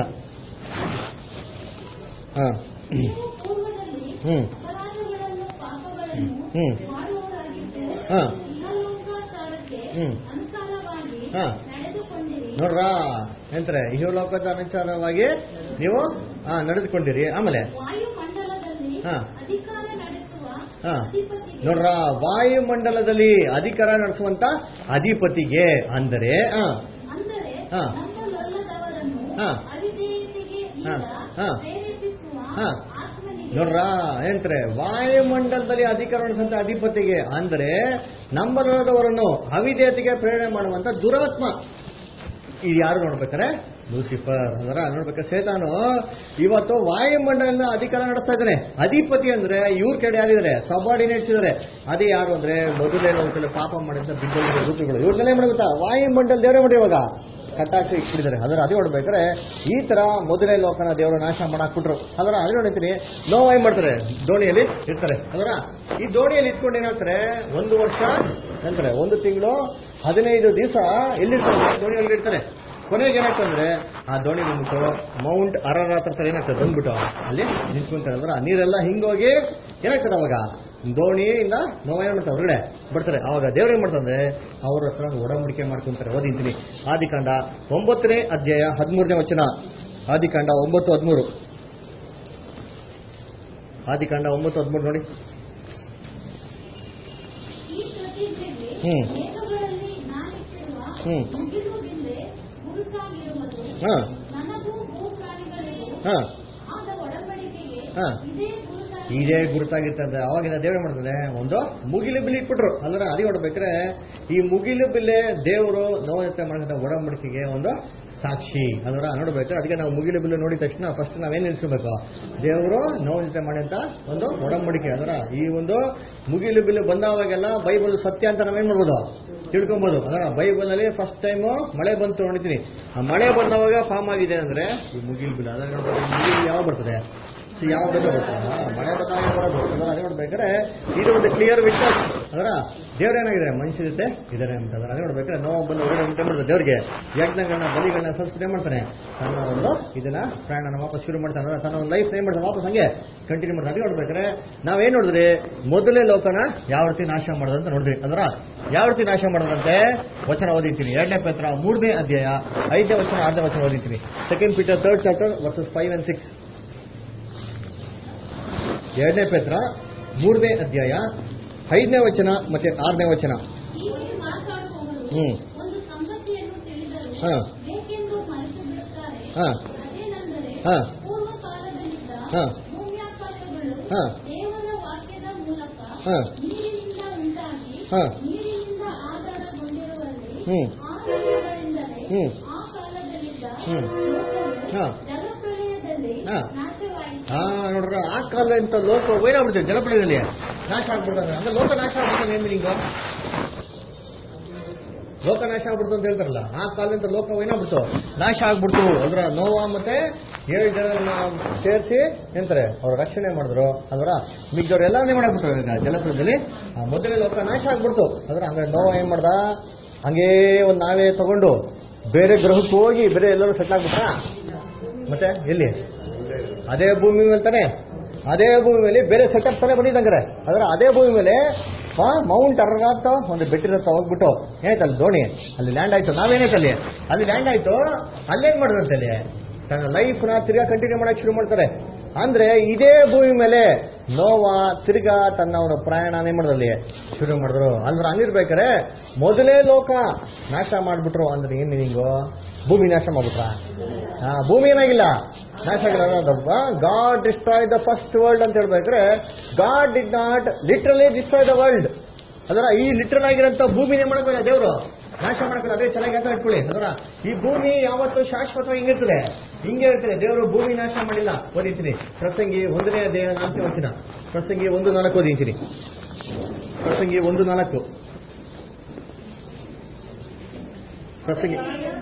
ಹಾ ನೀವು ಪೂರ್ವದಲ್ಲಿ ಹ್ಮ್ ಅಪರಾಧಗಳನ್ನು ಪಾಪಗಳನ್ನು ಹ್ಮ್. ಮಾಡುವವರಾಗಿದ್ದರೆ ಹಾ. ಇಹಲೋಕಾಚಾರಕ್ಕೆ ಹ್ಮ್. ಅನುಸಾರವಾಗಿ ಹಾ. ನಡೆದುಕೊಂಡಿರಿ ನೋಡ್ರ ಎಂತಾರೆ ಇಹಲೋಕದ ಅನುಸಾರವಾಗಿ ನೀವು ಹಾ ನಡೆದುಕೊಂಡಿರಿ ಆಮೇಲೆ ವಾಯುಮಂಡಲದಲ್ಲಿ ಹಾ. ಅಧಿಕಾರ ನಡೆಸುವ ಹಾ. ಅಧಿಪತಿಗೆ ನೋಡ್ರ ವಾಯುಮಂಡಲದಲ್ಲಿ ಅಧಿಕಾರ ನಡೆಸುವಂತ ಅಧಿಪತಿಗೆ ಅಂದರೆ ಹಾ ಅಂದರೆ ಹಾ. ನಮ್ಮಲ್ಲದವರನ್ನು ಹಾ. ಅವಿಧೇಯತೆಗೆ ಈಗ ಹಾ. ಹಾ. ಪ್ರೇರೇಪಿಸುವ ಹಾ. ಆತ್ಮನಿಗೆ ನೋಡ್ರ ಏನಂತಾರೆ ವಾಯುಮಂಡಲದಲ್ಲಿ ಅಧಿಕಾರ ನಡೆಸುವಂತ ಅಧಿಪತಿಗೆ ಅಂದ್ರೆ ನಂಬರದವರನ್ನು ಅವಿಧೇಯತೆಗೆ ಪ್ರೇರಣೆ ಮಾಡುವಂತ ದುರಾತ್ಮ ಇದು ಯಾರು ನೋಡ್ಬೇಕಾರೆ ಲೂಸಿಫರ್ ಅದರ ನೋಡ್ಬೇಕಾದ್ರೆ ಸೇತಾನು ಇವತ್ತು ವಾಯುಮಂಡಲದ ಅಧಿಕಾರ ನಡೆಸ್ತಾ ಇದ್ದಾನೆ ಅಧಿಪತಿ ಅಂದ್ರೆ ಇವ್ರ ಕಡೆ ಯಾರಿದ್ದಾರೆ ಸಬಾರ್ಡಿನೇಟ್ಸ್ ಇದಾರೆ ಅದೇ ಯಾರು ಅಂದ್ರೆ ಮೊದಲೇ ಲೋಕದಲ್ಲಿ ಪಾಪ ಮಾಡಿದ ಬಿದ್ದಲಿರೋ ರೂಪಗಳು ಇವ್ರನ್ನೆಲ್ಲ ಏನ್ ಮಾಡ್ಬೇಕಾ ವಾಯುಮಂಡಲ ದೇವರೇ ಮಾಡಿ ಇವಾಗ ಕಟ್ಟಾಕಿ ಇಟ್ಬಿಟ್ಟಿದ್ದಾರೆ ಅದರ ಅದೇ ಹೊಡ್ಬೇಕಾದ್ರೆ ಈ ತರ ಮೊದಲನೇ ಲೋಕನ ದೇವರು ನಾಶ ಮಾಡಾಕ್ಬಿಟ್ರು ಅದರ ಅದೇ ನೋಡಿರ್ತೀನಿ ನೋವು ಏನ್ ಮಾಡ್ತಾರೆ ದೋಣಿಯಲ್ಲಿ ಇರ್ತಾರೆ ಅದರ ಈ ದೋಣಿಯಲ್ಲಿ ಇಟ್ಕೊಂಡು ಏನಾಗ್ತಾರೆ ಒಂದು ವರ್ಷ ಅಂತಾರೆ ಒಂದು ತಿಂಗಳು ಹದಿನೈದು ದಿವಸ ಎಲ್ಲಿರ್ತಾರೆ ದೋಣಿಯಲ್ಲಿ ಇರ್ತಾರೆ ಕೊನೆಗೆ ಏನಾಗ್ತಂದ್ರೆ ಆ ದೋಣಿ ಬಂದ್ಬಿಟ್ಟು ಮೌಂಟ್ ಅರರಾತ್ರ ಹತ್ರ ಏನಾಗ್ತದೆ ಬಂದ್ಬಿಟ್ಟು ಅಲ್ಲಿ ನಿಂತ್ಕೊಂತಾರೆ ಅಂದ್ರೆ ಆ ನೀರೆಲ್ಲ ಹಿಂಗೋಗಿ ಏನಾಗ್ತದೆ ಅವಾಗ ದೋಣಿಯಿಂದ ನೋವು ಏನ್ ಮಾಡ್ತಾರೆ ಹೊರಗಡೆ ಬರ್ತಾರೆ ಅವಾಗ ದೇವ್ರು ಏನ್ ಮಾಡ್ತಂದ್ರೆ ಅವ್ರ ಹತ್ರ ಒಡಂಬಡಿಕೆ ಮಾಡ್ಕೊಂತಾರೆ ಓದಿಂತೀನಿ ಆದಿಕಾಂಡ ಒಂಬತ್ತನೇ ಅಧ್ಯಾಯ ಹದಿಮೂರನೇ ವಚನ ಆದಿಕಾಂಡ ಒಂಬತ್ತು ಹದಿಮೂರು ಆದಿಕಾಂಡ ಒಂಬತ್ತು ಹದಿಮೂರು ನೋಡಿ ಈ ಪ್ರತಿಜ್ಞೆಗೆ ಹ್ಮ್. ಮೇಘಗಳಲ್ಲಿ ನಾನಿಟ್ಟಿರುವ ಹ್ಮ್. ಮುಗಿಲು ಬಿಂದೆ ಗುರುತಾಗಿರುವುದು ಹಾ ನನಗೂ ಭೂಪ್ರಾಣಿಗಳಿಗೂ ಹಾ ಆದ ಒಡಂಬಡಿಕೆಗೆ ಹಾ. ಇದೇ ಗುರುತಾಗಿ ಇದೇ ಗುರುತಾಗಿರ್ತದೆ ಅವಾಗಿನ ದೇವ್ರು ಮಾಡ್ತದೆ ಒಂದು ಮುಗಿಲು ಬಿಲ್ಲೆ ಇಟ್ಬಿಟ್ರು ಅಲ್ಲರ ಅದೇ ಹೊಡ್ಬೇಕಾದ್ರೆ ಈ ಮುಗಿಲು ಬಿಲ್ಲೆ ದೇವರು ನೋವು ಜೊತೆ ಮಾಡಿದ ಒಡಂಬಡಿಕೆಗೆ ಒಂದು ಸಾಕ್ಷಿ ಅದರ ನೋಡ್ಬೇಕಾದ್ರೆ ಅದಕ್ಕೆ ನಾವು ಮುಗಿಲು ಬಿಲ್ಲು ನೋಡಿದ ತಕ್ಷಣ ಫಸ್ಟ್ ನಾವೇನ್ ನಿಲ್ಸ್ಕೋಬೇಕು ದೇವರು ನೋವು ಜೊತೆ ಮಾಡಿದಂತ ಒಂದು ಒಡಂಬಡಿಕೆ ಅದರ ಈ ಒಂದು ಮುಗಿಲು ಬಿಲ್ಲು ಬಂದವಾಗೆಲ್ಲ ಬೈಬಲ್ ಸತ್ಯ ಅಂತ ನಾವೇನ್ ಮಾಡ್ಬೋದು ತಿಳ್ಕೊಬೋದು ಅದರ ಬೈಬಲ್ ಅಲ್ಲಿ ಫಸ್ಟ್ ಟೈಮು ಮಳೆ ಬಂತು ನೋಡಿದ್ದೀನಿ ಆ ಮಳೆ ಬಂದವಾಗ ಫಾರ್ಮ್ ಆಗಿದೆ ಅಂದ್ರೆ ಈ ಮುಗಿಲು ಬಿಲ್ಲು ಅದರ ನೋಡ್ಬೇಕು ಮುಗಿಲು ಯಾವಾಗ ಬರ್ತದೆ ಸೊ ಯಾವ ಬೆಲೆ ಬರ್ತದೆ ಆ, ಮಳೆ ಬಂದಾಗ ಬರೋದು ಅದರ ಅದೇ ನೋಡ್ಬೇಕಾದ್ರೆ ಇದು ಒಂದು ಕ್ಲಿಯರ್ ವಿಟ್ನೆಸ್ ಅದರ ದೇವ್ರ ಏನಾಗಿದೆ ಮನುಷ್ಯ ಜೊತೆ ಇದಾರೆ ಅಂತ ಅದರ ಅದೇ ನೋಡ್ಬೇಕಾದ್ರೆ ನೋವು ಬಂದು ಹೊರಗಡೆ ಉಂಟೆ ಮಾಡ್ತಾರೆ ದೇವ್ರಿಗೆ ಯಜ್ಞಗಳನ್ನ ಬಲಿಗಳನ್ನ ಸಂಸ್ಕೃತಿ ಮಾಡ್ತಾನೆ ತನ್ನ ಒಂದು ಇದನ್ನ ಪ್ರಯಾಣನ ವಾಪಸ್ ಶುರು ಮಾಡ್ತಾನೆ ಅಂದ್ರೆ ತನ್ನ ಒಂದು ಲೈಫ್ ಏನ್ ಮಾಡ್ತಾನೆ ವಾಪಸ್ ಹಂಗೆ ಕಂಟಿನ್ಯೂ ಮಾಡ್ತಾನೆ ಅದೇ ನೋಡ್ಬೇಕಾದ್ರೆ ನಾವೇನ್ ನೋಡಿದ್ರಿ ಮೊದಲೇ ಲೋಕನ ಯಾವ ರೀತಿ ನಾಶ ಮಾಡೋದು ಅಂತ ನೋಡಿದ್ರಿ ಅದರ ಯಾವ ರೀತಿ ನಾಶ ಮಾಡೋದಂತೆ ವಚನ ಓದಿರ್ತೀನಿ ಎರಡನೇ ಪತ್ರ ಮೂರನೇ ಅಧ್ಯಾಯ ಐದನೇ ವಚನ ಆರನೇ ವಚನ ಓದಿರ್ತೀನಿ second Peter third chapter verses five and six ಎರಡನೇ ಪೇತ್ರ ಮೂರನೇ ಅಧ್ಯಾಯ ಐದನೇ ವಚನ ಮತ್ತೆ ಆರನೇ ವಚನ ಹೀಗೆ ಮಾತಾಡುವವರು ಹ್ಮ್. ಒಂದು ಸಂಗತಿಯನ್ನು ತಿಳಿದರು ಹಾ. ಬೇಕೆಂದು ಮರೆತು ಬಿಡುತ್ತಾರೆ ಹಾ. ಅದೇನೆಂದರೆ ಹಾ. ಪೂರ್ವ ಕಾಲದಲ್ಲಿದ್ದ ಹಾ. ಭೂಮ್ಯಾಕಾಶಗಳು ಹಾ. ದೇವರ ವಾಕ್ಯದ ಮೂಲಕ ಹಾ. ನೀರಿನಿಂದ ಉಂಟಾಗಿ ಹಾ. ನೀರಿನಿಂದ ಆಧಾರಗೊಂಡಿರುವಲ್ಲಿ ಹ್ಮ್. ಆರು ಯುಗಗಳೆಂದರೆ ಹ್ಮ್. ಆ ಕಾಲದಲ್ಲಿದ್ದ ಹ್ಮ್. ಲೋಕವು ಹಾ. ಜಲಪ್ರಳಯದಲ್ಲಿ ಹಾ. ನಾಶವಾಯಿತು ಹಾ ನೋಡ್ರ ಆ ಕಾಲ ಇಂಥ ಲೋಕ ಏನಾಗ್ಬಿಡ್ತದೆ ಜಲಪ್ರಳಯದಲ್ಲಿ ನಾಶ ಆಗ್ಬಿಡ್ತಾನೆ ಅಂದ್ರೆ ಲೋಕ ನಾಶ ಆಗ್ಬಿಡ್ತಾನೆ ಏನ್ ಮೀನಿಂಗು ಲೋಕ ನಾಶ ಆಗ್ಬಿಡ್ತು ಅಂತ ಹೇಳ್ತಾರಲ್ಲ ಆ ಕಾಲದಿಂದ ಲೋಕ ಏನಾಗ್ಬಿಡ್ತು ನಾಶ ಆಗ್ಬಿಡ್ತು ಅದ್ರ ನೋವ ಮತ್ತೆ ಏಳು ಜನ ಸೇರಿಸಿ ಎಂತಾರೆ ಅವ್ರ ರಕ್ಷಣೆ ಮಾಡಿದ್ರು ಅದ್ರ ಮಿಗ್ದವ್ರು ಎಲ್ಲಾನೇ ಮಾಡಾಕ್ಬಿಟ್ರು ಈಗ ಜಲಪ್ರಳಯದಲ್ಲಿ ಆ ಮೊದಲೇ ಲೋಕ ನಾಶ ಆಗ್ಬಿಡ್ತು ಅದ್ರ ಹಂಗ ನೋವ ಏನ್ ಮಾಡ್ದ ಹಂಗೇ ಒಂದ್ ನಾವೇ ತಗೊಂಡು ಬೇರೆ ಗ್ರಹಕ್ಕೆ ಹೋಗಿ ಬೇರೆ ಎಲ್ಲರೂ ಸೆಟ್ಲ್ ಆಗ್ಬಿಟ್ರಾ ಮತ್ತೆ ಎಲ್ಲಿ ಅದೇ ಭೂಮಿ ಮೇಲೆ ತಾನೆ ಅದೇ ಭೂಮಿ ಮೇಲೆ ಬೇರೆ ಸೆಟಪ್ ತಾನೇ ಬಂದಿದ್ದಂಗ್ರೆ ಅದರ ಅದೇ ಭೂಮಿ ಮೇಲೆ ಆ, ಮೌಂಟ್ ಅರ್ರಾತ ಒಂದು ಬೆಟ್ಟಿರತ್ತ ಹೋಗ್ಬಿಟ್ಟು ಏನಾಯ್ತು ಅಲ್ಲಿ ದೋಣಿ ಅಲ್ಲಿ ಲ್ಯಾಂಡ್ ಆಯ್ತು ನಾವೇನಾಯ್ತು ಅಲ್ಲಿ ಅಲ್ಲಿ ಲ್ಯಾಂಡ್ ಆಯ್ತು ಅಲ್ಲೇನ್ ಮಾಡಿದ್ರಂತೆ ಅಲ್ಲಿ ತನ್ನ ಲೈಫ್ ನ ತಿರ್ಗಾ ಕಂಟಿನ್ಯೂ ಮಾಡಕ್ ಶುರು ಮಾಡ್ತಾರೆ ಅಂದ್ರೆ ಇದೇ ಭೂಮಿ ಮೇಲೆ ನೋವಾ ತಿರ್ಗಾ ತನ್ನ ಅವರ ಪ್ರಯಾಣನೇ ಮಾಡಿದಲ್ಲಿ ಶುರು ಮಾಡಿದ್ರು ಅಂದ್ರೆ ಹಂಗಿರ್ಬೇಕಾರೆ ಮೊದಲೇ ಲೋಕ ನಾಶ ಮಾಡ್ಬಿಟ್ರು ಅಂದ್ರೆ ಏನ್ ಮೀನಿಂಗು ಭೂಮಿ ನಾಶ ಮಾಡ್ಬಿಟ್ರ ಆ, ಭೂಮಿ ಏನಾಗಿಲ್ಲ ನಾಶ ಆಗಿಲ್ಲ God destroy the first world ಅಂತ ಹೇಳ್ಬೇಕಾದ್ರೆ God did not literally destroy the world ಅದರ ಈ ಲಿಟ್ರಲ್ ಆಗಿರೋಂಥ ಭೂಮಿನೇ ಮಾಡಬೇಡ ದೇವರು ನಾಶ ಮಾಡ್ಕೊಂಡು ಅದೇ ಚೆನ್ನಾಗಿ ಅಂತ ಇಟ್ಕೊಳ್ಳಿ ಅದರ ಈ ಭೂಮಿ ಯಾವತ್ತು ಶಾಶ್ವತವಾಗಿ ಹಿಂಗಿರ್ತದೆ ಹಿಂಗೆ ಇರ್ತದೆ ದೇವರು ಭೂಮಿ ನಾಶ ಮಾಡಿಲ್ಲ ಓದಿತೀನಿ ಪ್ರಸಂಗಿ ಒಂದನೇ ದೇಹ ನಾಲ್ಕು ವಚನ ಪ್ರಸಂಗಿ ಒಂದು ನಾಲ್ಕು ಓದಿತೀನಿ ಪ್ರಸಂಗಿ ಒಂದು ನಾಲ್ಕು ಪ್ರಸಂಗಿ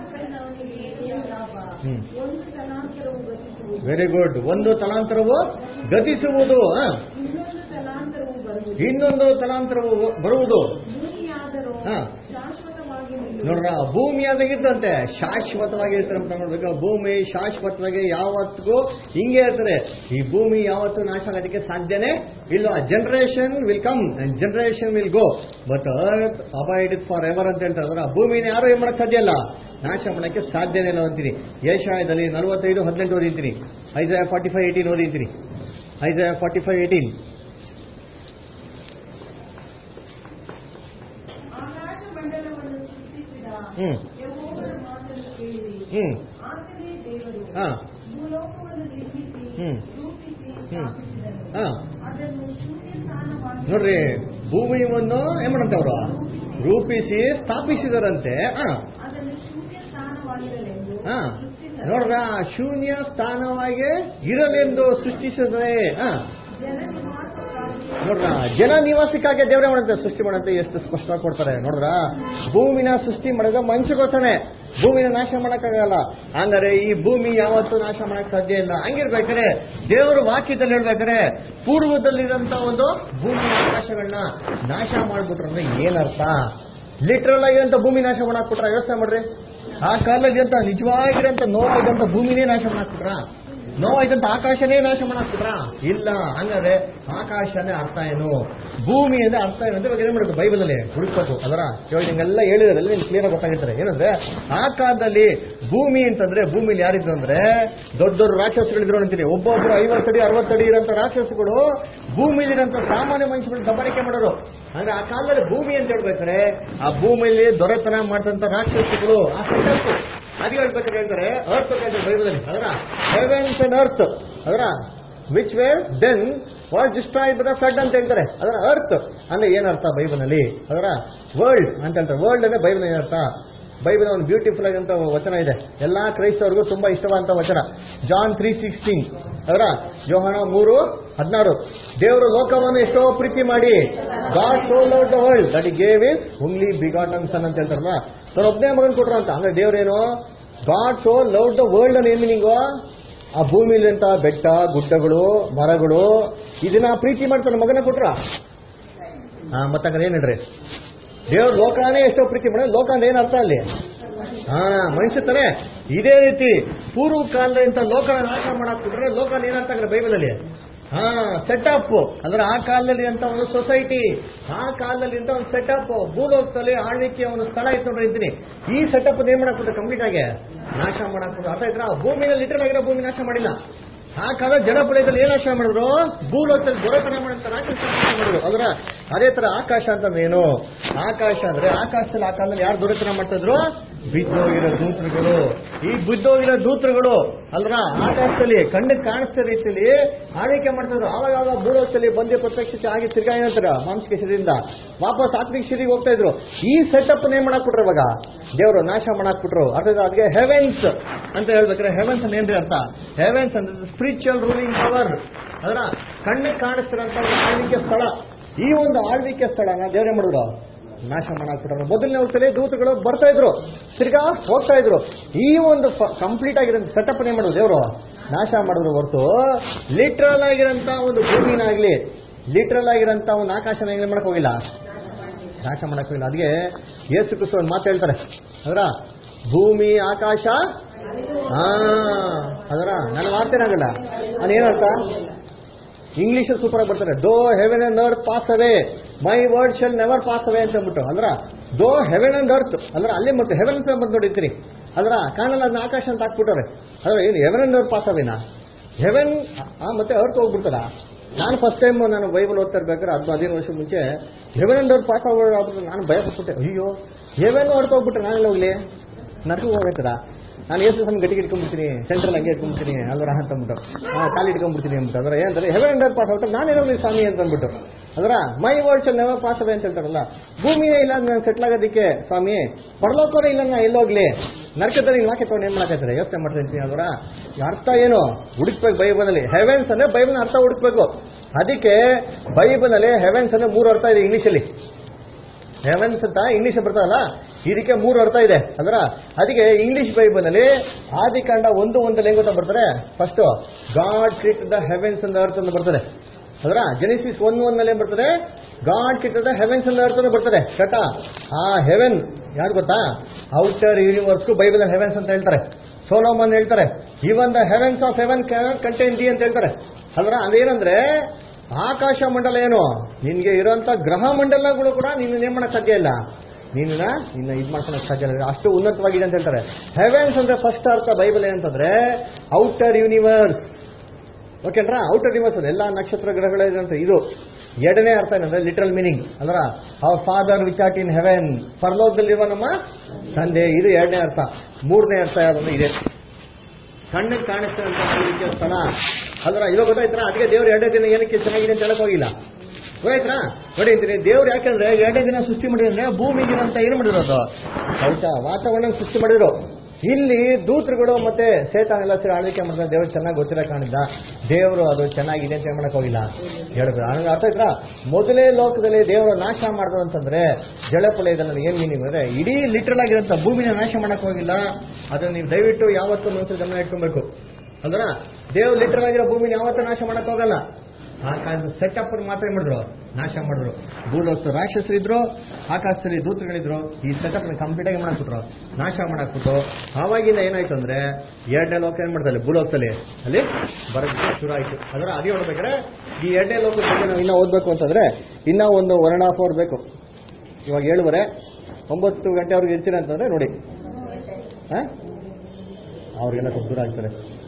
ಹ್ಮ್ ಒಂದು ತಲಾಂತರವು ಗತಿಸುವುದು ವೆರಿ ಗುಡ್ ಒಂದು ತಲಾಂತರವು ಗತಿಸುವುದು ಆ. ಇನ್ನೊಂದು ತಲಾಂತರವು ಬರುವುದು ಇನ್ನೊಂದು ತಲಾಂತರವು ಬರುವುದು ಭೂಮಿಯಾದರೂ ಹಾ. ಶಾಶ್ವತವಾಗಿ ನಿಲ್ಲುವುದು ನೋಡ್ರ ಭೂಮಿ ಅದಾಗಿದ್ದಂತೆ ಶಾಶ್ವತವಾಗಿ ಇರ್ತಾರೆ ಅಂತ ನೋಡ್ಬೇಕು ಭೂಮಿ ಶಾಶ್ವತವಾಗಿ ಯಾವತ್ತಿಗೂ ಹಿಂಗೆ ಇರ್ತದೆ ಈ ಭೂಮಿ ಯಾವತ್ತೂ ನಾಶ ಆಗೋದಕ್ಕೆ ಸಾಧ್ಯನೇ ಇಲ್ಲ generation will come and generation will go but earth abide for ever ಅಂತ ಹೇಳ್ತಾರೆ ಅದರ ಭೂಮಿನ ಯಾರು ಏನ್ ಮಾಡಕ್ ಸಾಧ್ಯ ಇಲ್ಲ ನಾಶ ಮಾಡಕ್ಕೆ ಸಾಧ್ಯನೇ ಇಲ್ಲ ಅಂತೀನಿ ಏಷಾಯದಲ್ಲಿ ನಲವತ್ತೈದು ಹದಿನೆಂಟು ಓದಿರ್ತೀನಿ ಐದು ಫಾರ್ಟಿ ಫೈವ್ ಏಯ್ಟೀನ್ ಓದಿರ್ತೀನಿ ಐದು ಫಾರ್ಟಿ ಫೈವ್ ಏಯ್ಟೀನ್ ಆಕಾಶ ಮಂಡಲವನ್ನು ಸೃಷ್ಟಿಸಿದ ಹ್ಮ್ ಯೆಹೋವನ ಮಾತನ್ನು ಕೇಳಿರಿ ಹ್ಮ್ ಆತನೇ ದೇವರು ಹಾ ಭೂಲೋಕವನ್ನು ನಿರ್ಮಿಸಿ ಹ್ಮ್. ರೂಪಿಸಿ ಹ್ಮ್. ಸ್ಥಾಪಿಸಿದನು ಹಾ ಅದನ್ನು ಶೂನ್ಯ ಸ್ಥಾನವಾಗಿ ನೋಡ್ರಿ ಭೂಮಿಯನ್ನು ಏನ್ ಮಾಡಂತ ಅವರು ರೂಪಿಸಿ ಸ್ಥಾಪಿಸಿದರಂತೆ ಹಾ ಅದನ್ನು ಶೂನ್ಯ ಸ್ಥಾನವಾಗಿರಲೆಂದು ಹಾ ಸೃಷ್ಟಿಸಿದನು. ನೋಡ್ರ ಶೂನ್ಯ ಸ್ಥಾನವಾಗಿ ಇರಲೆಂದು ಸೃಷ್ಟಿಸಿದರೆ ಹಾ ಜನನಿವಾಸಕ್ಕಾಗಿ ನೋಡ್ರ ಜನ ನಿವಾಸಕ್ಕಾಗಿ ದೇವರೇ ಮಾಡುತ್ತೆ ಸೃಷ್ಟಿ ಮಾಡುತ್ತೆ ಎಷ್ಟು ಸ್ಪಷ್ಟವಾಗಿ ಕೊಡ್ತಾರೆ ನೋಡ್ರ ಭೂಮಿನ ಸೃಷ್ಟಿ ಮಾಡಿದ ಮನುಷ್ಯಗೋಸ್ಕರನೇ ಭೂಮಿನ ನಾಶ ಮಾಡಕ್ಕಾಗಲ್ಲ ಹಂಗಾರೆ ಈ ಭೂಮಿ ಯಾವತ್ತೂ ನಾಶ ಮಾಡಕ್ ಸಾಧ್ಯ ಇಲ್ಲ ಹಂಗಿರ್ಬೇಕಾದ್ರೆ ದೇವರು ವಾಕ್ಯದಲ್ಲಿ ಹೇಳ್ಬೇಕಾದ್ರೆ ಪೂರ್ವದಲ್ಲಿರೋಂತ ಒಂದು ಭೂಮಿ ಆಕಾಶಗಳನ್ನ ನಾಶ ಮಾಡ್ಬಿಟ್ರು ಅಂದ್ರೆ ಏನರ್ಥ ಲಿಟ್ರಲ್ ಆಗಿರೋಂಥ ಭೂಮಿ ನಾಶ ಮಾಡಾಕ್ಬಿಟ್ರ ಯೋಚನೆ ಮಾಡ್ರಿ ಆ ಕಾಲದಲ್ಲಿ ಅಂತ ನಿಜವಾಗಿರೋಂಥ ನೋವಾಗಿದ್ದಂಥ ಭೂಮಿನೇ ನಾಶ ಮಾಡಾಕ್ಬಿಟ್ರ ನೋವಾಗಿದ್ದಂಥ ಆಕಾಶನೇ ನಾಶ ಮಾಡಾಕ್ಬಿಟ್ರ ಇಲ್ಲ ಹಂಗಾದ್ರೆ ಆಕಾಶನೇ ಅರ್ಥ ಏನು ಭೂಮಿ ಅಂದ್ರೆ ಅರ್ಥ ಏನು ಅಂದ್ರೆ ಇವಾಗ ಏನ್ ಮಾಡಬೇಕು ಬೈಬಲ್ ಅಲ್ಲಿ ಹುಡುಕ್ಬೇಕು ಅದರ ಇವಾಗ ನಿಂಗೆಲ್ಲ ಹೇಳಿದ್ರಲ್ಲಿ ನಿಮ್ಗೆ ಕ್ಲಿಯರ್ ಗೊತ್ತಾಗಿರ್ತಾರೆ ಏನಂದ್ರೆ ಆ ಕಾಲದಲ್ಲಿ ಭೂಮಿ ಅಂತಂದ್ರೆ ಭೂಮಿಲಿ ಯಾರಿದ್ರು ಅಂದ್ರೆ ದೊಡ್ಡ ದೊಡ್ಡ ರಾಕ್ಷಸಗಳಿದ್ರು ಅಂತೀನಿ ಒಬ್ಬೊಬ್ರು ಐವತ್ತಡಿ ಅರವತ್ತಡಿ ಇರೋಂಥ ರಾಕ್ಷಸಗಳು ಭೂಮಿಲಿರೋಂಥ ಸಾಮಾನ್ಯ ಮನುಷ್ಯಗಳು ದಬ್ಬಾಳಿಕೆ ಮಾಡೋರು ಅಂದ್ರೆ ಆ ಕಾಲದಲ್ಲಿ ಭೂಮಿ ಅಂತ ಹೇಳ್ಬೇಕಾದ್ರೆ ಆ ಭೂಮಿಯಲ್ಲಿ ದೊರೆತನ ಮಾಡಿದಂತ ರಾಕ್ಷಸಗಳು ಆ ಸೆಟಪ್ ಅದು ಹೇಳ್ಬೇಕಾದ್ರೆ ಹೇಳ್ತಾರೆ ಅರ್ತ್ ಅಂತ ಹೇಳ್ತಾರೆ ಬೈಬಲಲ್ಲಿ ಅದರ ಹೆವೆನ್ಸ್ ಅಂಡ್ ಅರ್ತ್ ಅದರ which were then what destroy by the flood ಅಂತ ಹೇಳ್ತಾರೆ ಅದರ ಅರ್ತ್ ಅಂದ್ರೆ ಏನರ್ಥ ಬೈಬಲ್ನಲ್ಲಿ ಅದರ ವರ್ಲ್ಡ್ ಅಂತ ಹೇಳ್ತಾರೆ ವರ್ಲ್ಡ್ ಅಂದ್ರೆ ಬೈಬಲ್ ಏನರ್ಥ ಬೈಬಲ್ ಒಂದು ಬ್ಯೂಟಿಫುಲ್ ಆಗಿರಂತ ವಚನ ಇದೆ ಎಲ್ಲಾ ಕ್ರೈಸ್ತವರಿಗೂ ತುಂಬಾ ಇಷ್ಟವಾದಂತ ವಚನ ಜಾನ್ ತ್ರೀ ಸಿಕ್ಸ್ಟೀನ್ ಅದರ ಯೋಹನ ಮೂರು ಹದಿನಾರು ದೇವರು ಲೋಕವನ್ನು ಎಷ್ಟೋ ಪ್ರೀತಿ ಮಾಡಿ God so loved the world that he gave his only begotten son ಅಂತ ಹೇಳ್ತಾರಲ್ಲ ತನ್ನ ಒಬ್ಬನೇ ಮಗನ್ ಕೊಟ್ರು ಅಂತ ಅಂದ್ರೆ ದೇವ್ರೇನು God so love the world ಅನ್ನ ಏನ್ ಮೀನಿಂಗು ಆ ಭೂಮಿಲಿಂತ ಬೆಟ್ಟ ಗುಡ್ಡಗಳು ಮರಗಳು ಇದನ್ನ ಪ್ರೀತಿ ಮಾಡಿ ತನ್ನ ಮಗನ ಕೊಟ್ರ ಹಾ ಮತ್ತಂದ್ರೆ ಏನ್ ಹೇಳ್ರಿ ದೇವ್ರ ಲೋಕಾನೇ ಎಷ್ಟೋ ಪ್ರೀತಿ ಮಾಡ ಲೋಕ ಅಂದ್ರೆ ಏನ್ ಅರ್ಥ ಅಲ್ಲಿ ಹಾ ಮನುಷ್ಯ ತಾನೆ ಇದೇ ರೀತಿ ಪೂರ್ವ ಕಾಲದಿಂದ ಲೋಕನ ನಾಶ ಮಾಡಾಕ್ಬಿಟ್ರೆ ಲೋಕನ ಏನರ್ಥ ಆಗಲ್ಲ ಬೈಬಲಲ್ಲಿ ಹಾ ಸೆಟಪ್ ಅಂದ್ರೆ ಆ ಕಾಲದಲ್ಲಿ ಅಂತ ಒಂದು ಸೊಸೈಟಿ ಆ ಕಾಲದಲ್ಲಿ ಅಂತ ಒಂದು ಸೆಟಪ್ ಭೂಲೋಕದಲ್ಲಿ ಆಳ್ವಿಕೆಯ ಒಂದು ಸ್ಥಳ ಇತ್ತು ನೋಡ್ರಿ ಇದ್ದೀನಿ ಈ ಸೆಟಪ್ ಏನ್ ಮಾಡಾಕ್ಬಿಟ್ರೆ ಕಂಪ್ಲೀಟ್ ಆಗಿ ನಾಶ ಮಾಡಾಕ್ಬಿಟ್ರೆ ಅರ್ಥ ಇದ್ರ ಭೂಮಿನಲ್ಲಿ ಲಿಟರ್ ಆಗಿರೋ ಭೂಮಿ ನಾಶ ಮಾಡಿಲ್ಲ ಆ ಕಾಲ ಜಲಪ್ರಳಯದಲ್ಲಿ ಏನ್ ನಾಶ ಮಾಡಿದ್ರು ಭೂಲೋಕದಲ್ಲಿ ದೊರೆತನ ಮಾಡಂತ ರಾಕ್ಷಸ ನಾಶ ಮಾಡಿದ್ರು ಅದರ ಅದೇ ತರ ಆಕಾಶ ಅಂತಂದ್ರೆ ಏನು ಆಕಾಶ ಅಂದ್ರೆ ಆಕಾಶದಲ್ಲಿ ಆ ಕಾಲದಲ್ಲಿ ಯಾರು ದೊರೆತನ ಮಾಡ್ತಿದ್ರು ಬಿದ್ದೋಗಿರೋ ದೂತರುಗಳು ಈ ಬಿದ್ದೋಗಿರೋ ದೂತರುಗಳು ಅಲ್ರ ಆಕಾಶದಲ್ಲಿ ಕಣ್ಣಿಗೆ ಕಾಣಿಸ್ತಾ ರೀತಿಯಲ್ಲಿ ಆಳ್ವಿಕೆ ಮಾಡ್ತಿದ್ರು ಆವಾಗ ಆವಾಗ ಭೂಲೋಕದಲ್ಲಿ ಬಂದೆ ಪ್ರತ್ಯಕ್ಷತೆ ಆಗಿ ತಿರ್ಗಾ ಏನಂತಾರ ಮಾಂಸಿಕ ಶರೀರದಿಂದ ವಾಪಸ್ ಆತ್ಮಿಕ ಶರೀರಿಗೆ ಹೋಗ್ತಾ ಇದ್ರು ಈ ಸೆಟಪ್ ಏನ್ ಮಾಡಾಕ್ಬಿಟ್ರು ಇವಾಗ ದೇವರು ನಾಶ ಮಾಡಾಕ್ಬಿಟ್ರು ಅರ್ಥದ ಅದಕ್ಕೆ ಹೆವೆನ್ಸ್ ಅಂತ ಹೇಳ್ಬೇಕಾದ್ರೆ ಹೆವೆನ್ಸ್ ಅಂತ ಏನ್ರಿ ಅರ್ಥ ಹೆವೆನ್ಸ್ ಅಂದ್ರೆ ಸ್ಪಿರಿಚುವಲ್ ರೂಲಿಂಗ್ ಪವರ್ ಅದರ ಕಣ್ಣಿಗೆ ಕಾಣಿಸ್ತಿರೋಂಥ ಒಂದು ಆಳ್ವಿಕೆ ಸ್ಥಳ ಈ ಒಂದು ಆಳ್ವಿಕೆ ಸ್ಥಳನ ದೇವರೇ ಮಾಡಿದ್ರು ನಾಶ ಮಾಡಾಕ್ಬಿಟ್ರು ಮೊದಲನೇ ಹೋಗ್ತಾರೆ ದೂತಗಳು ಬರ್ತಾ ಇದ್ರು ತಿರ್ಗಾ ಹೋಗ್ತಾ ಇದ್ರು ಈ ಒಂದು ಕಂಪ್ಲೀಟ್ ಆಗಿರೋ ಸೆಟಪ್ ಏನ್ ಮಾಡಿದ್ರು ದೇವರು ನಾಶ ಮಾಡಿದ್ರು ಹೊರತು ಲಿಟ್ರಲ್ ಆಗಿರೋಂಥ ಒಂದು ಭೂಮಿನಾಗ್ಲಿ ಲಿಟ್ರಲ್ ಆಗಿರೋಂಥ ಒಂದು ಆಕಾಶನ ಏನ್ ಮಾಡಕ್ ಹೋಗಿಲ್ಲ ನಾಶ ಮಾಡಕ್ ಹೋಗಿಲ್ಲ ಅದಕ್ಕೆ ಯೇಸು ಕ್ರಿಸ್ತ ಒಂದು ಮಾತು ಹೇಳ್ತಾರೆ ಅದರ ಭೂಮಿ ಆಕಾಶ ಹಾ ಅದರ ನನ್ನ ಮಾತೇನಾಗಲ್ಲ ಅದೇನರ್ಥ ಇಂಗ್ಲಿಷ್ ಸೂಪರ್ ಆಗಿ ಬರ್ತಾರೆ though heaven and earth pass away my word shall never pass away ಅಂತ ಅಂದ್ಬಿಟ್ಟು ಅಂದ್ರ ದೋ ಹೆವೆನ್ ಅಂಡ್ ಅರ್ತ್ ಅಂದ್ರೆ ಅಲ್ಲೇ ಮತ್ತೆ ಹೆವೆನ್ ಅಂತ ಬಂದು ನೋಡಿರ್ತೀರಿ ಅದ್ರ ಕಾಣಲ್ಲ ಅದನ್ನ ಆಕಾಶ ಅಂತ ಹಾಕ್ಬಿಟ್ಟವ್ರೆ ಅದ್ರ ಏನು ಹೆವೆನ್ ಅಂಡ್ ಅರ್ತ್ ಪಾಸ್ ಅವೇನಾ ಹೆವೆನ್ ಮತ್ತೆ ಅರ್ತ್ ಹೋಗ್ಬಿಡ್ತಾರ ನಾನು ಫಸ್ಟ್ ಟೈಮ್ ನಾನು ಬೈಬಲ್ ಓದ್ತಾ ಇರ್ಬೇಕಾದ್ರೆ ಹತ್ತು ಹದಿನೈದು ವರ್ಷ ಮುಂಚೆ ಹೆವೆನ್ ಅಂಡ್ ಅರ್ತ್ ಪಾಸ್ ಆಗ್ಬಿಟ್ಟು ನಾನು ಭಯ ಪಟ್ಬಿಟ್ಟೆ ಅಯ್ಯೋ ಹೆವೆನ್ ಅರ್ತ್ ಹೋಗ್ಬಿಟ್ರೆ ನಾನೆಲ್ಲ ಹೋಗ್ಲಿ ನರ್ಕು ಹೋಗೈತದ ನಾನು ಏಸು ಸಣ್ಣ ಗಟ್ಟಿಗೆ ಇಟ್ಕೊಂಡ್ಬಿಡ್ತೀನಿ ಸೆಂಟ್ರಲ್ ಹಂಗೆ ಇಟ್ಕೊಂಡ್ಬಿಡ್ತೀನಿ ಅಲ್ವರ ಅಂತ ಅಂದ್ಬಿಟ್ಟು ಹಾ ಕಾಲಿ ಇಟ್ಕೊಂಡ್ಬಿಡ್ತೀನಿ ಅಂದ್ಬಿಟ್ಟು ಅಂದ್ರೆ ಏನಂದ್ರೆ ಹೆವೆನ್ ಅಂಡರ್ ಪಾಸ್ ಔಟ್ ನಾನೇನೋ ನೀವು ಸ್ವಾಮಿ ಅಂತ ಅಂದ್ಬಿಟ್ಟು ಅದರ my words never pass away ಅಂತ ಹೇಳ್ತಾರಲ್ಲ ಭೂಮಿಯೇ ಇಲ್ಲ ನಾನು ಸೆಟ್ಲ್ ಆಗೋದಕ್ಕೆ ಸ್ವಾಮಿ ಪರಲೋಕರೇ ಇಲ್ಲ ನಾ ಎಲ್ಲೋಗ್ಲಿ ನರಕದಲ್ಲಿ ವಾಕ್ಯ ತಗೊಂಡು ಏನ್ ಮಾಡಕತ್ತಾರೆ ಯೋಚನೆ ಮಾಡ್ತೀನಿ ಅದರ ಅರ್ಥ ಏನು ಹುಡುಕ್ಬೇಕು ಬೈಬಲಲ್ಲಿ ಹೆವೆನ್ಸ್ ಅಂದ್ರೆ ಬೈಬಲ್ ಅರ್ಥ ಹುಡುಕ್ಬೇಕು ಅದಕ್ಕೆ ಬೈಬಲಲ್ಲಿ ಹೆವೆನ್ಸ್ ಅಂದ್ರೆ ಮೂರು ಅರ್ಥ ಇದೆ ಇಂಗ್ಲಿಷಲ್ಲಿ ಹೆವೆನ್ಸ್ ಅಂತ ಇಂಗ್ಲಿಷ್ ಬರ್ತದಲ್ಲ ಇದಕ್ಕೆ ಮೂರು ಅರ್ಥ ಇದೆ ಅಂದ್ರ ಅದಕ್ಕೆ ಇಂಗ್ಲಿಷ್ ಬೈಬಲ್ ಅಲ್ಲಿ ಆದಿಕಾಂಡ ಒಂದು ಒಂದಲ್ಲಿ ಹೆಂಗ್ ಗೊತ್ತಾ ಬರ್ತಾರೆ first God create the heavens ಅಂತ ಅರ್ಥ ಅಂತ ಬರ್ತದೆ ಅದರ ಜೆನಿಸಿಸ್ ಒನ್ ಒನ್ ನಲ್ಲಿ ಏನ್ ಬರ್ತದೆ ಗಾಡ್ ಕ್ರಿಟ್ ದ ಹೆವೆನ್ಸ್ ಅಂತ ಅರ್ಥ ಬರ್ತದೆ ಕಟ ಆ ಹೆವೆನ್ ಯಾರು ಗೊತ್ತಾ ಔಟರ್ ಯೂನಿವರ್ಸ್ ಬೈಬಲ್ ಹೆವೆನ್ಸ್ ಅಂತ ಹೇಳ್ತಾರೆ ಸೋಲೋಮನ್ ಹೇಳ್ತಾರೆ even the heavens of heaven contain thee ಅಂತ ಹೇಳ್ತಾರೆ ಅಲ್ರ ಅದೇನಂದ್ರೆ ಆಕಾಶ ಮಂಡಲ ಏನು ನಿನ್ಗೆ ಇರೋಂಥ ಗ್ರಹ ಮಂಡಲಗಳು ಕೂಡ ನೀನು ಏನ್ ಮಾಡಕ್ ಸಾಧ್ಯ ಇಲ್ಲ ನೀನನ್ನ ಇನ್ನ ಇದು ಮಾಡ್ಕೊಳಕ್ ಸಾಧ್ಯ ಇಲ್ಲ ಅಷ್ಟು ಉನ್ನತವಾಗಿದೆ ಅಂತ ಹೇಳ್ತಾರೆ ಹೆವೆನ್ಸ್ ಅಂದ್ರೆ ಫಸ್ಟ್ ಅರ್ಥ ಬೈಬಲ್ ಏನಂತಂದ್ರೆ ಔಟರ್ ಯೂನಿವರ್ಸ್ ಓಕೆನ್ರಾ ಔಟರ್ ಯೂನಿವರ್ಸ್ ಎಲ್ಲ ನಕ್ಷತ್ರ ಗ್ರಹಗಳಿದಂತ ಇದು ಎರಡನೇ ಅರ್ಥ ಏನಂದ್ರೆ ಲಿಟರಲ್ ಮೀನಿಂಗ್ ಅಂದ್ರ our father which art in heaven ಪರಲೋಕದಲ್ಲಿರುವ ನಮ್ಮ ತಂದೆ ಇದು ಎರಡನೇ ಅರ್ಥ ಮೂರನೇ ಅರ್ಥ ಯಾವ್ದಂದ್ರೆ ಇದೆ ಕಣ್ಣಿಗೆ ಕಾಣಿಸ್ತಂತ ರೀತಿಯ ಸ್ಥಳ ಅಲ್ರ ಇವಾಗ ಗೊತ್ತಾಯ್ತರ ಅದಕ್ಕೆ ದೇವ್ರು ಎರಡೇ ದಿನ ಏನಕ್ಕೆ ಚೆನ್ನಾಗಿದೆ ಅಂತ ಹೇಳಕ್ ಹೋಗಿಲ್ಲ ಗೊತ್ತಾಯ್ತಾ ನೋಡಿ ಅಂತೀನಿ ದೇವ್ರು ಯಾಕಂದ್ರೆ ಎರಡೇ ದಿನ ಸೃಷ್ಟಿ ಮಾಡಿದ್ರೆ ಭೂಮಿಗೆ ಅಂತ ಏನು ಮಾಡಿರೋದು ಹೌದಾ ವಾತಾವರಣ ಸೃಷ್ಟಿ ಮಾಡಿದ್ರು ಇಲ್ಲಿ ದೂತರುಗಳು ಮತ್ತೆ ಸೇತಾನ್ ಎಲ್ಲ ಸೇರಿ ಆಳ್ವಿಕೆ ಮಾಡ್ತಾರೆ ದೇವ್ರು ಚೆನ್ನಾಗಿ ಗೊತ್ತಿರೋ ಕಾರಣಿಂದ ದೇವರು ಅದು ಚೆನ್ನಾಗಿದೆ ಅಂತ ಏನ್ ಮಾಡಕ್ ಹೋಗಿಲ್ಲ ಹೇಳ್ಬೇಕು ಹಂಗ ಅರ್ಥ ಆಯ್ತಾ ಮೊದಲೇ ಲೋಕದಲ್ಲಿ ದೇವರು ನಾಶ ಮಾಡಿದ್ರು ಅಂತಂದ್ರೆ ಜಳಪಳಯದಲ್ಲಿ ಏನ್ ಮೀನಿಂಗ್ ಅಂದ್ರೆ ಇಡೀ ಲಿಟ್ರಲ್ ಆಗಿರೋಂಥ ಭೂಮಿನ ನಾಶ ಮಾಡಕ್ ಹೋಗಿಲ್ಲ ಅದನ್ನ ನೀವು ದಯವಿಟ್ಟು ಯಾವತ್ತೂ ಮನುಷ್ಯರು ಗಮನ ಇಟ್ಕೊಬೇಕು ಅಲ್ದ್ರ ದೇವ್ರು ಲಿಟ್ರಲ್ ಆಗಿರೋ ಭೂಮಿನ ಯಾವತ್ತೂ ನಾಶ ಮಾಡಕ್ ಹೋಗಲ್ಲ ಆ ಕಾಲದ ಸೆಟಪ್ ಮಾತ್ರ ಏನ್ ಮಾಡಿದ್ರು ನಾಶ ಮಾಡಿದ್ರು ಭೂಲೋಕದ ರಾಕ್ಷಸರಿದ್ರು ಆಕಾಶದಲ್ಲಿ ದೂತರುಗಳಿದ್ರು ಈ ಸೆಟಪ್ ಕಂಪ್ಲೀಟ್ ಆಗಿ ಮಾಡಾಕ್ಬಿಟ್ರು ನಾಶ ಮಾಡಾಕ್ಬಿಟ್ಟು ಆವಾಗಿಂದ ಏನಾಯ್ತು ಅಂದ್ರೆ ಎರಡನೇ ಲೋಕ ಏನ್ ಮಾಡ್ತಾರೆ ಭೂಲೋಕದಲ್ಲಿ ಅಲ್ಲಿ ಬರೋದಕ್ಕೆ ಶುರು ಆಯ್ತು ಅದರ ಅದೇ ನೋಡ್ಬೇಕಾದ್ರೆ ಈ ಎರಡನೇ ಲೋಕದ ಬಗ್ಗೆ ನಾವು ಇನ್ನ ಓದ್ಬೇಕು ಅಂತಂದ್ರೆ ಇನ್ನ ಒಂದು ಒನ್ ಅಂಡ್ ಹಾಫ್ ಅವರ್ ಬೇಕು ಇವಾಗ ಏಳುವರೆ ಒಂಬತ್ತು ಗಂಟೆವರೆಗೆ ಇರ್ತೀರ ಅಂತಂದ್ರೆ ನೋಡಿ ಹಾ ಅವ್ರಿಗೆಲ್ಲ ಸ್ವಲ್ಪ ದೂರ ಆಗ್ತಾರೆ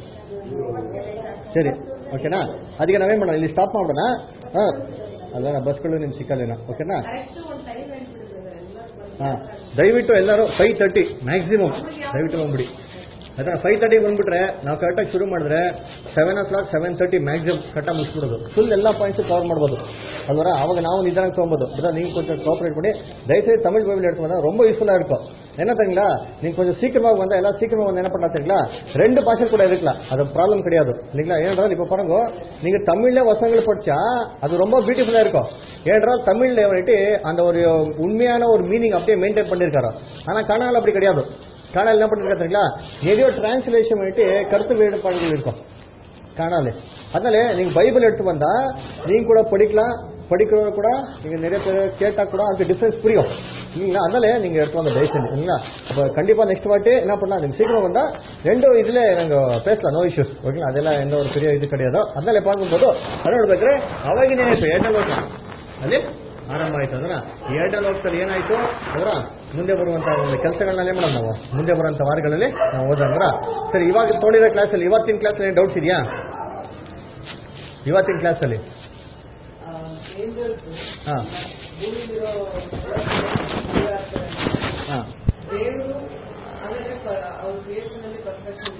ಸರಿ ಓಕೆನಾ ಅದಕ್ಕೆ ನಾವೇನ್ ಮಾಡೋಣ ಇಲ್ಲಿ ಸ್ಟಾಪ್ ಮಾಡೋಣ ಹಾ ಅಲ್ಲ ಬಸ್ಗಳು ನಿಮ್ಗೆ ಸಿಕ್ಕಲ್ಲೇನೋ ಓಕೆನಾ ಕರೆಕ್ಟ್ ಒಂದು ಟೈಮ್ ಹೇಳ್ಬಿಟ್ಟಿದ್ದಾರೆ ಎಲ್ಲ ಹಾ ದಯವಿಟ್ಟು ಎಲ್ಲರೂ ಫೈವ್ ತರ್ಟಿ ಮ್ಯಾಕ್ಸಿಮಮ್ ದಯವಿಟ್ಟು ಬಂದ್ಬಿಡಿ ಅದನ್ನ ಫೈವ್ ತರ್ಟಿ ಬಂದ್ಬಿಟ್ರೆ ನಾವು ಕರೆಕ್ಟಾಗಿ ಶುರು ಮಾಡಿದ್ರೆ seven o'clock seven thirty maximum ಕರೆಕ್ಟಾಗಿ ಮುಗಿಸ್ಬಿಡೋದು ಫುಲ್ ಎಲ್ಲ ಪಾಯಿಂಟ್ಸ್ ಕವರ್ ಮಾಡ್ಬೋದು ಅಲ್ವರ ಅವಾಗ ನಾವು ನಿಧಾನ ತೊಗೊಬೋದು ಅದ್ರ ನೀವು ಕೊಂಚ ಕೋಆಪರೇಟ್ ಮಾಡಿ ದಯచేసి தமிழ் பைபிள் எடுத்து வந்தா ரொம்ப யூஸ்ஃபுல்லா இருக்கும் என்ன தெரியுங்களா நீங்க கொஞ்சம் சீக்கிரமா வந்தா எல்லாம் சீக்கிரமா வந்து என்ன பண்ணா தெரியுங்களா ரெண்டு பாஷை கூட இருக்கலாம் அது ப்ராப்ளம் கிடையாது இல்லைங்களா ஏன்றால் இப்ப பாருங்க நீங்க தமிழ்ல வசனங்கள் படிச்சா அது ரொம்ப பியூட்டிஃபுல்லா இருக்கும் ஏன்றால் தமிழ்ல வந்துட்டு அந்த ஒரு உண்மையான ஒரு மீனிங் அப்படியே மெயின்டைன் பண்ணிருக்காரு ஆனா கன்னடால அப்படி கிடையாது கன்னடால என்ன பண்ணிருக்காரு தெரியுங்களா எதையோ டிரான்ஸ்லேஷன் பண்ணிட்டு கருத்து வேறுபாடுகள் இருக்கும் காணாலே அதனால நீங்க பைபிள் எடுத்து வந்தா நீங்க கூட படிக்கலாம் படிக்கிறவங்க கூட நீங்க நிறைய பேர் கேட்டா கூட அதுக்கு டிஃபரன்ஸ் புரியும் இல்லைங்களா அதனால நீங்க எடுத்து வந்த தயவு செஞ்சு இல்லைங்களா அப்ப கண்டிப்பா நெக்ஸ்ட் வாட்டி என்ன பண்ணலாம் நீங்க சீக்கிரம் வந்தா ரெண்டு இதுல நாங்க பேசலாம் நೋ ಇಶ್ಯೂಸ್ ಓಕೆನಾ ಅದೆಲ್ಲ ಎಂದ ಒಂದು பெரிய ಇದು ಕಡಿಯೋದು ಅದನ್ನೆಲ್ಲ ಪಾಲ್ಗೊಳ್ಬೋದು ಅದು ನೋಡ್ಬೇಕ್ರೆ ಅವಾಗಿನ ಏನಾಯ್ತು ಎರಡನೇ ಲೋಕ ಅಲ್ಲಿ ಆರಂಭ ಆಯ್ತು ಅದರ ಎರಡನೇ ಲೋಕದಲ್ಲಿ ಏನಾಯ್ತು ಅದರ ಮುಂದೆ ಬರುವಂತ ಒಂದು ಕೆಲಸಗಳನ್ನೇ ಮಾಡೋಣ ನಾವು ಮುಂದೆ ಬರುವಂತ ವಾರಗಳಲ್ಲಿ ನಾವು ಓದಂದ್ರ ಸರಿ ಇವಾಗ ತೊಗೊಂಡಿರೋ ಕ್ಲಾಸಲ್ಲಿ ಇವತ್ತಿನ ಕ್ಲಾಸಲ್ಲಿ ಡೌಟ್ಸ್ ಇದೆಯಾ ಇವತ್ತಿನ ಕ್ಲಾಸಲ್ಲಿ ಏಂಜಲ್ಸ್ ಹಾ ಭೂಮಿಲಿರೋ ಹಾ ದೇವರು ಅಂದ್ರೆ ಪ- ಅವ್ರ ಕ್ರಿಯೇಷನ್ ಅಲ್ಲಿ ಪರ್ಫೆಕ್ಷನ್